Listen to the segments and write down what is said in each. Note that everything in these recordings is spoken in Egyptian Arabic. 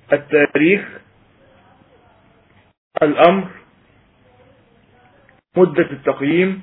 التاريخ الأمر مدة التقييم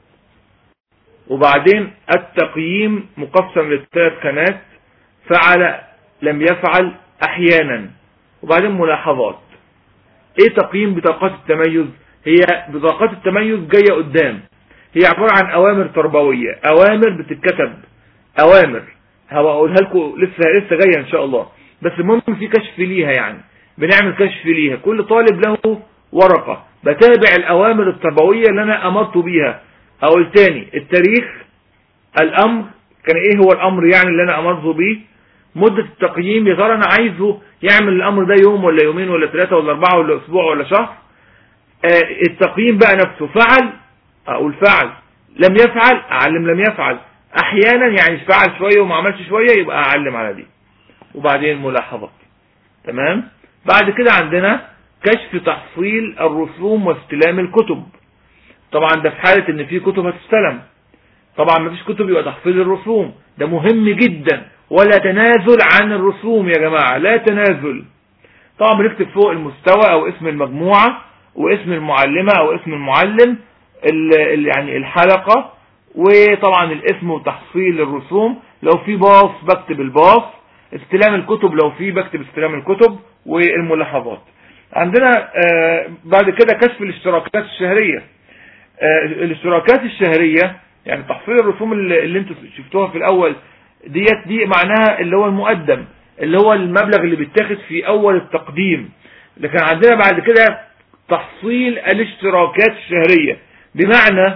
وبعدين التقييم مقسم للثلاث كنات فعل لم يفعل احيانا وبعدين ملاحظات ايه تقييم بطاقات التميز هي بطاقات التميز جاية قدام هي عبارة عن اوامر تربوية اوامر بتتكتب اوامر هقولها لكم لسه لسه جاية ان شاء الله بس المهم في كشف ليها يعني بنعمل كشف ليها كل طالب له ورقة بتابع الاوامر التربوية اللي انا امرت بيها اقول تاني التاريخ الامر كان ايه هو الامر يعني اللي انا امرته بيه مدة التقييم يا ترى انا عايزه يعمل الامر ده يوم ولا يومين ولا ثلاثة ولا اربعة ولا اسبوع ولا شهر آه التقييم بقى نفسه فعل اقول فعل لم يفعل اعلم لم يفعل احيانا يعني فعل شوية وما عملش شوية يبقى اعلم على دي وبعدين ملاحظات تمام بعد كده عندنا كشف تحصيل الرسوم واستلام الكتب طبعا ده في حالة ان في كتب هتستلم طبعا ما فيش كتب يبقى تحصيل الرسوم ده مهم جدا ولا تنازل عن الرسوم يا جماعة لا تنازل طبعا بنكتب فوق المستوى او اسم المجموعة واسم المعلمة او اسم المعلم ال يعني الحلقة وطبعا الاسم وتحصيل الرسوم لو في باص بكتب الباص استلام الكتب لو في بكتب استلام الكتب والملاحظات عندنا آه بعد كده كشف الاشتراكات الشهرية آه الاشتراكات الشهرية يعني تحصيل الرسوم اللي, اللي انتوا شفتوها في الاول ديت دي معناها اللي هو المقدم اللي هو المبلغ اللي بيتاخد في اول التقديم لكن عندنا بعد كده تحصيل الاشتراكات الشهرية بمعنى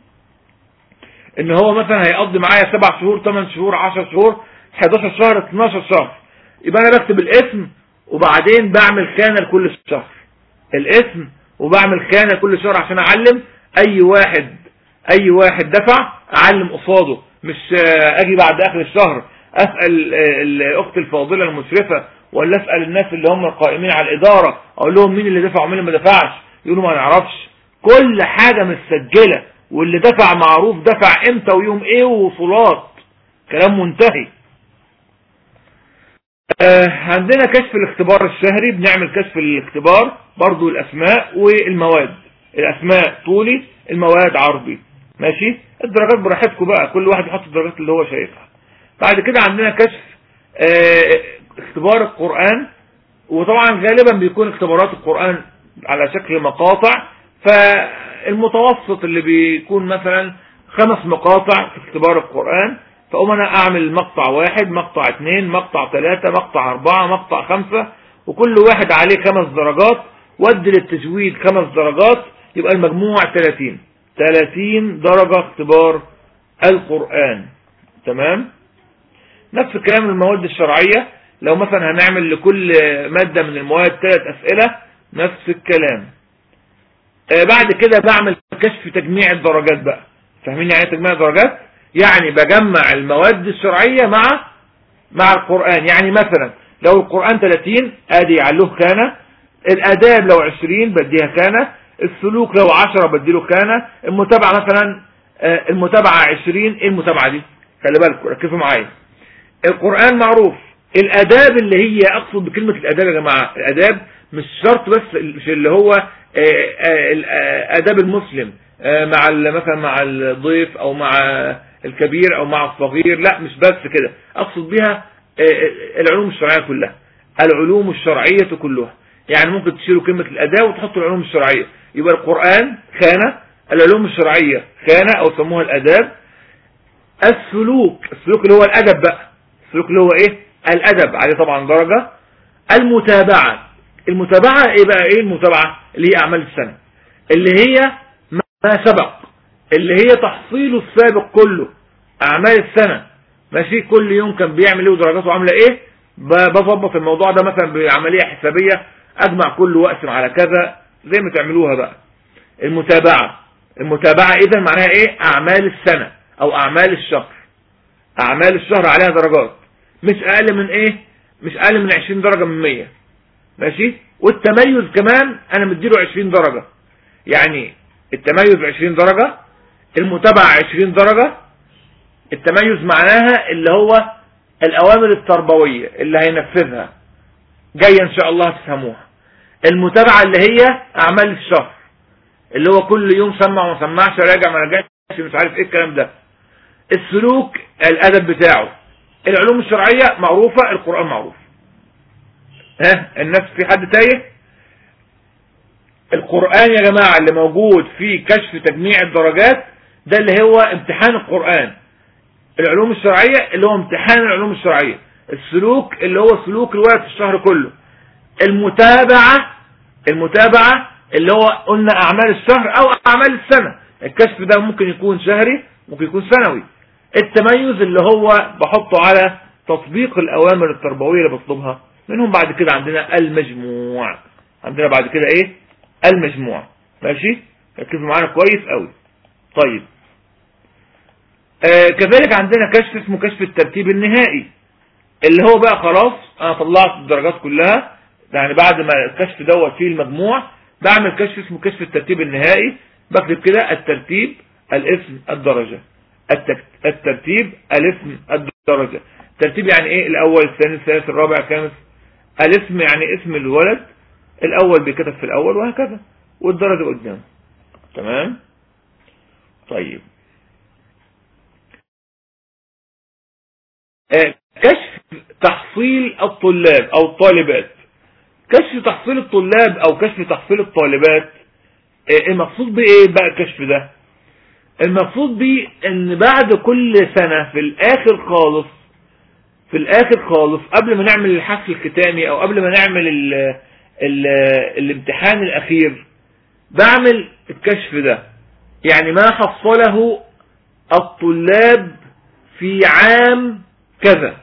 ان هو مثلا هيقضي معايا سبع شهور 8 شهور 10 شهور 11 شهر 12 شهر يبقى انا بكتب الاسم وبعدين بعمل خانة لكل شهر الاسم وبعمل خانة كل شهر عشان اعلم اي واحد اي واحد دفع اعلم قصاده مش اجي بعد اخر الشهر اسأل الاخت الفاضلة المشرفة ولا اسأل الناس اللي هم القائمين على الادارة اقول لهم مين اللي دفع ومين اللي ما دفعش يقولوا ما نعرفش كل حاجة متسجلة واللي دفع معروف دفع امتى ويوم ايه ووصولات كلام منتهي آه عندنا كشف الاختبار الشهري بنعمل كشف الاختبار برضو الاسماء والمواد الاسماء طولي المواد عرضي ماشي الدرجات براحتكم بقى كل واحد يحط الدرجات اللي هو شايفها بعد كده عندنا كشف اه اختبار القرآن وطبعا غالبا بيكون اختبارات القرآن على شكل مقاطع فالمتوسط اللي بيكون مثلا خمس مقاطع في اختبار القرآن فأقوم أنا أعمل مقطع واحد مقطع اثنين مقطع ثلاثة مقطع أربعة مقطع خمسة وكل واحد عليه خمس درجات ودي للتجويد خمس درجات يبقى المجموع 30 30 درجة اختبار القرآن تمام نفس الكلام المواد الشرعية لو مثلا هنعمل لكل مادة من المواد ثلاث أسئلة نفس الكلام آه بعد كده بعمل كشف تجميع الدرجات بقى فاهمين يعني تجميع الدرجات يعني بجمع المواد الشرعية مع مع القرآن يعني مثلا لو القرآن 30 ادي علوه كان الاداب لو 20 بديها كان السلوك لو 10 بديله كان المتابعة مثلا المتابعة 20 ايه المتابعة دي خلي بالكم ركزوا معايا القرآن معروف الاداب اللي هي اقصد بكلمة الاداب يا جماعة الاداب مش شرط بس مش اللي هو اداب المسلم مع مثلا مع الضيف او مع الكبير او مع الصغير لا مش بس كده اقصد بها العلوم الشرعية كلها العلوم الشرعية كلها يعني ممكن تشيلوا كلمة الاداب وتحطوا العلوم الشرعية يبقى القرآن خانة العلوم الشرعية خانة او سموها الاداب السلوك السلوك اللي هو الادب بقى السلوك اللي هو ايه الادب عليه طبعا درجة المتابعة المتابعة ايه بقى ايه المتابعة اللي هي اعمال السنة اللي هي ما سبق اللي هي تحصيله السابق كله اعمال السنة ماشي كل يوم كان بيعمل ايه ودرجاته عاملة ايه بظبط الموضوع ده مثلا بعملية حسابية اجمع كله واقسم على كذا زي ما تعملوها بقى المتابعة المتابعة اذا معناها ايه اعمال السنة او اعمال الشهر اعمال الشهر عليها درجات مش اقل من ايه مش اقل من 20 درجة من 100 ماشي والتميز كمان انا مديله 20 درجة يعني التميز 20 درجة المتابعة 20 درجة التميز معناها اللي هو الاوامر التربوية اللي هينفذها جاية ان شاء الله هتفهموها المتابعة اللي هي اعمال الشهر اللي هو كل يوم سمع وما سمعش راجع ما راجعش مش عارف ايه الكلام ده السلوك الادب بتاعه العلوم الشرعية معروفة القرآن معروف ها الناس في حد تايه القرآن يا جماعة اللي موجود في كشف تجميع الدرجات ده اللي هو امتحان القرآن العلوم الشرعية اللي هو امتحان العلوم الشرعية السلوك اللي هو سلوك الولد في الشهر كله المتابعة المتابعة اللي هو قلنا اعمال الشهر او اعمال السنة الكشف ده ممكن يكون شهري ممكن يكون سنوي التميز اللي هو بحطه على تطبيق الاوامر التربوية اللي بطلبها منهم بعد كده عندنا المجموع عندنا بعد كده ايه المجموع ماشي ركزوا معانا كويس قوي طيب آه كذلك عندنا كشف اسمه كشف الترتيب النهائي اللي هو بقى خلاص انا طلعت الدرجات كلها يعني بعد ما الكشف دوت فيه المجموع بعمل كشف اسمه كشف الترتيب النهائي بكتب كده الترتيب الاسم الدرجة الترتيب الاسم الدرجة الترتيب يعني ايه الاول الثاني الثالث الرابع الخامس الاسم يعني اسم الولد الاول بيكتب في الاول وهكذا والدرجة قدامه تمام طيب آه، كشف تحصيل الطلاب او الطالبات كشف تحصيل الطلاب او كشف تحصيل الطالبات آه، المقصود بايه بقى الكشف ده المقصود بيه ان بعد كل سنة في الاخر خالص في الاخر خالص قبل ما نعمل الحفل الختامي او قبل ما نعمل ال ال الامتحان الاخير بعمل الكشف ده يعني ما حصله الطلاب في عام كذا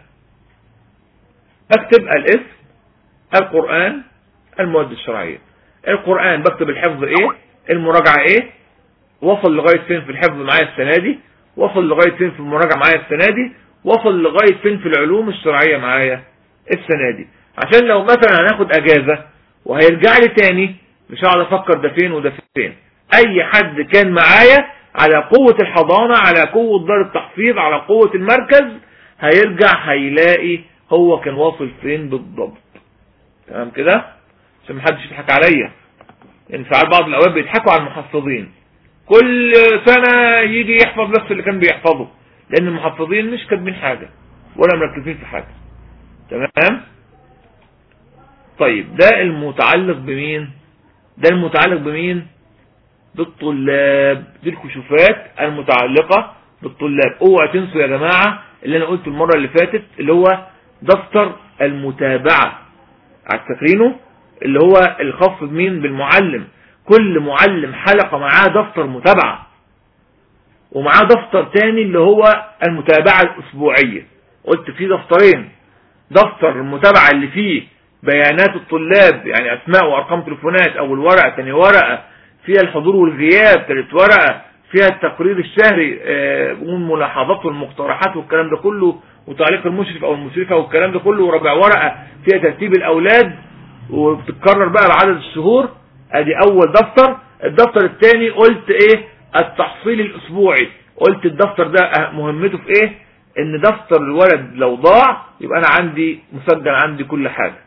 اكتب الاسم القرآن المواد الشرعية القرآن بكتب الحفظ ايه المراجعة ايه وصل لغاية فين في الحفظ معايا السنة دي وصل لغاية فين في المراجعة معايا السنة دي وصل لغاية فين في العلوم الشرعية معايا السنة دي عشان لو مثلا هناخد اجازة وهيرجع لي تاني مش هقعد افكر ده فين وده فين اي حد كان معايا على قوة الحضانة على قوة دار التحفيظ على قوة المركز هيرجع هيلاقي هو كان واصل فين بالضبط تمام كده عشان محدش يضحك عليا لان ساعات بعض الاوقات بيضحكوا على المحفظين كل سنة يجي يحفظ نفس اللي كان بيحفظه لان المحفظين مش كاتبين حاجة ولا مركزين في حاجة تمام طيب ده المتعلق بمين ده المتعلق بمين بالطلاب دي الكشوفات المتعلقة بالطلاب اوعى تنسوا يا جماعة اللي انا قلته المرة اللي فاتت اللي هو دفتر المتابعة فاكرينه اللي هو الخاص بمين بالمعلم كل معلم حلقة معاه دفتر متابعة ومعاه دفتر تاني اللي هو المتابعة الاسبوعية قلت فيه دفترين دفتر المتابعة اللي فيه بيانات الطلاب يعني اسماء وارقام تليفونات اول ورقة ثاني ورقة فيها الحضور والغياب ثالث ورقة فيها التقرير الشهري والملاحظات والمقترحات والكلام ده كله وتعليق المشرف او المشرفة والكلام ده كله ورابع ورقة فيها ترتيب الاولاد وبتتكرر بقى بعدد الشهور ادي اول دفتر الدفتر الثاني قلت ايه التحصيل الاسبوعي قلت الدفتر ده مهمته في ايه ان دفتر الولد لو ضاع يبقى انا عندي مسجل عندي كل حاجة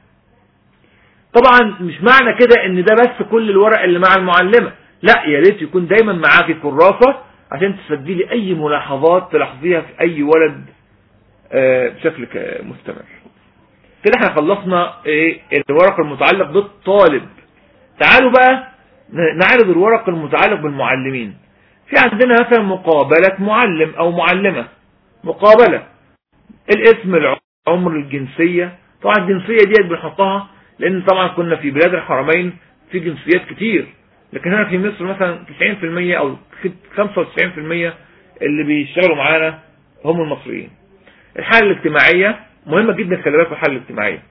طبعا مش معنى كده ان ده بس كل الورق اللي مع المعلمة لا يا ريت يكون دايما معاكي كراسة عشان تسجلي اي ملاحظات تلاحظيها في اي ولد بشكل مستمر كده احنا خلصنا ايه الورق المتعلق بالطالب تعالوا بقى نعرض الورق المتعلق بالمعلمين في عندنا مثلا مقابلة معلم او معلمة مقابلة الاسم العمر الجنسية طبعا الجنسية ديت بنحطها لان طبعا كنا في بلاد الحرمين في جنسيات كتير لكن هنا في مصر مثلا 90% او 95% اللي بيشتغلوا معانا هم المصريين الحالة الاجتماعية مهمة جدا خلي بالك في الحالة الاجتماعية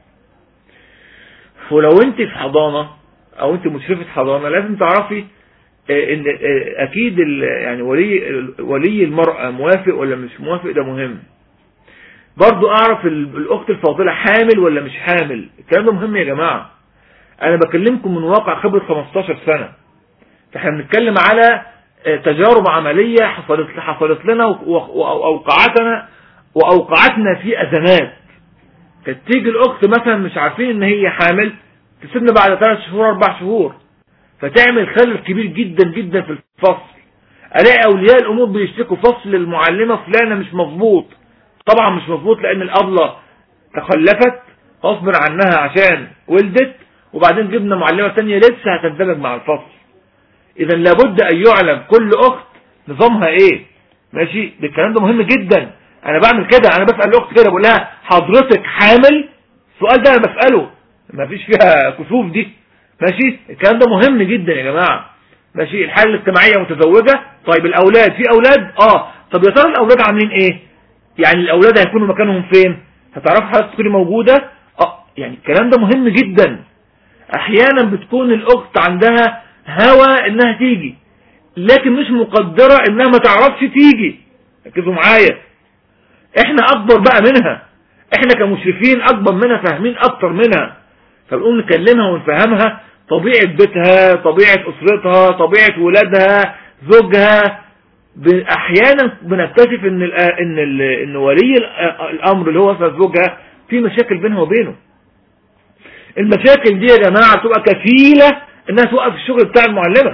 ولو انت في حضانة او انت مشرفة حضانة لازم تعرفي ان اكيد يعني ولي ولي المرأة موافق ولا مش موافق ده مهم برضو اعرف الاخت الفاضلة حامل ولا مش حامل الكلام ده مهم يا جماعة انا بكلمكم من واقع خبرة 15 سنة فاحنا بنتكلم على تجارب عملية حصلت حصلت لنا واوقعتنا واوقعتنا في ازمات كانت تيجي الاخت مثلا مش عارفين ان هي حامل تسيبنا بعد ثلاث شهور اربع شهور فتعمل خلل كبير جدا جدا في الفصل الاقي اولياء الامور بيشتكوا فصل المعلمه فلانه مش مظبوط طبعا مش مظبوط لان الابله تخلفت غصب عنها عشان ولدت وبعدين جبنا معلمه ثانيه لسه هتندمج مع الفصل اذا لابد ان يعلم كل اخت نظامها ايه ماشي ده الكلام ده مهم جدا انا بعمل كده انا بسال الاخت كده بقول لها حضرتك حامل السؤال ده انا بساله ما فيش فيها كسوف دي ماشي الكلام ده مهم جدا يا جماعه ماشي الحاله الاجتماعيه متزوجه طيب الاولاد في اولاد اه طب يا ترى الاولاد عاملين ايه يعني الاولاد هيكونوا مكانهم فين هتعرف حضرتك تكوني موجوده اه يعني الكلام ده مهم جدا احيانا بتكون الاخت عندها هوى انها تيجي لكن مش مقدرة انها ما تعرفش تيجي ركزوا معايا احنا اكبر بقى منها احنا كمشرفين اكبر منها فاهمين اكتر منها فبنقوم نكلمها ونفهمها طبيعة بيتها طبيعة اسرتها طبيعة ولادها زوجها احيانا بنكتشف ان ال ان ال ان ولي الامر اللي هو زوجها في مشاكل بينها وبينه المشاكل دي يا جماعة تبقى كفيلة انها توقف الشغل بتاع المعلمة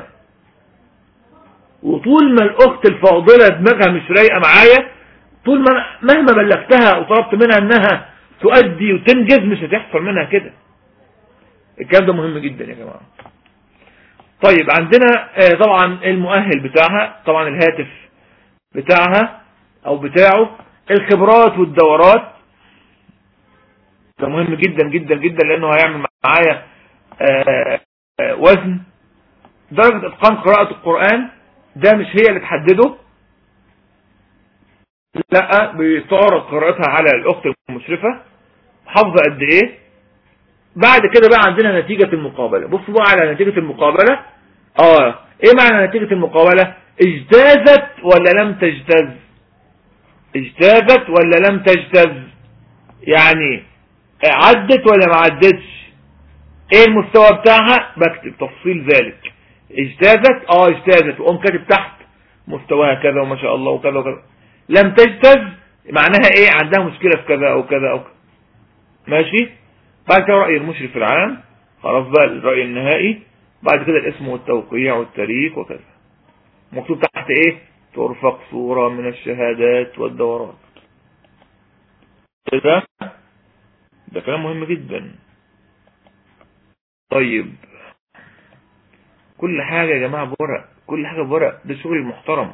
وطول ما الاخت الفاضلة دماغها مش رايقة معايا طول ما مهما بلغتها وطلبت منها انها تؤدي وتنجز مش هتحصل منها كده الكلام ده مهم جدا يا جماعة طيب عندنا طبعا المؤهل بتاعها طبعا الهاتف بتاعها او بتاعه الخبرات والدورات ده مهم جدا جدا جدا لانه هيعمل معايا وزن درجة اتقان قراءة القرآن ده مش هي اللي تحدده لا بتعرض قراءتها على الاخت المشرفة حافظة قد ايه بعد كده بقى عندنا نتيجة المقابلة بصوا بقى على نتيجة المقابلة اه ايه معنى نتيجة المقابلة اجتازت ولا لم تجتاز اجتازت ولا لم تجتاز يعني عدت ولا ما عدتش ايه المستوى بتاعها بكتب تفصيل ذلك اجتازت اه اجتازت وقوم كاتب تحت مستواها كذا وما شاء الله وكذا وكذا لم تجتز معناها ايه عندها مشكلة في كذا او كذا او كذا ماشي بعد كده رأي المشرف العام خلاص بقى الرأي النهائي بعد كده الاسم والتوقيع والتاريخ وكذا مكتوب تحت ايه ترفق صورة من الشهادات والدورات كده ده كلام مهم جدا طيب كل حاجة يا جماعة بورق كل حاجة بورق ده شغل المحترم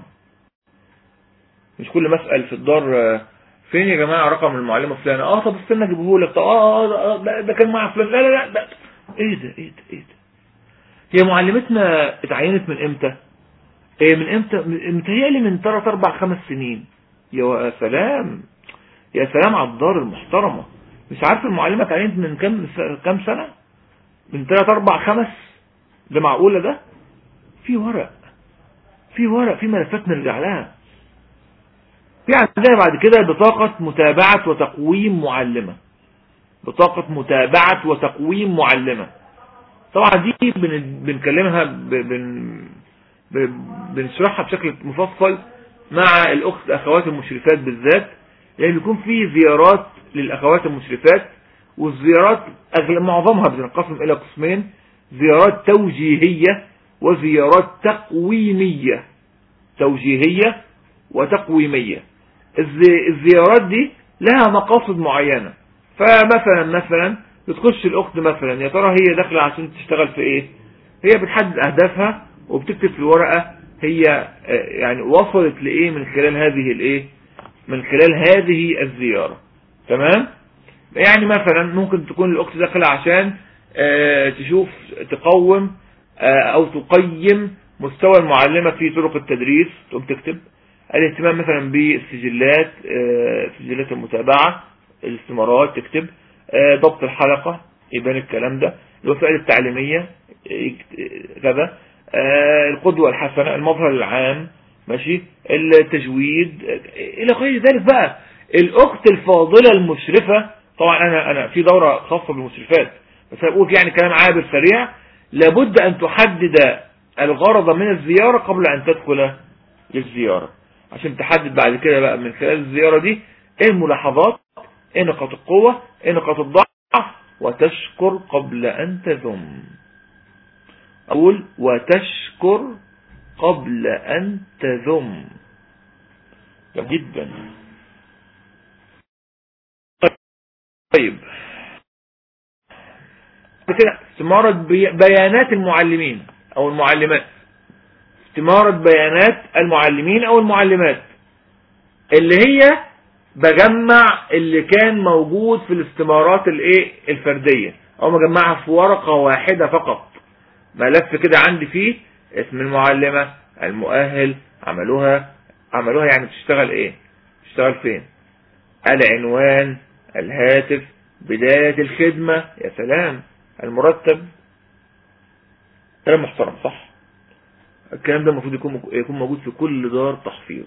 مش كل مسأل في الدار فين يا جماعة رقم المعلمة فلانة اه طب استنى اجيبه لك طب اه اه ده, ده كان مع فلان لا لا لا ده ايه ده ايه ده ايه ده هي معلمتنا اتعينت من امتى ايه من امتى متهيألي من 3 4 5 سنين يا سلام يا سلام على الدار المحترمة مش عارف المعلمة اتعينت من كام كام سنة من 3 4 5 ده معقولة ده في ورق في ورق في ملفات نرجع لها في عندنا بعد كده بطاقة متابعة وتقويم معلمة بطاقة متابعة وتقويم معلمة طبعا دي بنكلمها بن بنشرحها بشكل مفصل مع الاخت اخوات المشرفات بالذات لان بيكون في زيارات للاخوات المشرفات والزيارات معظمها بتنقسم الى قسمين زيارات توجيهية وزيارات تقويمية توجيهية وتقويمية الزيارات دي لها مقاصد معينة فمثلا مثلا بتخش الاخت مثلا يا ترى هي داخله عشان تشتغل في ايه هي بتحدد اهدافها وبتكتب في الورقة هي يعني وصلت لايه من خلال هذه الايه من خلال هذه الزيارة تمام يعني مثلا ممكن تكون الاخت داخله عشان تشوف تقوم او تقيم مستوى المعلمة في طرق التدريس تقوم تكتب الاهتمام مثلا بالسجلات سجلات المتابعة الاستمارات تكتب ضبط الحلقة يبان الكلام ده الوسائل التعليمية كذا القدوة الحسنة المظهر العام ماشي التجويد الى غير ذلك بقى الاخت الفاضلة المشرفة طبعا انا انا في دورة خاصة بالمشرفات بس هقول يعني كلام عابر سريع لابد ان تحدد الغرض من الزيارة قبل ان تدخل للزيارة عشان تحدد بعد كده بقى من خلال الزيارة دي ايه الملاحظات ايه نقاط القوة ايه نقاط الضعف وتشكر قبل ان تذم اقول وتشكر قبل ان تذم جدا طيب كده استمارة بيانات المعلمين او المعلمات استمارة بيانات المعلمين او المعلمات اللي هي بجمع اللي كان موجود في الاستمارات الايه الفردية او مجمعها في ورقة واحدة فقط ملف كده عندي فيه اسم المعلمة المؤهل عملوها عملوها يعني بتشتغل ايه بتشتغل فين العنوان الهاتف بداية الخدمة يا سلام المرتب كلام محترم صح الكلام ده المفروض يكون يكون موجود في كل دار تحفيظ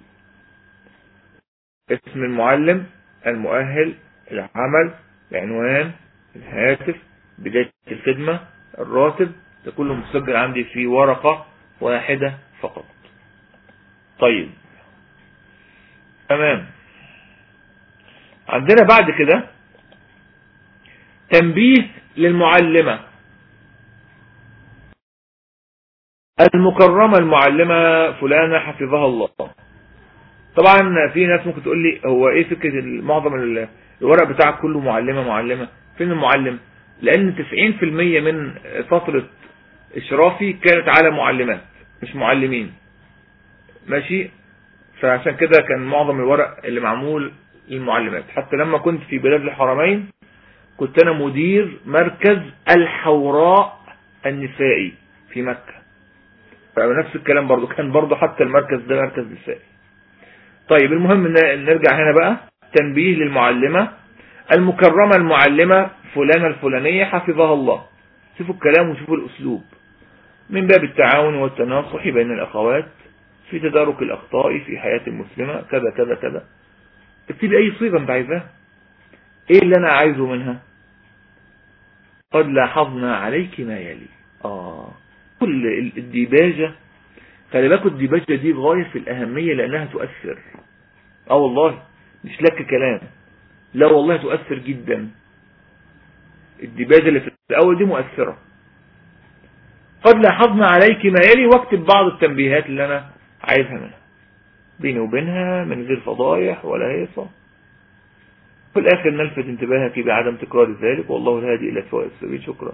اسم المعلم المؤهل العمل العنوان الهاتف بداية الخدمة الراتب ده كله مسجل عندي في ورقة واحدة فقط طيب تمام عندنا بعد كده تنبيه للمعلمة المكرمة المعلمة فلانة حفظها الله طبعا في ناس ممكن تقول لي هو ايه فكرة معظم الورق بتاعك كله معلمة معلمة فين المعلم لان 90% من فترة اشرافي كانت على معلمات مش معلمين ماشي فعشان كده كان معظم الورق اللي معمول للمعلمات حتى لما كنت في بلاد الحرمين كنت انا مدير مركز الحوراء النسائي في مكة فنفس الكلام برضو كان برضو حتى المركز ده مركز نسائي طيب المهم نرجع هنا بقى تنبيه للمعلمة المكرمة المعلمة فلانة الفلانية حفظها الله شوفوا الكلام وشوفوا الأسلوب من باب التعاون والتناصح بين الأخوات في تدارك الأخطاء في حياة المسلمة كذا كذا كذا اكتبي أي صيغة انت عايزاها ايه اللي انا عايزه منها قد لاحظنا عليك ما يلي اه كل الديباجة خلي بالكم الديباجة دي بغاية في الأهمية لأنها تؤثر اه والله مش لك كلام لا والله تؤثر جدا الديباجة اللي في الأول دي مؤثرة قد لاحظنا عليك ما يلي واكتب بعض التنبيهات اللي أنا عايزها منها بيني وبينها من غير فضايح ولا هيصة في الآخر نلفت انتباهك بعدم تكرار ذلك والله الهادي إلى سواء السبيل شكرا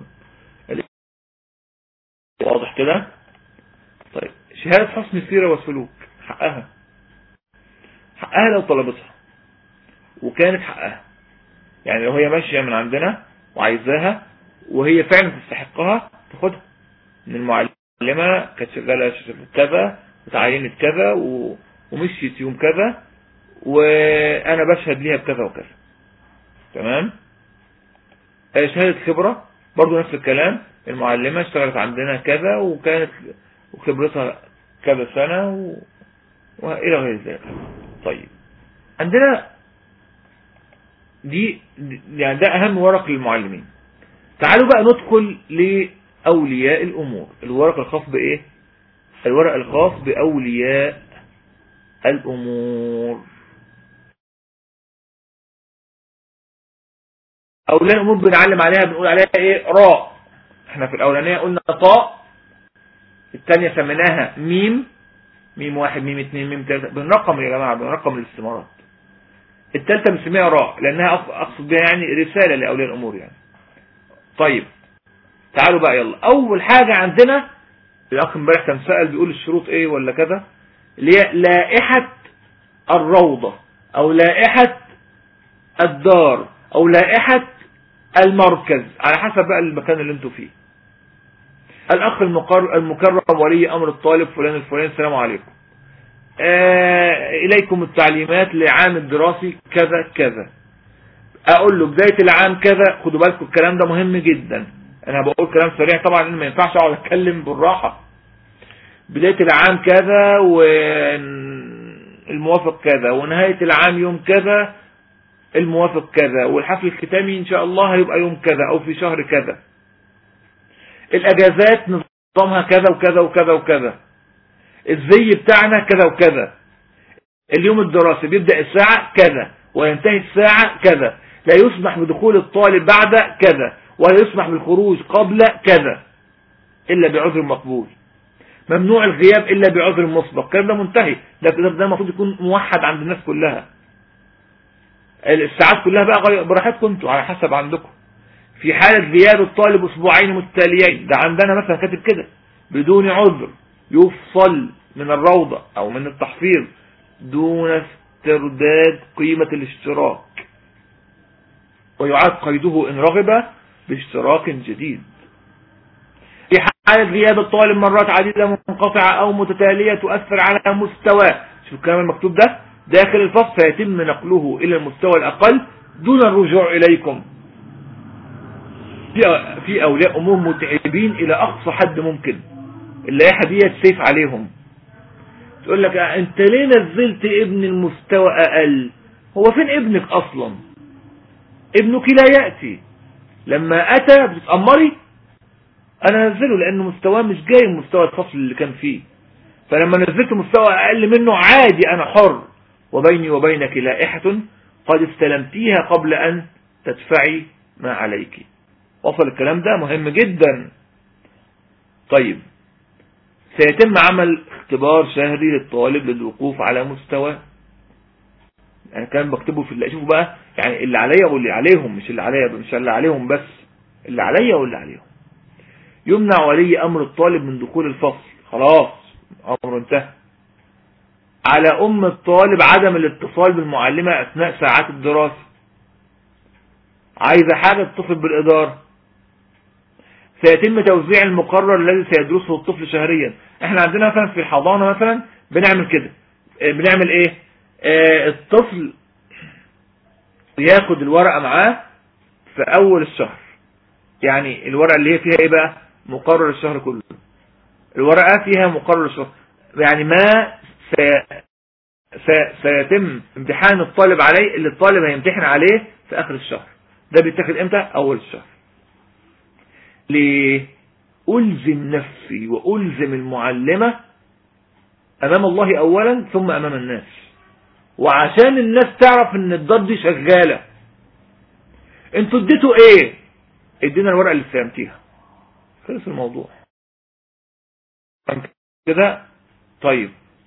واضح كده طيب شهادة حسن السيرة والسلوك حقها حقها لو طلبتها وكانت حقها يعني لو هي ماشية من عندنا وعايزاها وهي فعلا تستحقها تاخدها من المعلمة كانت شغالة كذا وتعينت كذا ومشيت يوم كذا وانا بشهد ليها بكذا وكذا تمام شهادة خبرة برضو نفس الكلام المعلمة اشتغلت عندنا كذا وكانت وخبرتها كذا سنة و... وإلى غير ذلك طيب عندنا دي يعني ده أهم ورق للمعلمين تعالوا بقى ندخل لأولياء الأمور الورق الخاص بإيه الورق الخاص بأولياء الأمور أولياء الأمور بنعلم عليها بنقول عليها إيه راء احنا في الأولانية قلنا طاء الثانية سميناها ميم ميم واحد ميم اثنين ميم ثلاثة بنرقم يا جماعة بنرقم الاستمارات الثالثة بنسميها راء لأنها أقصد بها يعني رسالة لأولياء الأمور يعني طيب تعالوا بقى يلا أول حاجة عندنا الأخ امبارح كان سأل بيقول الشروط إيه ولا كذا اللي هي لائحة الروضة أو لائحة الدار أو لائحة المركز على حسب بقى المكان اللي انتوا فيه الأخ المكرم ولي أمر الطالب فلان الفلاني السلام عليكم آه إليكم التعليمات لعام الدراسي كذا كذا أقول له بداية العام كذا خدوا بالكم الكلام ده مهم جدا أنا بقول كلام سريع طبعا إن ما ينفعش أقعد أتكلم بالراحة بداية العام كذا والموافق كذا ونهاية العام يوم كذا الموافق كذا والحفل الختامي إن شاء الله هيبقى يوم كذا أو في شهر كذا الاجازات نظامها كذا وكذا وكذا وكذا الزي بتاعنا كذا وكذا اليوم الدراسي بيبدأ الساعة كذا وينتهي الساعة كذا لا يسمح بدخول الطالب بعد كذا ولا يسمح بالخروج قبل كذا إلا بعذر مقبول ممنوع الغياب إلا بعذر مسبق الكلام ده منتهي ده ده المفروض يكون موحد عند الناس كلها الساعات كلها بقى براحتكم انتوا على حسب عندكم في حالة غياب الطالب اسبوعين متتاليين ده عندنا مثلا كاتب كده بدون عذر يفصل من الروضة او من التحفيظ دون استرداد قيمة الاشتراك ويعاد قيده ان رغب باشتراك جديد في حالة غياب الطالب مرات عديدة منقطعة او متتالية تؤثر على مستواه شوف الكلام المكتوب ده داخل الفصل فيتم نقله الى المستوى الاقل دون الرجوع اليكم في اولياء امور متعبين الى اقصى حد ممكن اللائحه دي سيف عليهم تقول لك انت ليه نزلت ابن المستوى اقل هو فين ابنك اصلا ابنك لا يأتي لما اتى بتتأمري انا نزله لانه مستواه مش جاي من مستوى الفصل اللي كان فيه فلما نزلت مستوى اقل منه عادي انا حر وبيني وبينك لائحة قد استلمتيها قبل ان تدفعي ما عليك وصل الكلام ده مهم جدا طيب سيتم عمل اختبار شهري للطالب للوقوف على مستوى يعني كان بكتبه في شوفوا بقى يعني اللي عليا واللي عليهم مش اللي عليا مش اللي عليهم بس اللي عليا واللي عليهم يمنع ولي امر الطالب من دخول الفصل خلاص امر انتهى على ام الطالب عدم الاتصال بالمعلمة اثناء ساعات الدراسة عايزة حاجة تتصل بالادارة سيتم توزيع المقرر الذي سيدرسه الطفل شهريا احنا عندنا مثلا في الحضانة مثلا بنعمل كده آه، بنعمل ايه اه الطفل ياخد الورقة معاه في اول الشهر يعني الورقة اللي هي فيها ايه بقى مقرر الشهر كله الورقة فيها مقرر الشهر يعني ما سي... سيتم امتحان الطالب عليه اللي الطالب هيمتحن عليه في اخر الشهر ده بيتاخد امتى اول الشهر ليه ألزم نفسي وألزم المعلمة أمام الله أولا ثم أمام الناس وعشان الناس تعرف ان الضاد دي شغالة انتوا اديتوا ايه ادينا الورقة اللي استلمتيها خلص الموضوع كده طيب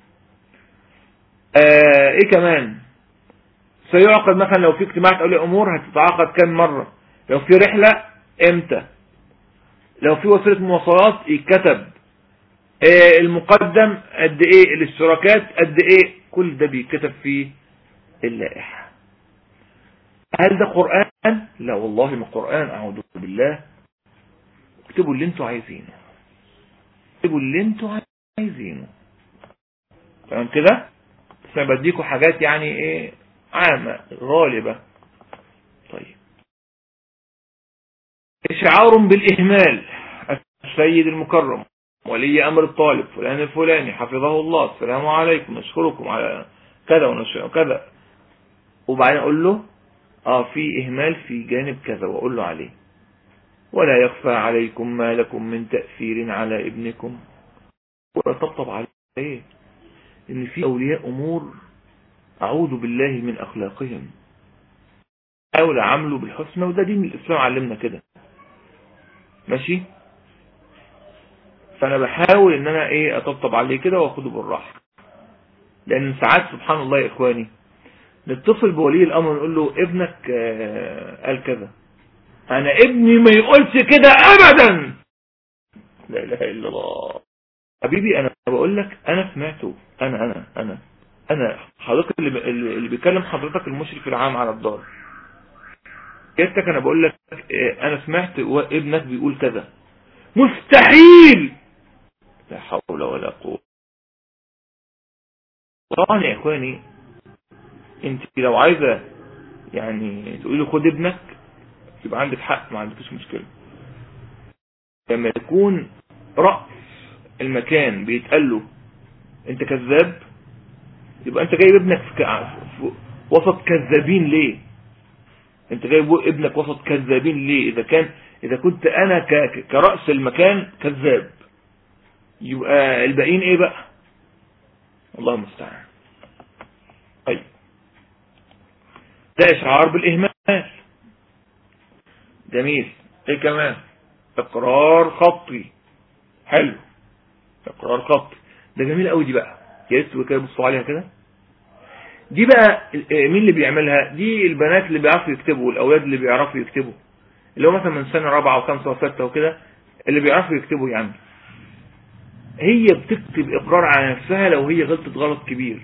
آه ايه كمان سيعقد مثلا لو في اجتماعات اولياء امور هتتعاقد كم مرة لو في رحلة امتى لو في وسيلة مواصلات يتكتب إيه المقدم قد ايه الاشتراكات قد ايه كل ده بيتكتب في اللائحة هل ده قرآن لا والله ما قرآن اعوذ بالله اكتبوا اللي انتوا عايزينه اكتبوا اللي انتوا عايزينه تمام كده بس انا بديكوا حاجات يعني ايه عامة غالبة طيب إشعار بالإهمال السيد المكرم ولي أمر الطالب فلان الفلاني حفظه الله السلام عليكم نشكركم على كذا ونشكر كذا وبعدين أقول له آه في إهمال في جانب كذا وأقول له عليه ولا يخفى عليكم ما لكم من تأثير على ابنكم ولا تطبطب عليه إن في أولياء أمور أعوذ بالله من أخلاقهم حاول عمله بالحسنى وده دين الإسلام علمنا كده ماشي فانا بحاول ان انا ايه اطبطب عليه كده واخده بالراحه لان ساعات سبحان الله يا اخواني نتصل بولي الامر نقول له ابنك آه قال كذا انا ابني ما يقولش كده ابدا لا اله الا الله حبيبي انا بقول لك انا سمعته انا انا انا انا حضرتك اللي, اللي بيكلم حضرتك المشرف العام على الدار جيتك انا بقول لك آه، انا سمعت ابنك بيقول كذا مستحيل لا حول ولا قوة طبعا يا اخواني انت لو عايزة يعني تقولي له خد ابنك يبقى عندك حق ما عندكش مشكلة لما يكون رأس المكان بيتقال له انت كذاب يبقى انت جايب ابنك في وسط كذابين ليه انت جايب ابنك وسط كذابين ليه اذا كان اذا كنت انا كرأس المكان كذاب يبقى الباقيين ايه بقى الله المستعان طيب ده اشعار بالاهمال جميل ايه كمان اقرار خطي حلو اقرار خطي ده جميل قوي دي بقى يا ريت كده بصوا عليها كده دي بقى مين اللي بيعملها دي البنات اللي بيعرفوا يكتبوا والاولاد اللي بيعرفوا يكتبوا اللي هو مثلا من سنه رابعه وخمسه وسته وكده اللي بيعرفوا يكتبوا يعني هي بتكتب اقرار على نفسها لو هي غلطت غلط كبير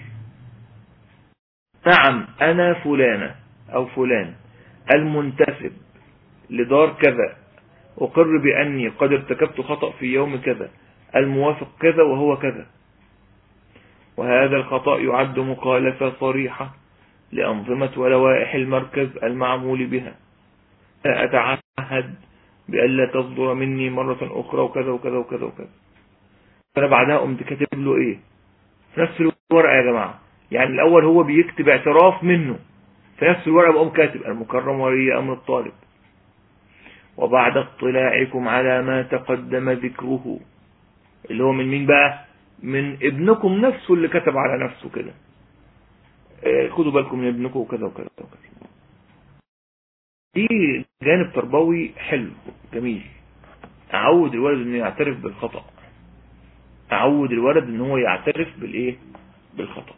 نعم انا فلانة او فلان المنتسب لدار كذا اقر باني قد ارتكبت خطأ في يوم كذا الموافق كذا وهو كذا وهذا الخطأ يعد مخالفة صريحة لأنظمة ولوائح المركز المعمول بها أتعهد بألا تصدر مني مرة أخرى وكذا وكذا وكذا وكذا فأنا بعدها قمت كاتب له إيه في نفس الورقة يا جماعة يعني الأول هو بيكتب اعتراف منه في نفس الورقة بقوم كاتب المكرم ولي أمر الطالب وبعد اطلاعكم على ما تقدم ذكره اللي هو من مين بقى من ابنكم نفسه اللي كتب على نفسه كده آه، خدوا بالكم من ابنكم وكذا وكذا وكذا دي جانب تربوي حلو جميل اعود الولد انه يعترف بالخطأ اعود الولد ان هو يعترف بالايه بالخطأ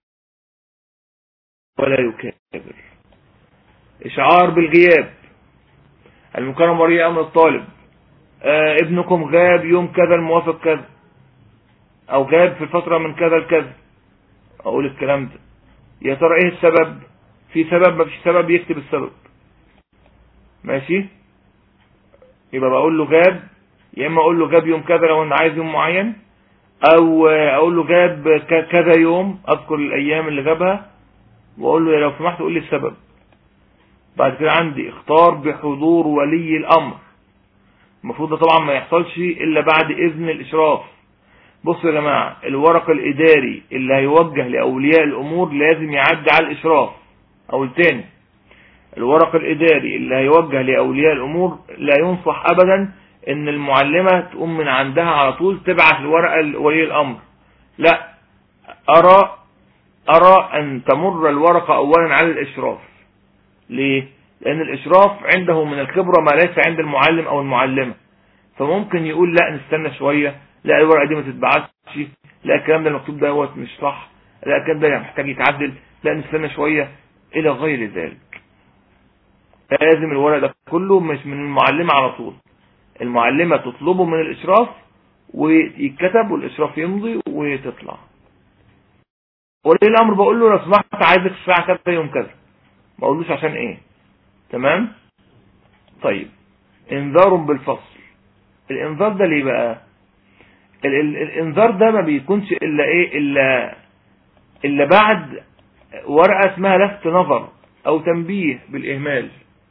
ولا يكابر اشعار بالغياب المكرم ولي امر الطالب آه ابنكم غاب يوم كذا الموافق كذا او غاب في الفترة من كذا لكذا اقول الكلام ده يا ترى ايه السبب في سبب ما فيش سبب يكتب السبب ماشي يبقى بقول له غاب يا اما اقول له غاب يوم كذا لو انا عايز يوم معين او اقول له غاب كذا يوم اذكر الايام اللي غابها واقول له لو سمحت قول لي السبب بعد كده عندي اختار بحضور ولي الامر المفروض ده طبعا ما يحصلش الا بعد اذن الاشراف بصوا يا جماعة الورق الاداري اللي هيوجه لاولياء الامور لازم يعدي على الاشراف او التاني الورق الاداري اللي هيوجه لاولياء الامور لا ينصح ابدا ان المعلمة تقوم من عندها على طول تبعث الورقة لولي الامر لا ارى ارى ان تمر الورقة اولا على الاشراف ليه لان الاشراف عنده من الخبرة ما ليس عند المعلم او المعلمة فممكن يقول لا نستنى شوية لا الورقة دي ما تتبعتش لا الكلام ده المكتوب دوت مش صح لا الكلام ده محتاج يتعدل لا نستنى شوية الى غير ذلك لازم الورق ده كله مش من المعلمة على طول المعلمة تطلبه من الاشراف ويتكتب والاشراف يمضي وتطلع ولي الامر بقول له لو سمحت عايزك الساعه كذا يوم كذا ما اقولوش عشان ايه تمام طيب انذار بالفصل الانذار ده ليه بقى ال ال الانذار ده ما بيكونش الا ايه الا الا بعد ورقه اسمها لفت نظر او تنبيه بالاهمال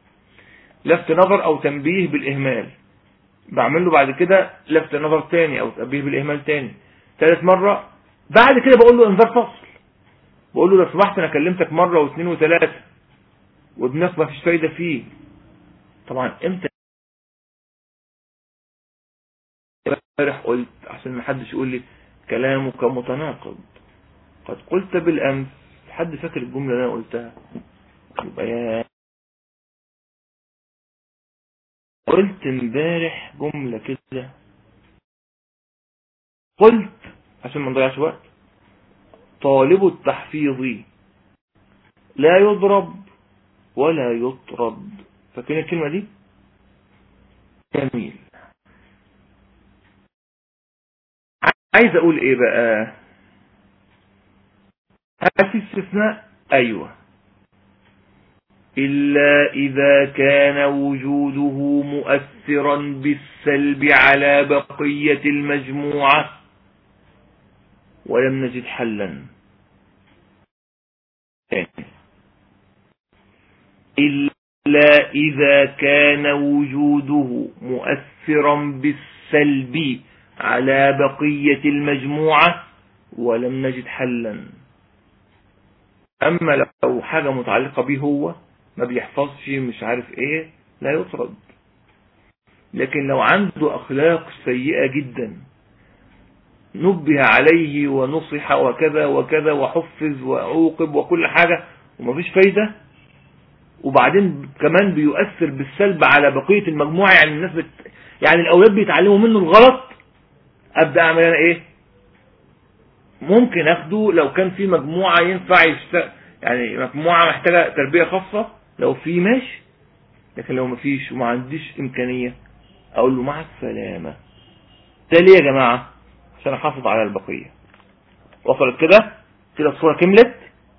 لفت نظر او تنبيه بالاهمال بعمل له بعد كده لفت نظر تاني او تنبيه بالاهمال تاني ثالث مره بعد كده بقول له انذار فصل بقول له لو سمحت انا كلمتك مره واثنين وثلاثه وابنك ما فيش فايده فيه طبعا امتى امبارح قلت عشان ما حدش يقول لي كلامك متناقض قد قلت بالامس حد فاكر الجمله اللي انا قلتها يبقى يا قلت امبارح جمله كده قلت عشان ما نضيعش وقت طالب التحفيظ لا يضرب ولا يطرد فاكرين الكلمة دي جميل عايز اقول ايه بقى هل في استثناء ايوه إلا إذا كان وجوده مؤثرا بالسلب على بقية المجموعة ولم نجد حلا إلا إذا كان وجوده مؤثرا بالسلب على بقية المجموعة ولم نجد حلا أما لو حاجة متعلقة به هو ما بيحفظش مش عارف ايه لا يطرد لكن لو عنده أخلاق سيئة جدا نبه عليه ونصح وكذا وكذا وحفز وعوقب وكل حاجة ومفيش فايدة وبعدين كمان بيؤثر بالسلب على بقية المجموعة يعني الناس بت... يعني الاولاد بيتعلموا منه الغلط ابدا اعمل انا ايه ممكن اخده لو كان في مجموعة ينفع يشت... يعني مجموعة محتاجة تربية خاصة لو في ماشي لكن لو مفيش وما عنديش امكانية اقول له مع السلامة ده ليه يا جماعة عشان احافظ على البقية وصلت كده كده الصورة كملت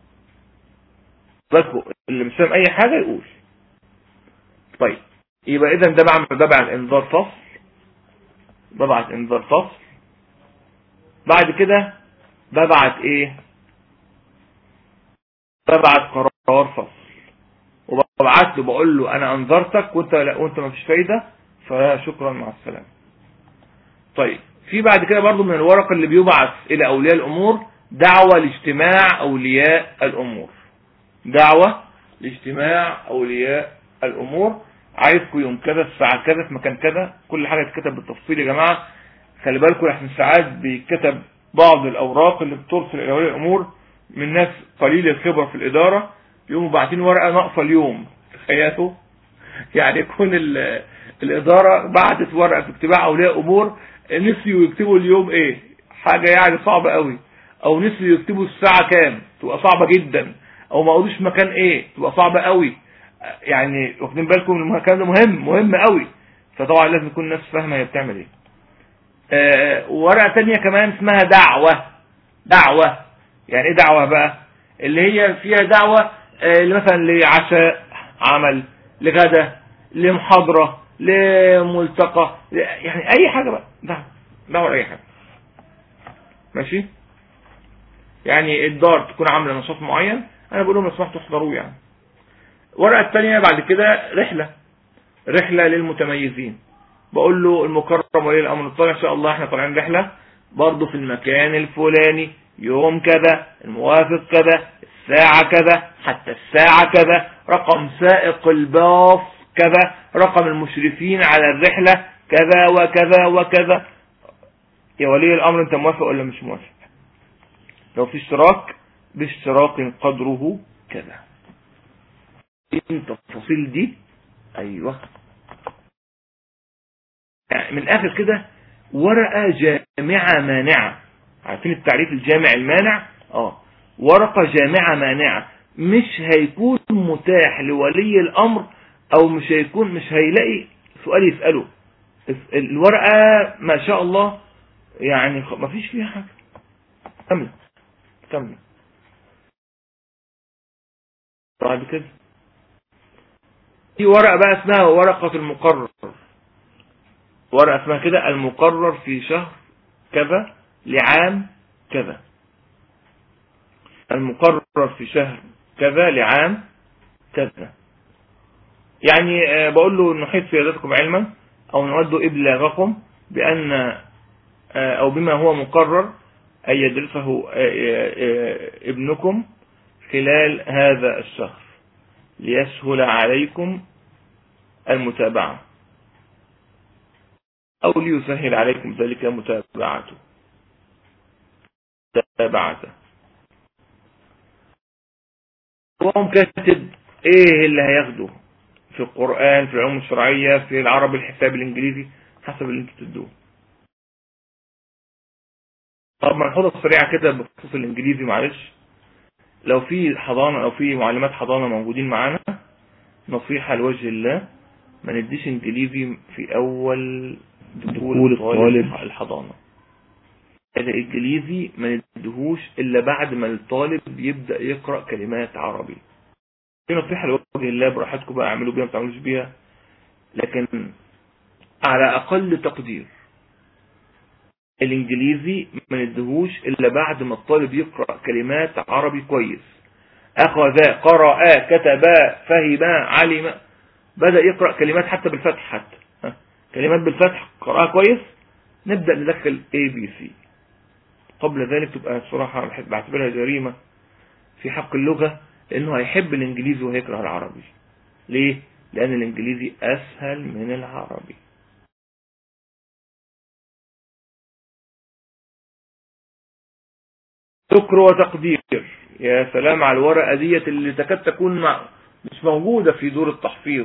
فاكروا اللي مش فاهم اي حاجة يقول طيب يبقى اذا ده بعمل ببعت انذار فصل ببعت انذار فصل بعد كده ببعت ايه ببعت قرار فصل وببعت له بقول له انا انذرتك وانت لا وانت ما فيش فايده فشكرا مع السلامه طيب في بعد كده برضو من الورق اللي بيبعث الى اولياء الامور دعوة لاجتماع اولياء الامور دعوة لاجتماع اولياء الامور عايزكم يوم كذا الساعة كذا في مكان كذا كل حاجة تتكتب بالتفصيل يا جماعة خلي بالكم احنا ساعات بيتكتب بعض الاوراق اللي بترسل الى اولياء الامور من ناس قليل الخبرة في الادارة يقوموا باعتين ورقة ناقصة اليوم تخيلوا يعني يكون الادارة بعتت ورقة في اجتماع اولياء امور نسيوا يكتبوا اليوم ايه حاجة يعني صعبة قوي او نسيوا يكتبوا الساعة كام تبقى صعبة جدا او ما قالوش مكان ايه تبقى صعبة قوي يعني واخدين بالكم المكان ده مهم مهم قوي فطبعا لازم يكون الناس فاهمة هي بتعمل ايه آه ورقة تانية كمان اسمها دعوة دعوة يعني ايه دعوة بقى اللي هي فيها دعوة آه مثلا لعشاء عمل لغدا لمحاضرة لملتقى يعني اي حاجة بقى دعوة دعوة اي حاجة ماشي يعني الدار تكون عاملة نشاط معين انا بقول لهم لو سمحتوا احضروه يعني الورقة الثانية بعد كده رحلة رحلة للمتميزين بقول له المكرم ولي الامر الطالع ان شاء الله احنا طالعين رحلة برضه في المكان الفلاني يوم كذا الموافق كذا الساعة كذا حتى الساعة كذا رقم سائق الباص كذا رقم المشرفين على الرحلة كذا وكذا وكذا يا ولي الامر انت موافق ولا مش موافق لو في اشتراك باشتراك قدره كذا التفاصيل دي ايوه يعني من الاخر كده ورقة جامعة مانعة عارفين التعريف الجامع المانع اه ورقة جامعة مانعة مش هيكون متاح لولي الامر او مش هيكون مش هيلاقي سؤال يسأله الورقة ما شاء الله يعني ما فيش فيها حاجة كمل كمل بعد كده في ورقة بقى اسمها ورقة المقرر ورقة اسمها كده المقرر في شهر كذا لعام كذا المقرر في شهر كذا لعام كذا يعني بقول له نحيط سيادتكم علما او نود ابلاغكم بان او بما هو مقرر ان يدرسه ابنكم خلال هذا الشهر ليسهل عليكم المتابعة او ليسهل عليكم ذلك متابعته متابعته وهم كاتب ايه اللي هياخده في القرآن في العلوم الشرعية في العربي الحساب الانجليزي حسب اللي انتوا تدوه طب ملحوظة سريعة كده بخصوص الانجليزي معلش لو في حضانة او في معلمات حضانة موجودين معانا نصيحة لوجه الله ما نديش انجليزي في اول دخول الطالب الحضانة الانجليزي ما ندهوش الا بعد ما الطالب يبدأ يقرأ كلمات عربي دي نصيحة لوجه الله براحتكم بقى اعملوا بيها ما تعملوش بيها لكن على اقل تقدير الانجليزي ما ندهوش الا بعد ما الطالب يقرأ كلمات عربي كويس اخذ قرأ كتب فهم علم بدأ يقرأ كلمات حتى بالفتح حتى كلمات بالفتح قرأها كويس نبدأ ندخل A B C قبل ذلك تبقى الصراحة بعتبرها جريمة في حق اللغة لانه هيحب الانجليزي وهيكره العربي ليه لان الانجليزي اسهل من العربي شكر وتقدير يا سلام على الورقة ديت اللي تكاد تكون مش موجودة في دور التحفيظ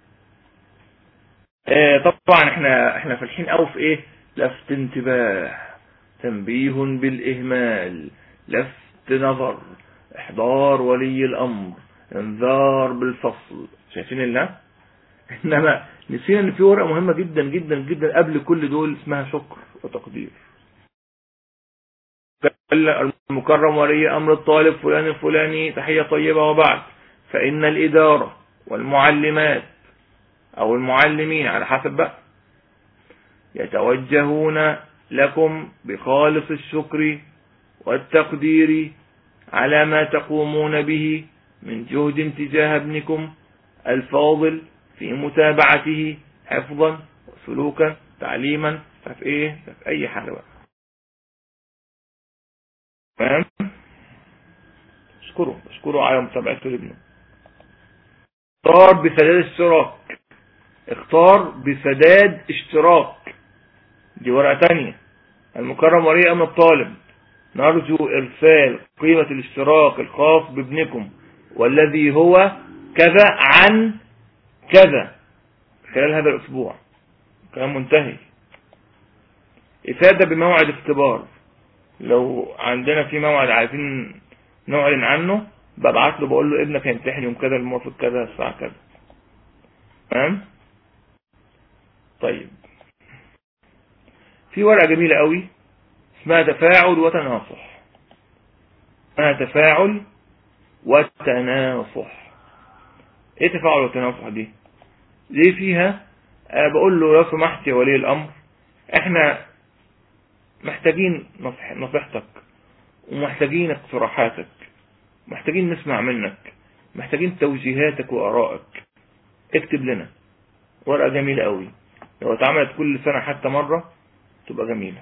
آه طبعا احنا احنا فالحين قوي في ايه لفت انتباه تنبيه بالإهمال لفت نظر إحضار ولي الأمر انذار بالفصل شايفين الله إنما نسينا إن في ورقة مهمة جدا جدا جدا قبل كل دول اسمها شكر وتقدير المكرم ولي أمر الطالب فلان الفلاني تحية طيبة وبعد فإن الإدارة والمعلمات أو المعلمين على حسب بقى يتوجهون لكم بخالص الشكر والتقدير على ما تقومون به من جهد تجاه ابنكم الفاضل في متابعته حفظا وسلوكا تعليما ففي ايه ففي اي حاجة بقى فاهم اشكره اشكره على متابعته لابنه اختار بسداد اشتراك اختار بسداد اشتراك دي ورقة تانية المكرم ولي أمر الطالب نرجو إرسال قيمة الاشتراك الخاص بابنكم والذي هو كذا عن كذا خلال هذا الأسبوع كلام منتهي إفادة بموعد اختبار لو عندنا في موعد عايزين نعلن عنه ببعت له بقول له ابنك هيمتحن يوم كذا الموافق كذا الساعة كذا تمام طيب في ورقة جميلة قوي اسمها تفاعل وتناصح اسمها تفاعل وتناصح ايه تفاعل وتناصح دي ليه فيها أه بقول له لو سمحت يا ولي الامر احنا محتاجين نصح نصيحتك ومحتاجين اقتراحاتك محتاجين نسمع منك محتاجين توجيهاتك وارائك اكتب لنا ورقة جميلة قوي لو اتعملت كل سنة حتى مرة تبقى جميلة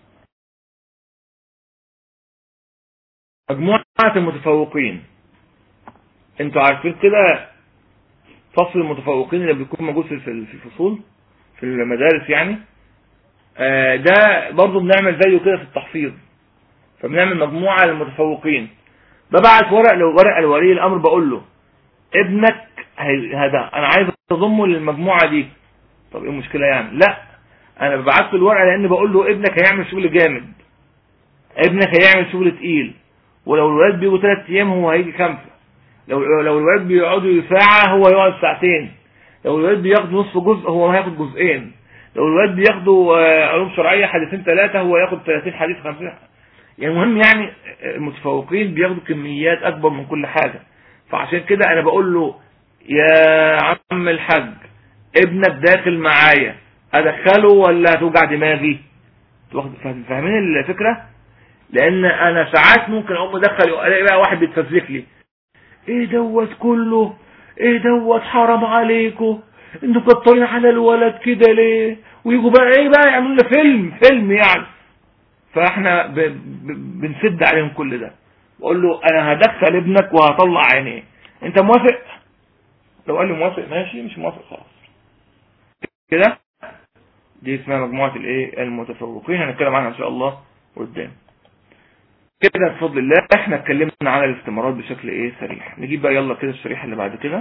مجموعة المتفوقين انتوا عارفين كده فصل المتفوقين اللي بيكون موجود في الفصول في المدارس يعني آه ده برضه بنعمل زيه كده في التحفيظ فبنعمل مجموعة للمتفوقين ببعت ورق لو ورق لولي الامر بقول له ابنك هذا انا عايز اضمه للمجموعة دي طب ايه المشكلة يعني لا انا ببعت له الورقة لان بقول له ابنك هيعمل شغل جامد ابنك هيعمل شغل تقيل ولو الولاد بيجوا ثلاث ايام هو هيجي خمسة لو لو الولاد بيقعدوا ساعة هو يقعد ساعتين لو الولاد بياخدوا نصف جزء هو هياخد جزئين لو الولاد بياخدوا علوم شرعية حديثين ثلاثة هو ياخد 30 حديث 50 يعني المهم يعني المتفوقين بياخدوا كميات اكبر من كل حاجة فعشان كده انا بقول له يا عم الحاج ابنك داخل معايا ادخله ولا هتوجع دماغي فاهمين الفكرة لان انا ساعات ممكن اقوم ادخل الاقي بقى واحد بيتفزلك لي ايه دوت كله ايه دوت حرام عليكم انتوا كترين على الولد كده ليه ويجوا بقى ايه بقى يعملوا لنا فيلم فيلم يعني فاحنا ب... ب... بنسد عليهم كل ده بقول له انا هدخل ابنك وهطلع عينيه انت موافق لو قال لي موافق ماشي مش موافق خلاص كده دي اسمها مجموعة الايه المتفوقين هنتكلم عنها ان شاء الله قدام كده بفضل الله احنا اتكلمنا على الاستمارات بشكل ايه سريع نجيب بقى يلا كده الشريحة اللي بعد كده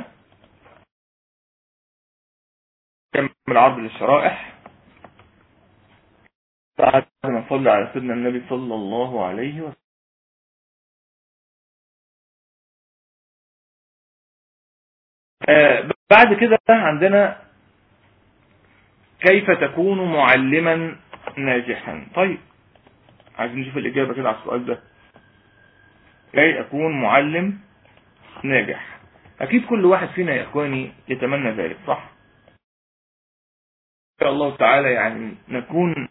نكمل عرض للشرائح بعد ما نصلي على سيدنا النبي صلى الله عليه وسلم آه بعد كده عندنا كيف تكون معلما ناجحا طيب عايزين نشوف الإجابة كده على السؤال ده كي أكون معلم ناجح أكيد كل واحد فينا يا إخواني يتمنى ذلك صح إن شاء الله تعالى يعني نكون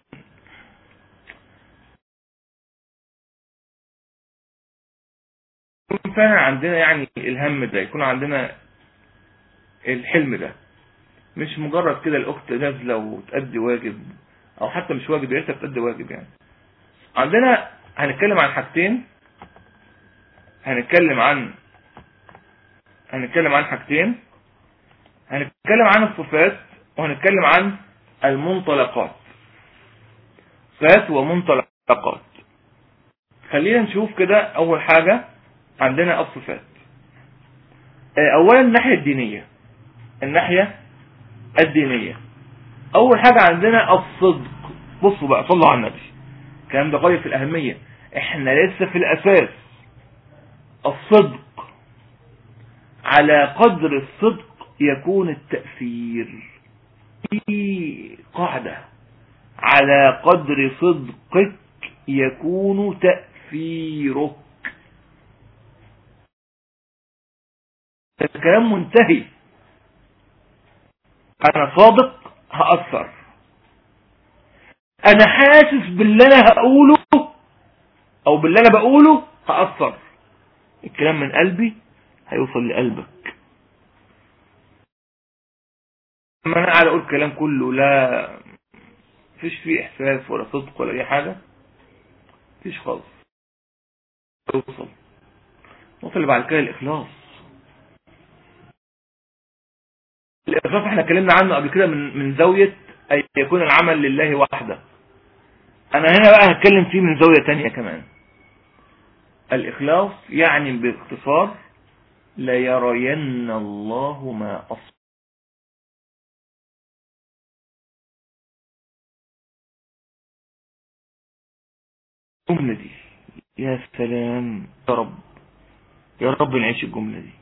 يكون فعلا عندنا يعني الهم ده يكون عندنا الحلم ده مش مجرد كده الأخت نازلة وتأدي واجب أو حتى مش واجب يا بتأدي واجب يعني عندنا هنتكلم عن حاجتين هنتكلم عن هنتكلم عن حاجتين هنتكلم عن الصفات وهنتكلم عن المنطلقات صفات ومنطلقات خلينا نشوف كده اول حاجة عندنا الصفات آه، اولا الناحية الدينية الناحية الدينية اول حاجة عندنا الصدق بصوا بقى صلوا على النبي الكلام ده غاية في الاهمية احنا لسه في الاساس الصدق على قدر الصدق يكون التأثير في قاعدة على قدر صدقك يكون تأثيرك الكلام منتهي انا صادق هأثر انا حاسس باللي انا هقوله او باللي انا بقوله هأثر الكلام من قلبي هيوصل لقلبك لما انا قاعد اقول كلام كله لا فيش فيه احساس ولا صدق ولا اي حاجة فيش خالص يوصل النقطة اللي بعد كده الاخلاص الإخلاص احنا اتكلمنا عنه قبل كده من من زاوية أن يكون العمل لله وحده أنا هنا بقى هتكلم فيه من زاوية تانية كمان الإخلاص يعني باختصار لا يرين الله ما أصبح الجملة دي يا سلام يا رب يا رب نعيش الجملة دي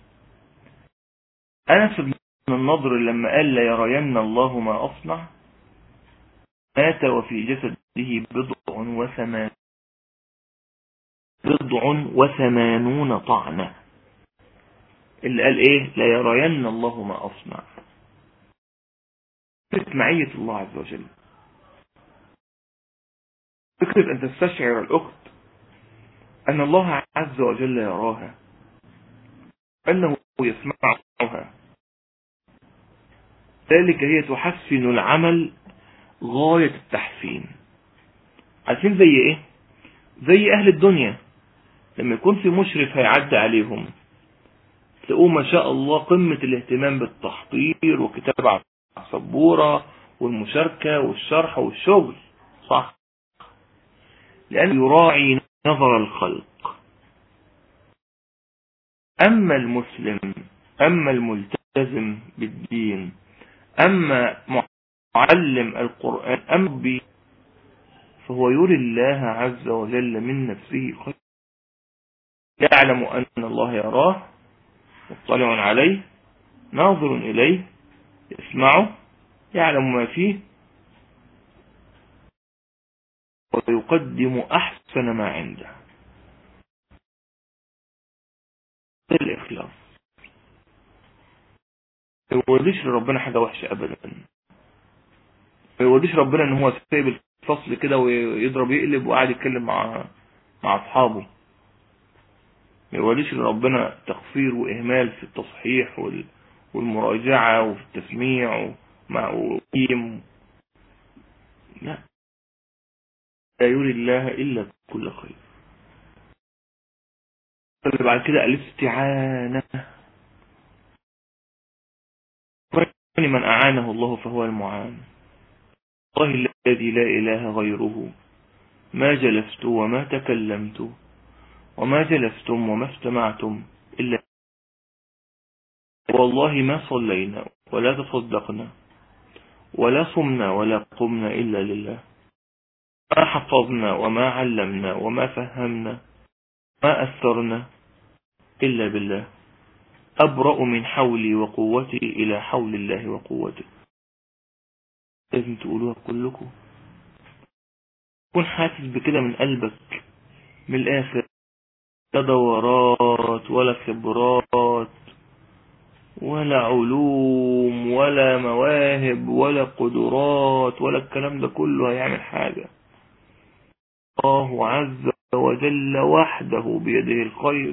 أنس بن النضر لما قال لا يرين الله ما أصنع مات وفي جسده بضع وثمان بضع وثمانون طعنة اللي قال ايه لا يرين الله ما أصنع فكرة معية الله عز وجل فكرة أن تستشعر الأخت أن الله عز وجل يراها أنه يسمعها ذلك هي تحسن العمل غاية التحسين عارفين زي ايه زي اهل الدنيا لما يكون في مشرف هيعدي عليهم تلاقوه ما شاء الله قمة الاهتمام بالتحضير وكتابة على السبورة والمشاركة والشرح والشغل صح لأنه يراعي نظر الخلق أما المسلم أما الملتزم بالدين أما معلم القرآن أما بي فهو يري الله عز وجل من نفسه خير يعلم أن الله يراه مطلع عليه ناظر إليه يسمعه يعلم ما فيه ويقدم أحسن ما عنده الإخلاص ما يوريش لربنا حاجة وحشة أبدا ما يوريش ربنا ان هو سايب الفصل كده ويضرب يقلب وقاعد يتكلم مع مع اصحابه ما يوريش لربنا تقصير واهمال في التصحيح وال... والمراجعة وفي التسميع ومع وقيم لا لا يري الله إلا كل خير اللي بعد كده الاستعانة من أعانه الله فهو المعان الله الذي لا إله غيره ما جلست وما تكلمت وما جلستم وما استمعتم إلا والله ما صلينا ولا تصدقنا ولا صمنا ولا قمنا إلا لله ما حفظنا وما علمنا وما فهمنا ما أثرنا إلا بالله أبرأ من حولي وقوتي إلى حول الله وقوته لازم تقولوها كلكم كن حاسس بكده من قلبك من الآخر لا دورات ولا خبرات ولا علوم ولا مواهب ولا قدرات ولا الكلام ده كله هيعمل حاجة الله عز وجل وحده بيده الخير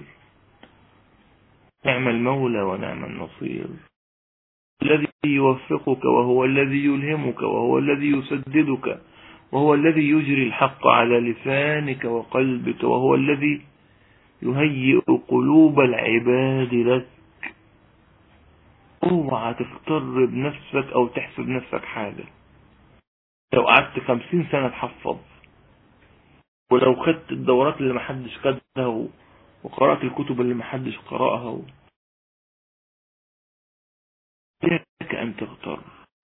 نعم المولى ونعم النصير الذي يوفقك وهو الذي يلهمك وهو الذي يسددك وهو الذي يجري الحق على لسانك وقلبك وهو الذي يهيئ قلوب العباد لك اوعى تفتر بنفسك او تحسب نفسك حاجة لو قعدت خمسين سنة تحفظ ولو خدت الدورات اللي محدش خدها وقرأت الكتب اللي محدش قرأها إياك أن تغتر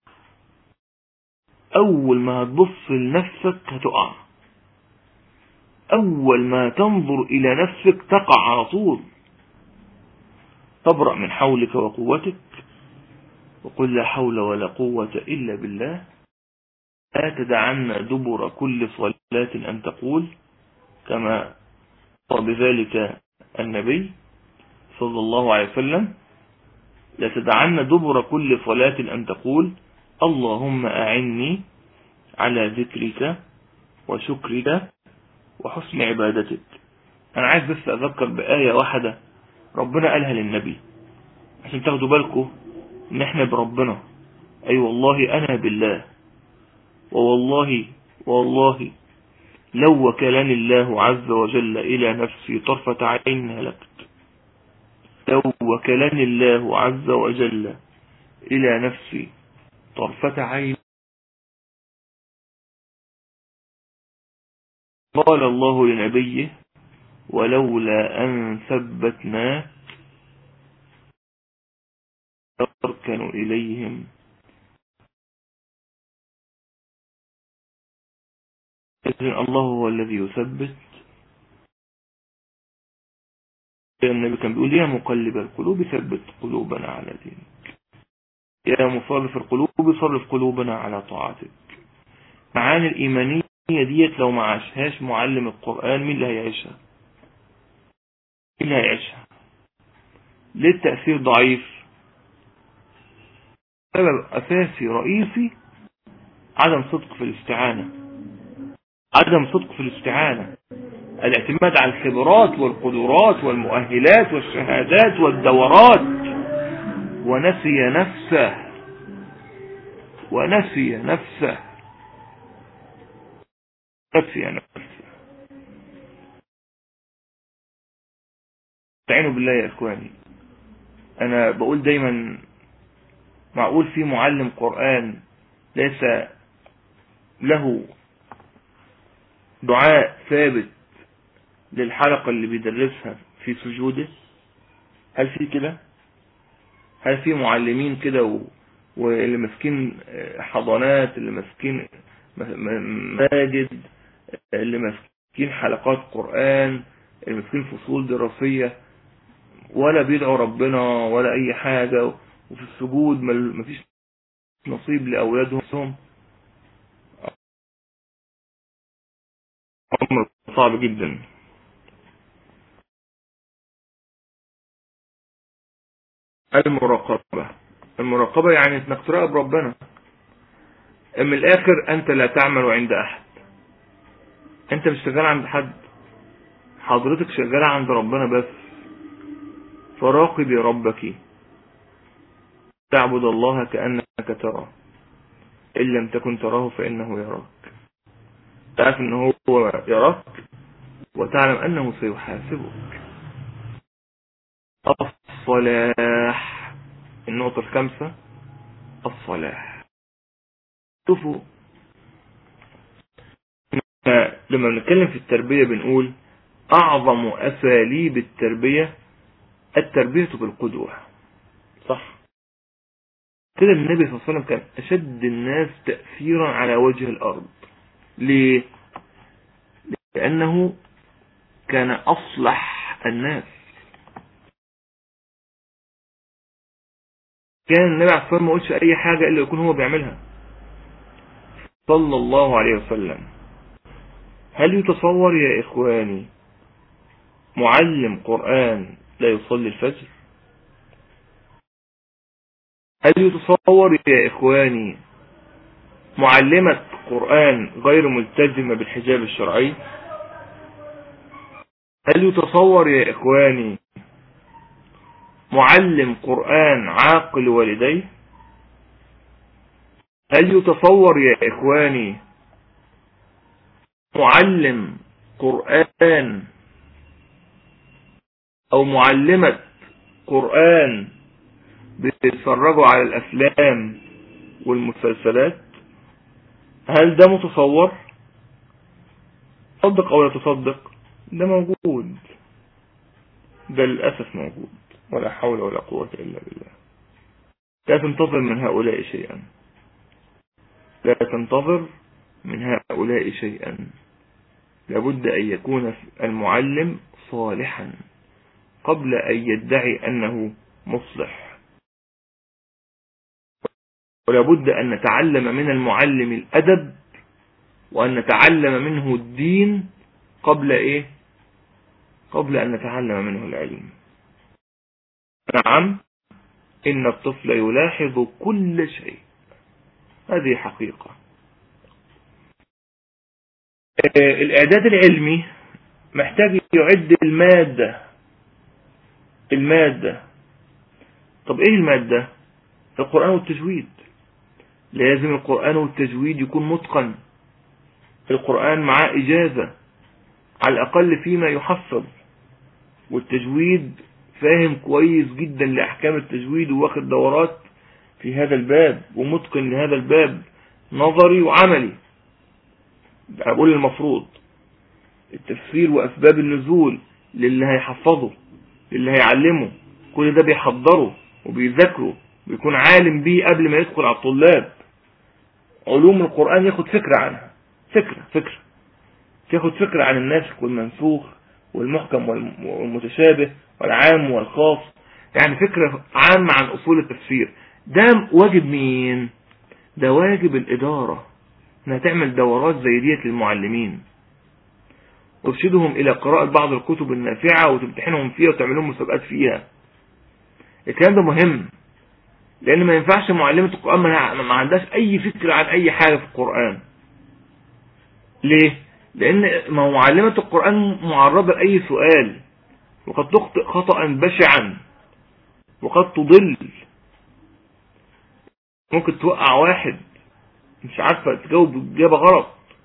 أول ما هتبص لنفسك هتقع أول ما تنظر إلى نفسك تقع على طول تبرأ من حولك وقوتك وقل لا حول ولا قوة إلا بالله لا تدعن دبر كل صلاة أن تقول كما قال بذلك النبي صلى الله عليه وسلم لا تدعن دبر كل صلاة أن تقول اللهم أعني على ذكرك وشكرك وحسن عبادتك أنا عايز بس أذكر بآية واحدة ربنا قالها للنبي عشان تاخدوا بالكم ان احنا بربنا اي أيوة والله انا بالله ووالله والله لو وكلني الله عز وجل الى نفسي طرفة عين هلكت لو وكلني الله عز وجل الى نفسي طرفة عين قال الله لنبيه ولولا أن ثبتنا تركنوا إليهم إذن الله هو الذي يثبت النبي كان بيقول يا مقلب القلوب ثبت قلوبنا على دينك يا مصرف القلوب صرف قلوبنا على طاعتك معاني الإيمانية ديت لو ما عاشهاش معلم القرآن مين اللي هيعيشها مين اللي هيعيشها ليه التأثير ضعيف سبب أساسي رئيسي عدم صدق في الاستعانة عدم صدق في الاستعانة الاعتماد على الخبرات والقدرات والمؤهلات والشهادات والدورات ونسي نفسه ونسي نفسه نسي نفسه استعينوا بالله يا اخواني انا بقول دايما معقول في معلم قرآن ليس له دعاء ثابت للحلقة اللي بيدرسها في سجوده هل في كده هل في معلمين كده و... واللي ماسكين حضانات اللي ماسكين مساجد اللي ماسكين حلقات قرآن اللي ماسكين فصول دراسية ولا بيدعوا ربنا ولا اي حاجة وفي السجود مفيش نصيب لأولادهم أمر صعب جدا المراقبة المراقبة يعني انك تراقب ربنا من الاخر انت لا تعمل عند احد انت مش شغال عند حد حضرتك شغالة عند ربنا بس فراقبي ربك تعبد الله كأنك تراه إن لم تكن تراه فإنه يراك تعرف أنه هو يراك وتعلم أنه سيحاسبك الصلاح النقطة الخامسة الصلاح شوفوا لما بنتكلم في التربية بنقول أعظم أساليب التربية التربية بالقدوة صح كده النبي صلى الله عليه وسلم كان أشد الناس تأثيرا على وجه الأرض ليه لأنه كان أصلح الناس كان النبي عليه الصلاة ما قلتش أي حاجة إلا يكون هو بيعملها صلى الله عليه وسلم هل يتصور يا إخواني معلم قرآن لا يصلي الفجر هل يتصور يا إخواني معلمة قرآن غير ملتزمة بالحجاب الشرعي هل يتصور يا إخواني معلم قرآن عاقل والديه هل يتصور يا إخواني معلم قرآن أو معلمة قرآن بيتفرجوا على الافلام والمسلسلات هل ده متصور تصدق او لا تصدق ده موجود ده للأسف موجود ولا حول ولا قوة إلا بالله لا تنتظر من هؤلاء شيئا لا تنتظر من هؤلاء شيئا لابد أن يكون المعلم صالحا قبل أن يدعي أنه مصلح ولابد أن نتعلم من المعلم الأدب وأن نتعلم منه الدين قبل إيه قبل أن نتعلم منه العلم نعم إن الطفل يلاحظ كل شيء هذه حقيقة الإعداد العلمي محتاج يعد المادة المادة طب إيه المادة القرآن والتجويد لازم القرآن والتجويد يكون متقن القرآن معاه إجازة على الأقل فيما يحفظ والتجويد فاهم كويس جدا لأحكام التجويد وواخد دورات في هذا الباب ومتقن لهذا الباب نظري وعملي أقول المفروض التفسير وأسباب النزول للي هيحفظه للي هيعلمه كل ده بيحضره وبيذاكره بيكون عالم بيه قبل ما يدخل على الطلاب علوم القرآن ياخد فكرة عنها فكرة فكرة تاخد فكرة عن الناسخ والمنسوخ والمحكم والمتشابه والعام والخاص يعني فكرة عامة عن أصول التفسير ده واجب مين ده واجب الإدارة انها تعمل دورات زي ديت للمعلمين ترشدهم إلى قراءة بعض الكتب النافعة وتمتحنهم فيها وتعمل لهم مسابقات فيها الكلام ده مهم لأن ما ينفعش معلمة القرآن ما عندهاش أي فكرة عن أي حاجة في القرآن ليه؟ لأن ما هو معلمة القرآن معرضة لأي سؤال وقد تخطئ خطأ بشعا وقد تضل ممكن توقع واحد مش عارفة تجاوب إجابة غلط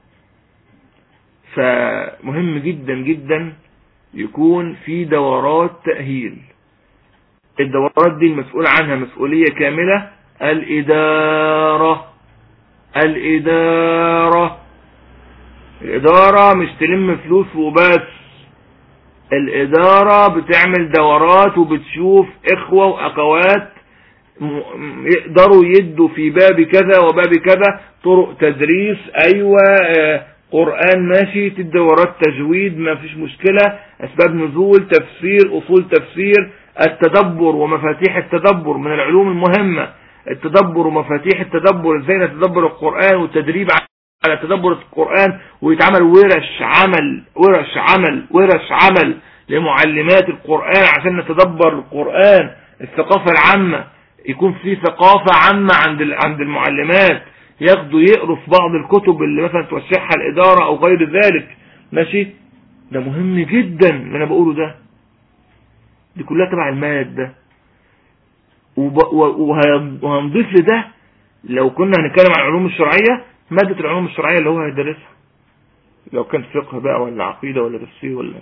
فمهم جدا جدا يكون في دورات تأهيل الدورات دي المسؤول عنها مسؤولية كاملة الإدارة الإدارة الإدارة مش تلم فلوس وبس الإدارة بتعمل دورات وبتشوف إخوة وأخوات يقدروا يدوا في باب كذا وباب كذا طرق تدريس أيوة قرآن ماشي تدورات تجويد ما فيش مشكلة أسباب نزول تفسير أصول تفسير التدبر ومفاتيح التدبر من العلوم المهمة التدبر ومفاتيح التدبر ازاي نتدبر القرآن والتدريب على تدبر القرآن ويتعمل ورش عمل ورش عمل ورش عمل لمعلمات القرآن عشان نتدبر القرآن الثقافة العامة يكون في ثقافة عامة عند عند المعلمات ياخدوا يقروا في بعض الكتب اللي مثلا توشحها الإدارة أو غير ذلك ماشي ده مهم جدا اللي أنا بقوله ده دي كلها تبع المادة وهنضيف لده لو كنا هنتكلم عن العلوم الشرعية مادة العلوم الشرعية اللي هو هيدرسها لو كان فقه بقى ولا عقيدة ولا تفسير ولا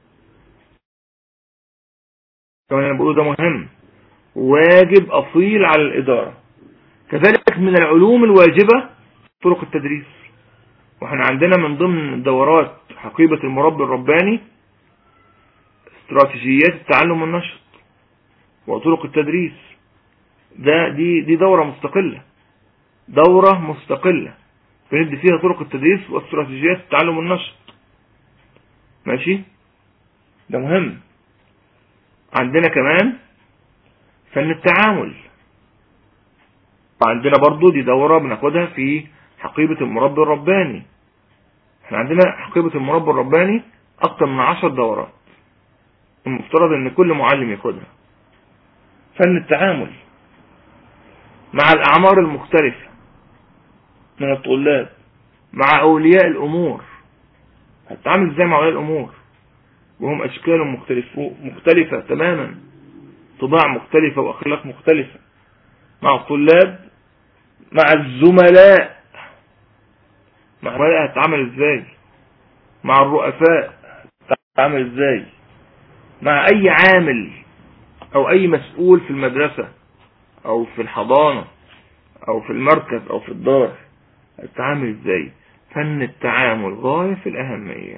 كمان انا بقوله ده مهم واجب اصيل على الادارة كذلك من العلوم الواجبة طرق التدريس واحنا عندنا من ضمن دورات حقيبة المربي الرباني استراتيجيات التعلم والنشط وطرق التدريس ده دي دي دورة مستقلة دورة مستقلة بندي فيها طرق التدريس واستراتيجيات التعلم والنشط ماشي ده مهم عندنا كمان فن التعامل وعندنا برضو دي دورة بناخدها في حقيبة المربي الرباني احنا عندنا حقيبة المربي الرباني اكتر من عشر دورات المفترض ان كل معلم ياخدها فن التعامل مع الاعمار المختلفة من الطلاب مع اولياء الامور هتتعامل ازاي مع اولياء الامور وهم اشكال مختلفة, مختلفة تماما طباع مختلفة واخلاق مختلفة مع الطلاب مع الزملاء مع الزملاء هتتعامل ازاي مع الرؤساء هتتعامل ازاي مع اي عامل او اي مسؤول في المدرسة او في الحضانة او في المركز او في الدار التعامل ازاي فن التعامل غاية في الاهمية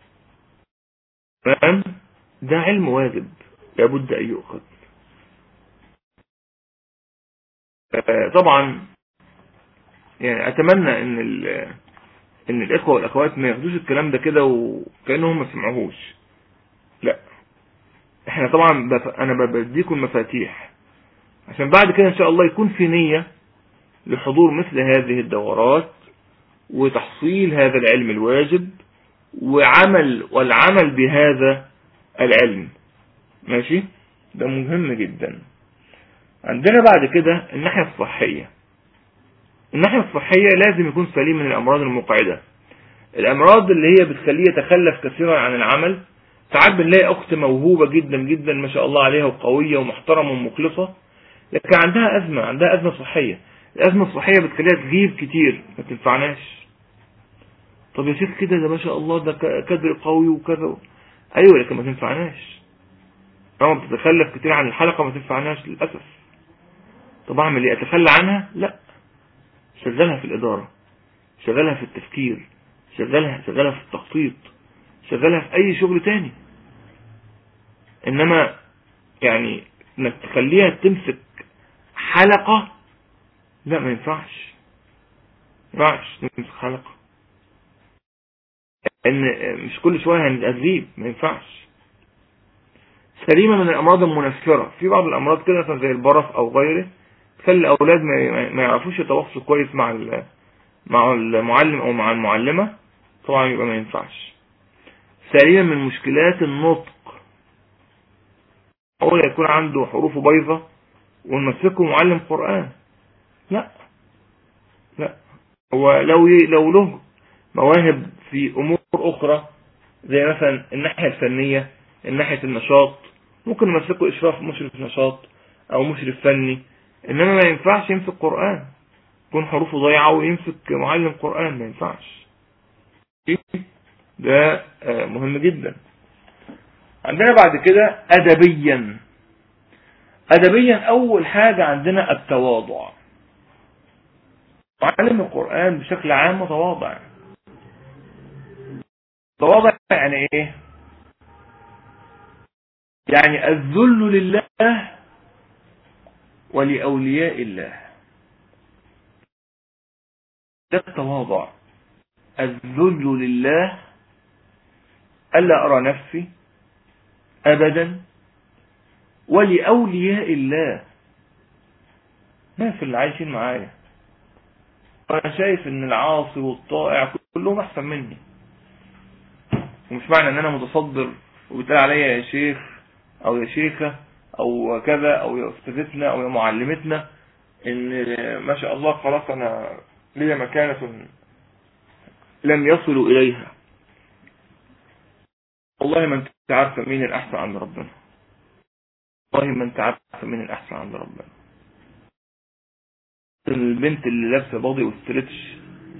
فهم ده علم واجب لابد ان يؤخذ طبعا يعني اتمنى ان ان الاخوة والاخوات ما ياخدوش الكلام ده كده وكأنهم ما سمعوهوش لا احنا طبعا بف... انا بديكم المفاتيح عشان بعد كده ان شاء الله يكون في نية لحضور مثل هذه الدورات وتحصيل هذا العلم الواجب وعمل والعمل بهذا العلم ماشي ده مهم جدا عندنا بعد كده الناحية الصحية الناحية الصحية لازم يكون سليم من الأمراض المقعدة الأمراض اللي هي بتخليه يتخلف كثيرا عن العمل ساعات بنلاقي أخت موهوبة جدا جدا ما شاء الله عليها وقوية ومحترمة ومخلصة لكن عندها أزمة عندها أزمة صحية الأزمة الصحية بتخليها تغيب كتير ما تنفعناش طب يا شيخ كده ده ما شاء الله ده كدر قوي وكذا أيوة لكن ما تنفعناش طبعا بتتخلف كتير عن الحلقة ما تنفعناش للأسف طب أعمل إيه أتخلى عنها لا شغلها في الإدارة شغلها في التفكير شغلها شغلها في التخطيط شغلها في أي شغل تاني إنما يعني إنك تخليها تمسك حلقة لا ما ينفعش ما ينفعش تمسك حلقة ان مش كل شوية هنأذيب ما ينفعش سليمة من الأمراض المنفرة في بعض الأمراض كده مثلا زي البرص أو غيره تخلي الأولاد ما يعرفوش يتواصلوا كويس مع مع المعلم أو مع المعلمة طبعا يبقى ما ينفعش سليمة من مشكلات النطق أول يكون عنده حروفه بايظة ونمسكه معلم قرآن لا لا هو لو لو له مواهب في أمور أخرى زي مثلا الناحية الفنية الناحية النشاط ممكن نمسكه إشراف مشرف نشاط أو مشرف فني إنما ما ينفعش يمسك قرآن يكون حروفه ضيعة ويمسك معلم قرآن ما ينفعش ده مهم جدا عندنا بعد كده أدبيا أدبيا أول حاجة عندنا التواضع معلم القرآن بشكل عام متواضع تواضع يعني ايه يعني الذل لله ولأولياء الله ده التواضع الذل لله ألا أرى نفسي أبدا ولأولياء الله ما في اللي عايشين معايا أنا شايف إن العاصي والطائع كلهم أحسن مني ومش معنى إن أنا متصدر وبيتقال عليا يا شيخ أو يا شيخة أو كذا أو يا أستاذتنا أو يا معلمتنا إن ما شاء الله خلاص أنا ليا مكانة لم يصلوا إليها والله ما انت عارفة مين الأحسن عند ربنا والله ما انت عارفة مين الأحسن عند ربنا البنت اللي لابسة باضي وستريتش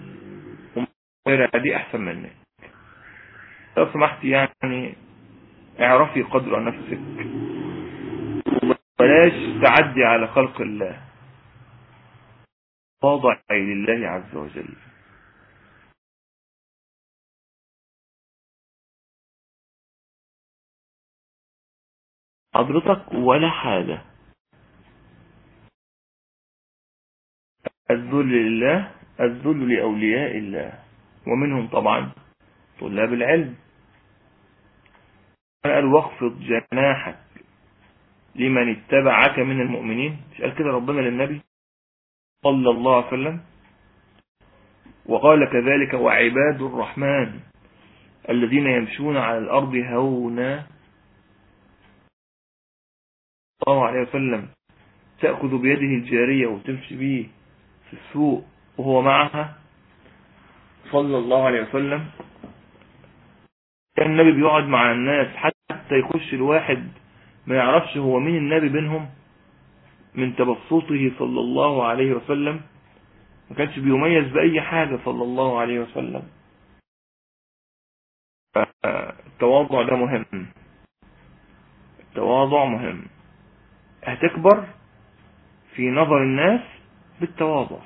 دي أحسن منك لو سمحتي يعني اعرفي قدر نفسك وبلاش تعدي على خلق الله تواضعي لله عز وجل حضرتك ولا حاجة الذل لله الذل لأولياء الله ومنهم طبعا طلاب العلم قال واخفض جناحك لمن اتبعك من المؤمنين مش قال كده ربنا للنبي صلى الله عليه وسلم وقال كذلك وعباد الرحمن الذين يمشون على الأرض هونا صلى الله عليه وسلم تأخذ بيده الجارية وتمشي به في السوق وهو معها صلى الله عليه وسلم كان النبي بيقعد مع الناس حتى يخش الواحد ما يعرفش هو مين النبي بينهم من تبسطه صلى الله عليه وسلم ما كانش بيميز بأي حاجة صلى الله عليه وسلم التواضع ده مهم التواضع مهم هتكبر في نظر الناس بالتواضع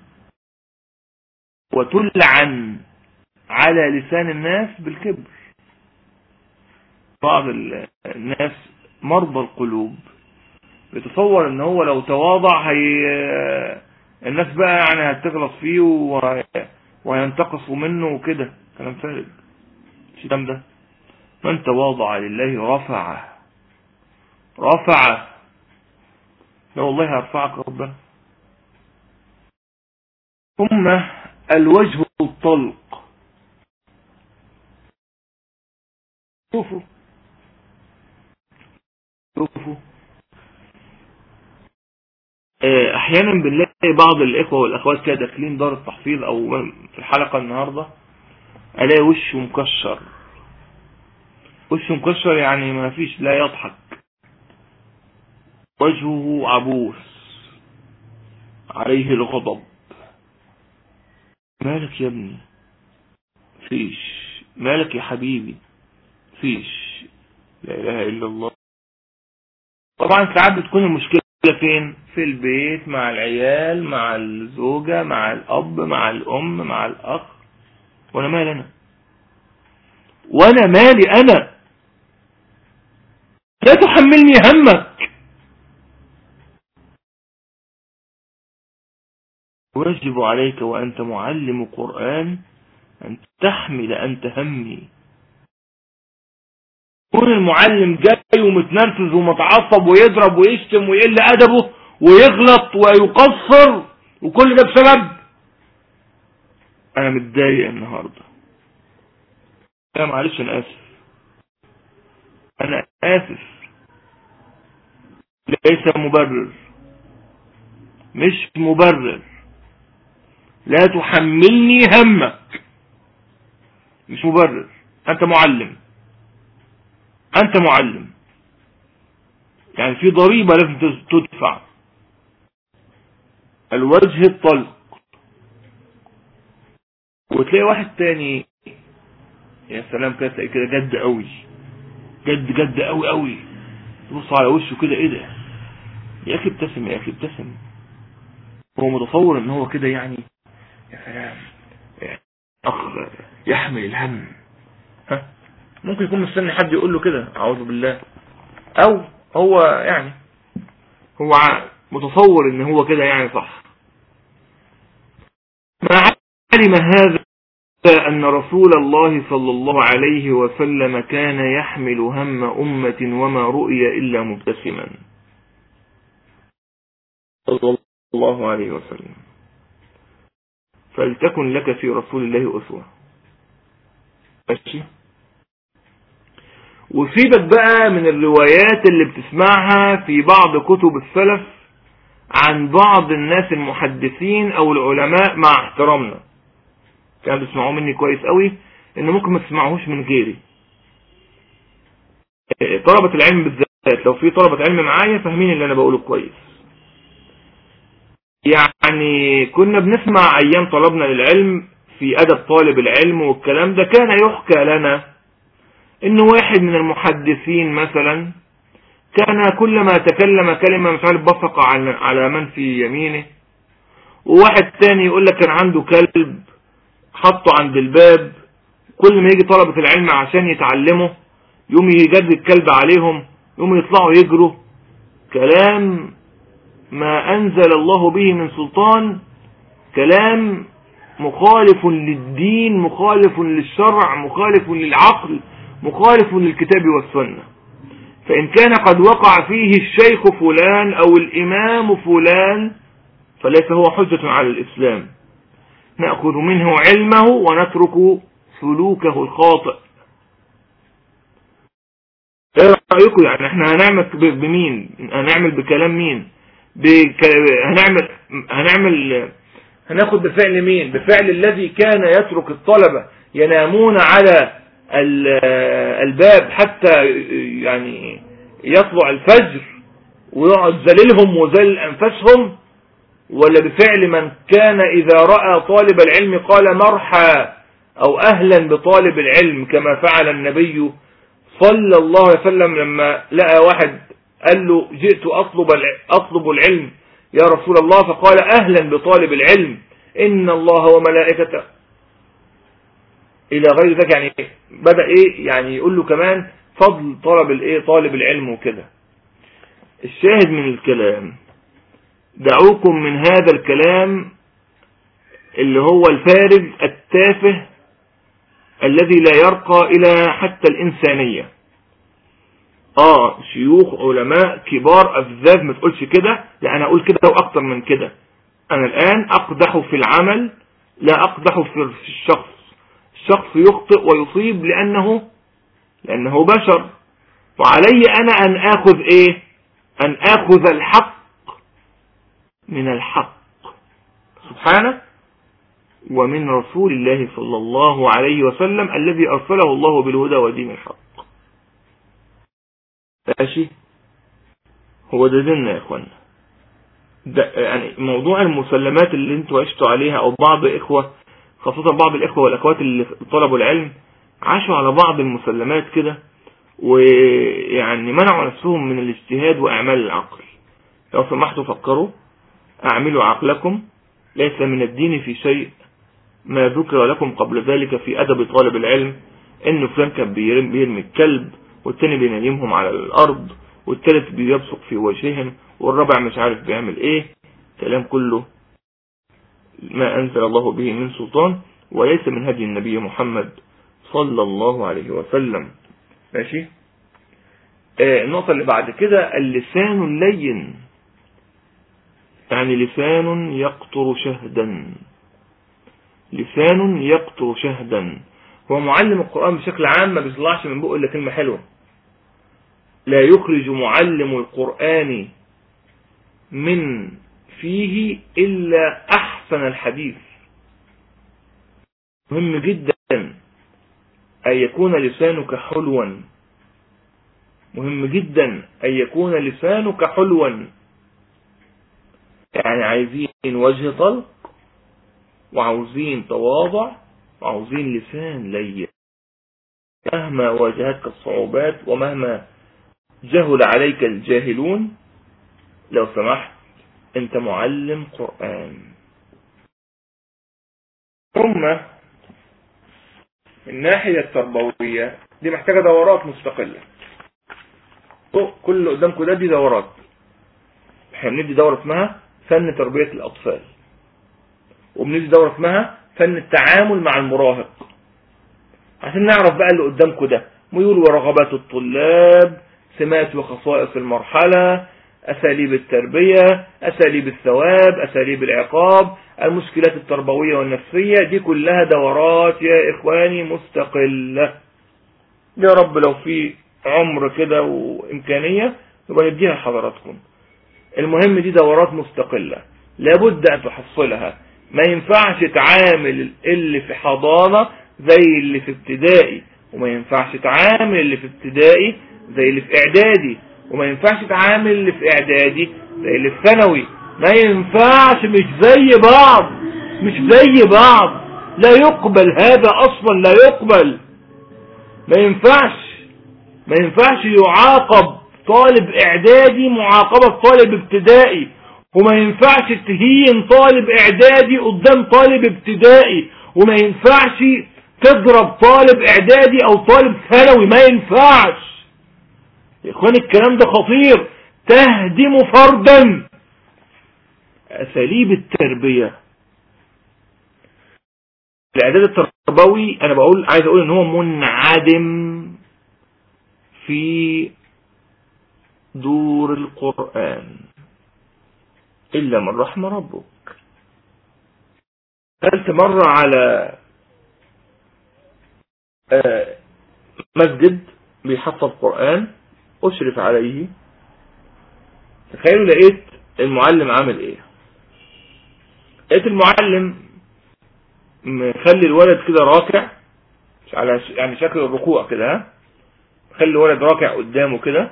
وتلعن على لسان الناس بالكبر بعض الناس مرضى القلوب بيتصور ان هو لو تواضع هي الناس بقى يعني هتغلط فيه وهينتقصوا منه وكده كلام فارغ الكلام ده من تواضع لله رفعه رفعه لا والله هرفعك ربنا ثم الوجه الطلق شوفوا شوفوا آه، احيانا بنلاقي بعض الاخوة والاخوات كده داخلين دار التحفيظ او في الحلقة النهاردة الاقي وشه مكشر وشه مكشر يعني ما فيش لا يضحك وجهه عبوس عليه الغضب مالك يا ابني فيش مالك يا حبيبي فيش لا اله الا الله طبعا ساعات بتكون المشكلة فين في البيت مع العيال مع الزوجة مع الاب مع الام مع الاخ وانا مالي انا وانا مالي انا لا تحملني همك ويجب عليك وأنت معلم قرآن أن تحمل أنت همي يكون المعلم جاي ومتنرفز ومتعصب ويضرب ويشتم ويقل أدبه ويغلط ويقصر وكل ده بسبب أنا متضايق النهاردة يا معلش أنا آسف أنا آسف ليس مبرر مش مبرر لا تحملني همك مش مبرر أنت معلم أنت معلم يعني في ضريبة لازم تدفع الوجه الطلق وتلاقي واحد تاني يا سلام كده تلاقي كده جد قوي جد جد قوي قوي تبص على وشه كده ايه ده يا اخي ابتسم يا اخي ابتسم هو متصور ان هو كده يعني يا سلام اخ يحمل الهم ها ممكن يكون مستني حد يقول له كده اعوذ بالله او هو يعني هو متصور ان هو كده يعني صح ما علم هذا أن رسول الله صلى الله عليه وسلم كان يحمل هم أمة وما رؤي إلا مبتسما صلى الله عليه وسلم فلتكن لك في رسول الله أسوة ماشي وسيبك بقى من الروايات اللي بتسمعها في بعض كتب السلف عن بعض الناس المحدثين او العلماء مع احترامنا كانوا بيسمعوه مني كويس قوي ان ممكن ما تسمعوهوش من غيري طلبة العلم بالذات لو في طلبة علم معايا فاهمين اللي انا بقوله كويس يعني كنا بنسمع ايام طلبنا للعلم في ادب طالب العلم والكلام ده كان يحكى لنا ان واحد من المحدثين مثلا كان كلما تكلم كلمة مش عارف بصق على من في يمينه وواحد تاني يقول لك كان عنده كلب حطه عند الباب كل ما يجي طلبة العلم عشان يتعلموا يوم يجد الكلب عليهم يوم يطلعوا يجروا كلام ما أنزل الله به من سلطان كلام مخالف للدين مخالف للشرع مخالف للعقل مخالف للكتاب والسنة فإن كان قد وقع فيه الشيخ فلان أو الإمام فلان فليس هو حجة على الإسلام نأخذ منه علمه ونترك سلوكه الخاطئ ايه رأيكم يعني احنا هنعمل بمين هنعمل بكلام مين بك... هنعمل هنعمل هناخد بفعل مين بفعل الذي كان يترك الطلبة ينامون على الباب حتى يعني يطلع الفجر ويقعد زللهم وزل أنفسهم ولا بفعل من كان إذا رأى طالب العلم قال مرحى أو أهلا بطالب العلم كما فعل النبي صلى الله عليه وسلم لما لقى واحد قال له جئت أطلب أطلب العلم يا رسول الله فقال أهلا بطالب العلم إن الله وملائكته إلى غير ذلك يعني بدأ إيه يعني يقول له كمان فضل طلب الإيه طالب العلم وكده الشاهد من الكلام دعوكم من هذا الكلام اللي هو الفارغ التافه الذي لا يرقى الى حتى الانسانية اه شيوخ علماء كبار افذاذ ما تقولش كده لا انا اقول كده واكتر من كده انا الان اقدح في العمل لا اقدح في الشخص الشخص يخطئ ويصيب لانه لانه بشر وعلي انا ان اخذ ايه ان اخذ الحق من الحق سبحانه ومن رسول الله صلى الله عليه وسلم الذي أرسله الله بالهدى ودين الحق ماشي هو ده ديننا يا اخوانا ده يعني موضوع المسلمات اللي انتوا عشتوا عليها او بعض اخوة خاصة بعض الاخوة والاخوات اللي طلبوا العلم عاشوا على بعض المسلمات كده ويعني منعوا نفسهم من الاجتهاد واعمال العقل لو سمحتوا فكروا اعملوا عقلكم ليس من الدين في شيء ما ذكر لكم قبل ذلك في أدب طالب العلم إنه فلان كان بيرمي الكلب والتاني بينيمهم على الأرض والتالت بيبصق في وجههم والرابع مش عارف بيعمل إيه كلام كله ما أنزل الله به من سلطان وليس من هدي النبي محمد صلى الله عليه وسلم ماشي آه النقطة اللي بعد كده اللسان اللين يعني لسان يقطر شهدا لسان يقطر شهدا هو معلم القرآن بشكل عام ما بيطلعش من بقه إلا كلمة حلوة لا يخرج معلم القرآن من فيه إلا أحسن الحديث مهم جدا أن يكون لسانك حلوا مهم جدا أن يكون لسانك حلوا يعني عايزين وجه طلق وعاوزين تواضع وعاوزين لسان لين مهما واجهتك الصعوبات ومهما جهل عليك الجاهلون لو سمحت انت معلم قرآن ثم من الناحية التربوية دي محتاجة دورات مستقلة كل قدامكم ده دي دورات احنا بندي دورة اسمها فن تربية الأطفال وبندي دورة اسمها فن التعامل مع المراهق عشان نعرف بقى اللي قدامكم ده ميول ورغبات الطلاب سمات وخصائص المرحلة أساليب التربية أساليب الثواب أساليب العقاب المشكلات التربوية والنفسية دي كلها دورات يا إخواني مستقلة يا رب لو في عمر كده وإمكانية يبقى نديها لحضراتكم المهم دي دورات مستقلة لابد أن تحصلها ما ينفعش تعامل اللي في حضانة زي اللي في ابتدائي وما ينفعش تعامل اللي في ابتدائي زي اللي في اعدادي وما ينفعش تعامل اللي في اعدادي زي اللي في ثانوي ما ينفعش مش زي بعض مش زي بعض لا يقبل هذا اصلا لا يقبل ما ينفعش ما ينفعش يعاقب طالب اعدادي معاقبة طالب ابتدائي وما ينفعش تهين طالب اعدادي قدام طالب ابتدائي وما ينفعش تضرب طالب اعدادي او طالب ثانوي ما ينفعش يا اخوان الكلام ده خطير تهدم فردا اساليب التربية الاعداد التربوي انا بقول عايز اقول ان هو منعدم في دور القرآن إلا من رحم ربك قلت مرة على مسجد بيحفظ قرآن أشرف عليه تخيلوا لقيت المعلم عامل ايه لقيت المعلم مخلي الولد كده راكع على يعني شكل الركوع كده ها خلي الولد راكع قدامه كده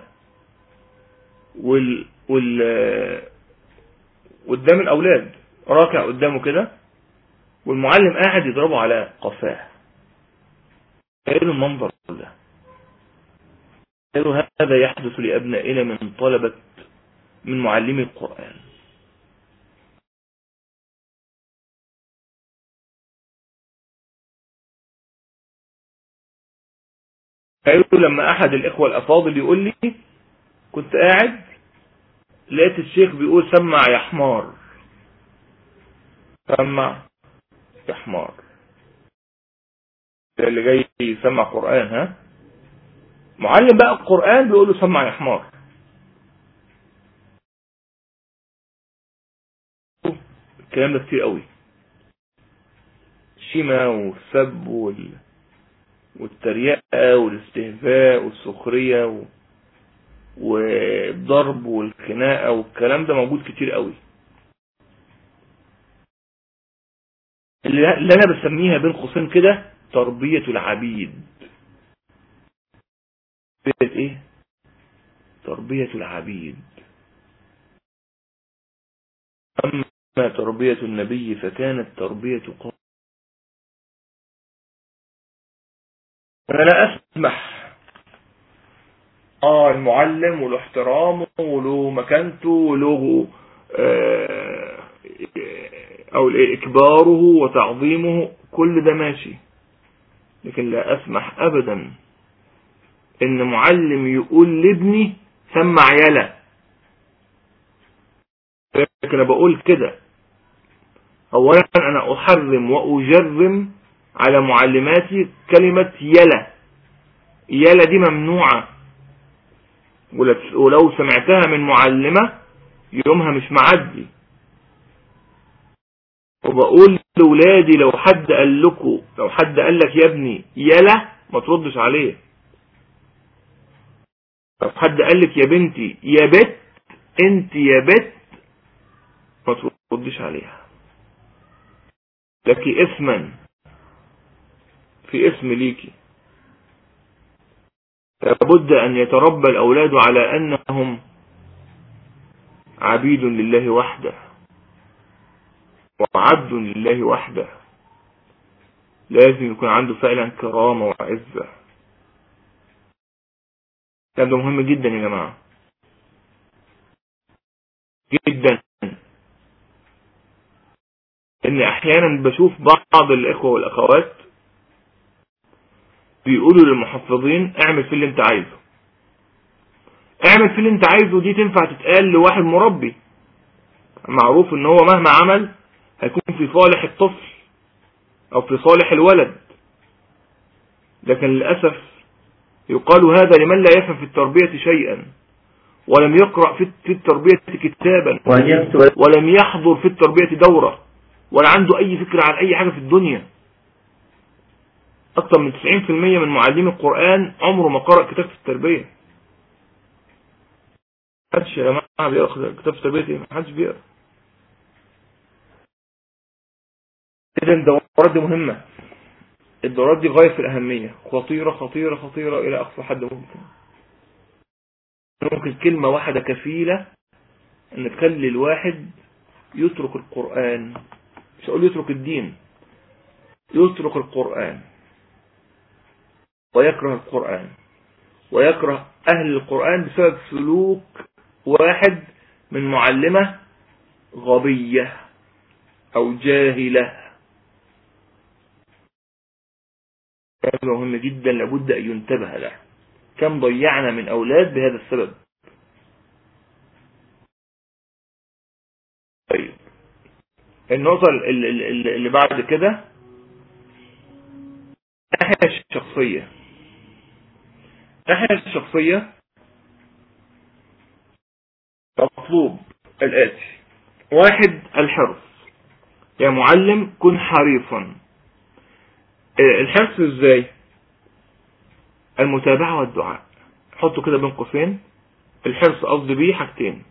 وال وال قدام الاولاد راكع قدامه كده والمعلم قاعد يضربه على قفاه ايه المنظر ده قالوا هذا يحدث لأبنائنا من طلبة من معلمي القرآن قالوا لما أحد الإخوة الأفاضل يقول لي كنت قاعد لقيت الشيخ بيقول سمع يا حمار سمع يا حمار ده اللي جاي يسمع قرآن ها معلم بقى القرآن بيقول له سمع يا حمار الكلام ده كتير قوي الشيمة والسب وال... والتريقة والاستهزاء والسخرية و... والضرب والخناقة والكلام ده موجود كتير قوي اللي انا بسميها بين قوسين كده تربية العبيد تربية ايه تربية العبيد اما تربية النبي فكانت تربية قوم انا لا اسمح اه المعلم وله احترامه وله مكانته وله آه او اكباره وتعظيمه كل ده ماشي لكن لا اسمح ابدا ان معلم يقول لابني سمع يلا لكن انا بقول كده اولا انا احرم واجرم على معلماتي كلمة يلا يلا دي ممنوعة ولو سمعتها من معلمة يومها مش معدي وبقول لولادي لو حد قال لكم لو حد قال لك يا ابني يلا ما تردش عليه لو حد قال لك يا بنتي يا بت انت يا بت ما تردش عليها لك اسما في اسم ليكي لابد ان يتربى الاولاد على انهم عبيد لله وحده وعبد لله وحده لازم يكون عنده فعلا كرامة وعزة كان ده مهم جدا يا جماعة جدا ان احيانا بشوف بعض الاخوة والاخوات بيقولوا للمحفظين اعمل في اللي انت عايزه اعمل في اللي انت عايزه دي تنفع تتقال لواحد مربي معروف ان هو مهما عمل هيكون في صالح الطفل او في صالح الولد لكن للأسف يقال هذا لمن لا يفهم في التربية شيئا ولم يقرأ في التربية كتابا ولم يحضر في التربية دورة ولا عنده اي فكرة عن اي حاجة في الدنيا اكثر من 90% من معلمي القرآن عمره ما قرأ كتاب في التربية محدش يا جماعة بيقرأ كتاب في التربية محدش بيقرأ اذا الدورات دي مهمة الدورات دي غاية في الأهمية خطيرة خطيرة خطيرة إلى أقصى حد ممكن ممكن كلمة واحدة كفيلة أن تخلي الواحد يترك القرآن مش أقول يترك الدين يترك القرآن ويكره القرآن ويكره أهل القرآن بسبب سلوك واحد من معلمة غبية أو جاهلة هذا مهم جدا لابد أن ينتبه له كم ضيعنا من أولاد بهذا السبب طيب النقطة اللي بعد كده الناحية الشخصية الناحية الشخصية مطلوب الآتي واحد الحرص يا معلم كن حريصا الحرص ازاي المتابعة والدعاء حطوا كده بين قوسين الحرص قصدي بيه حاجتين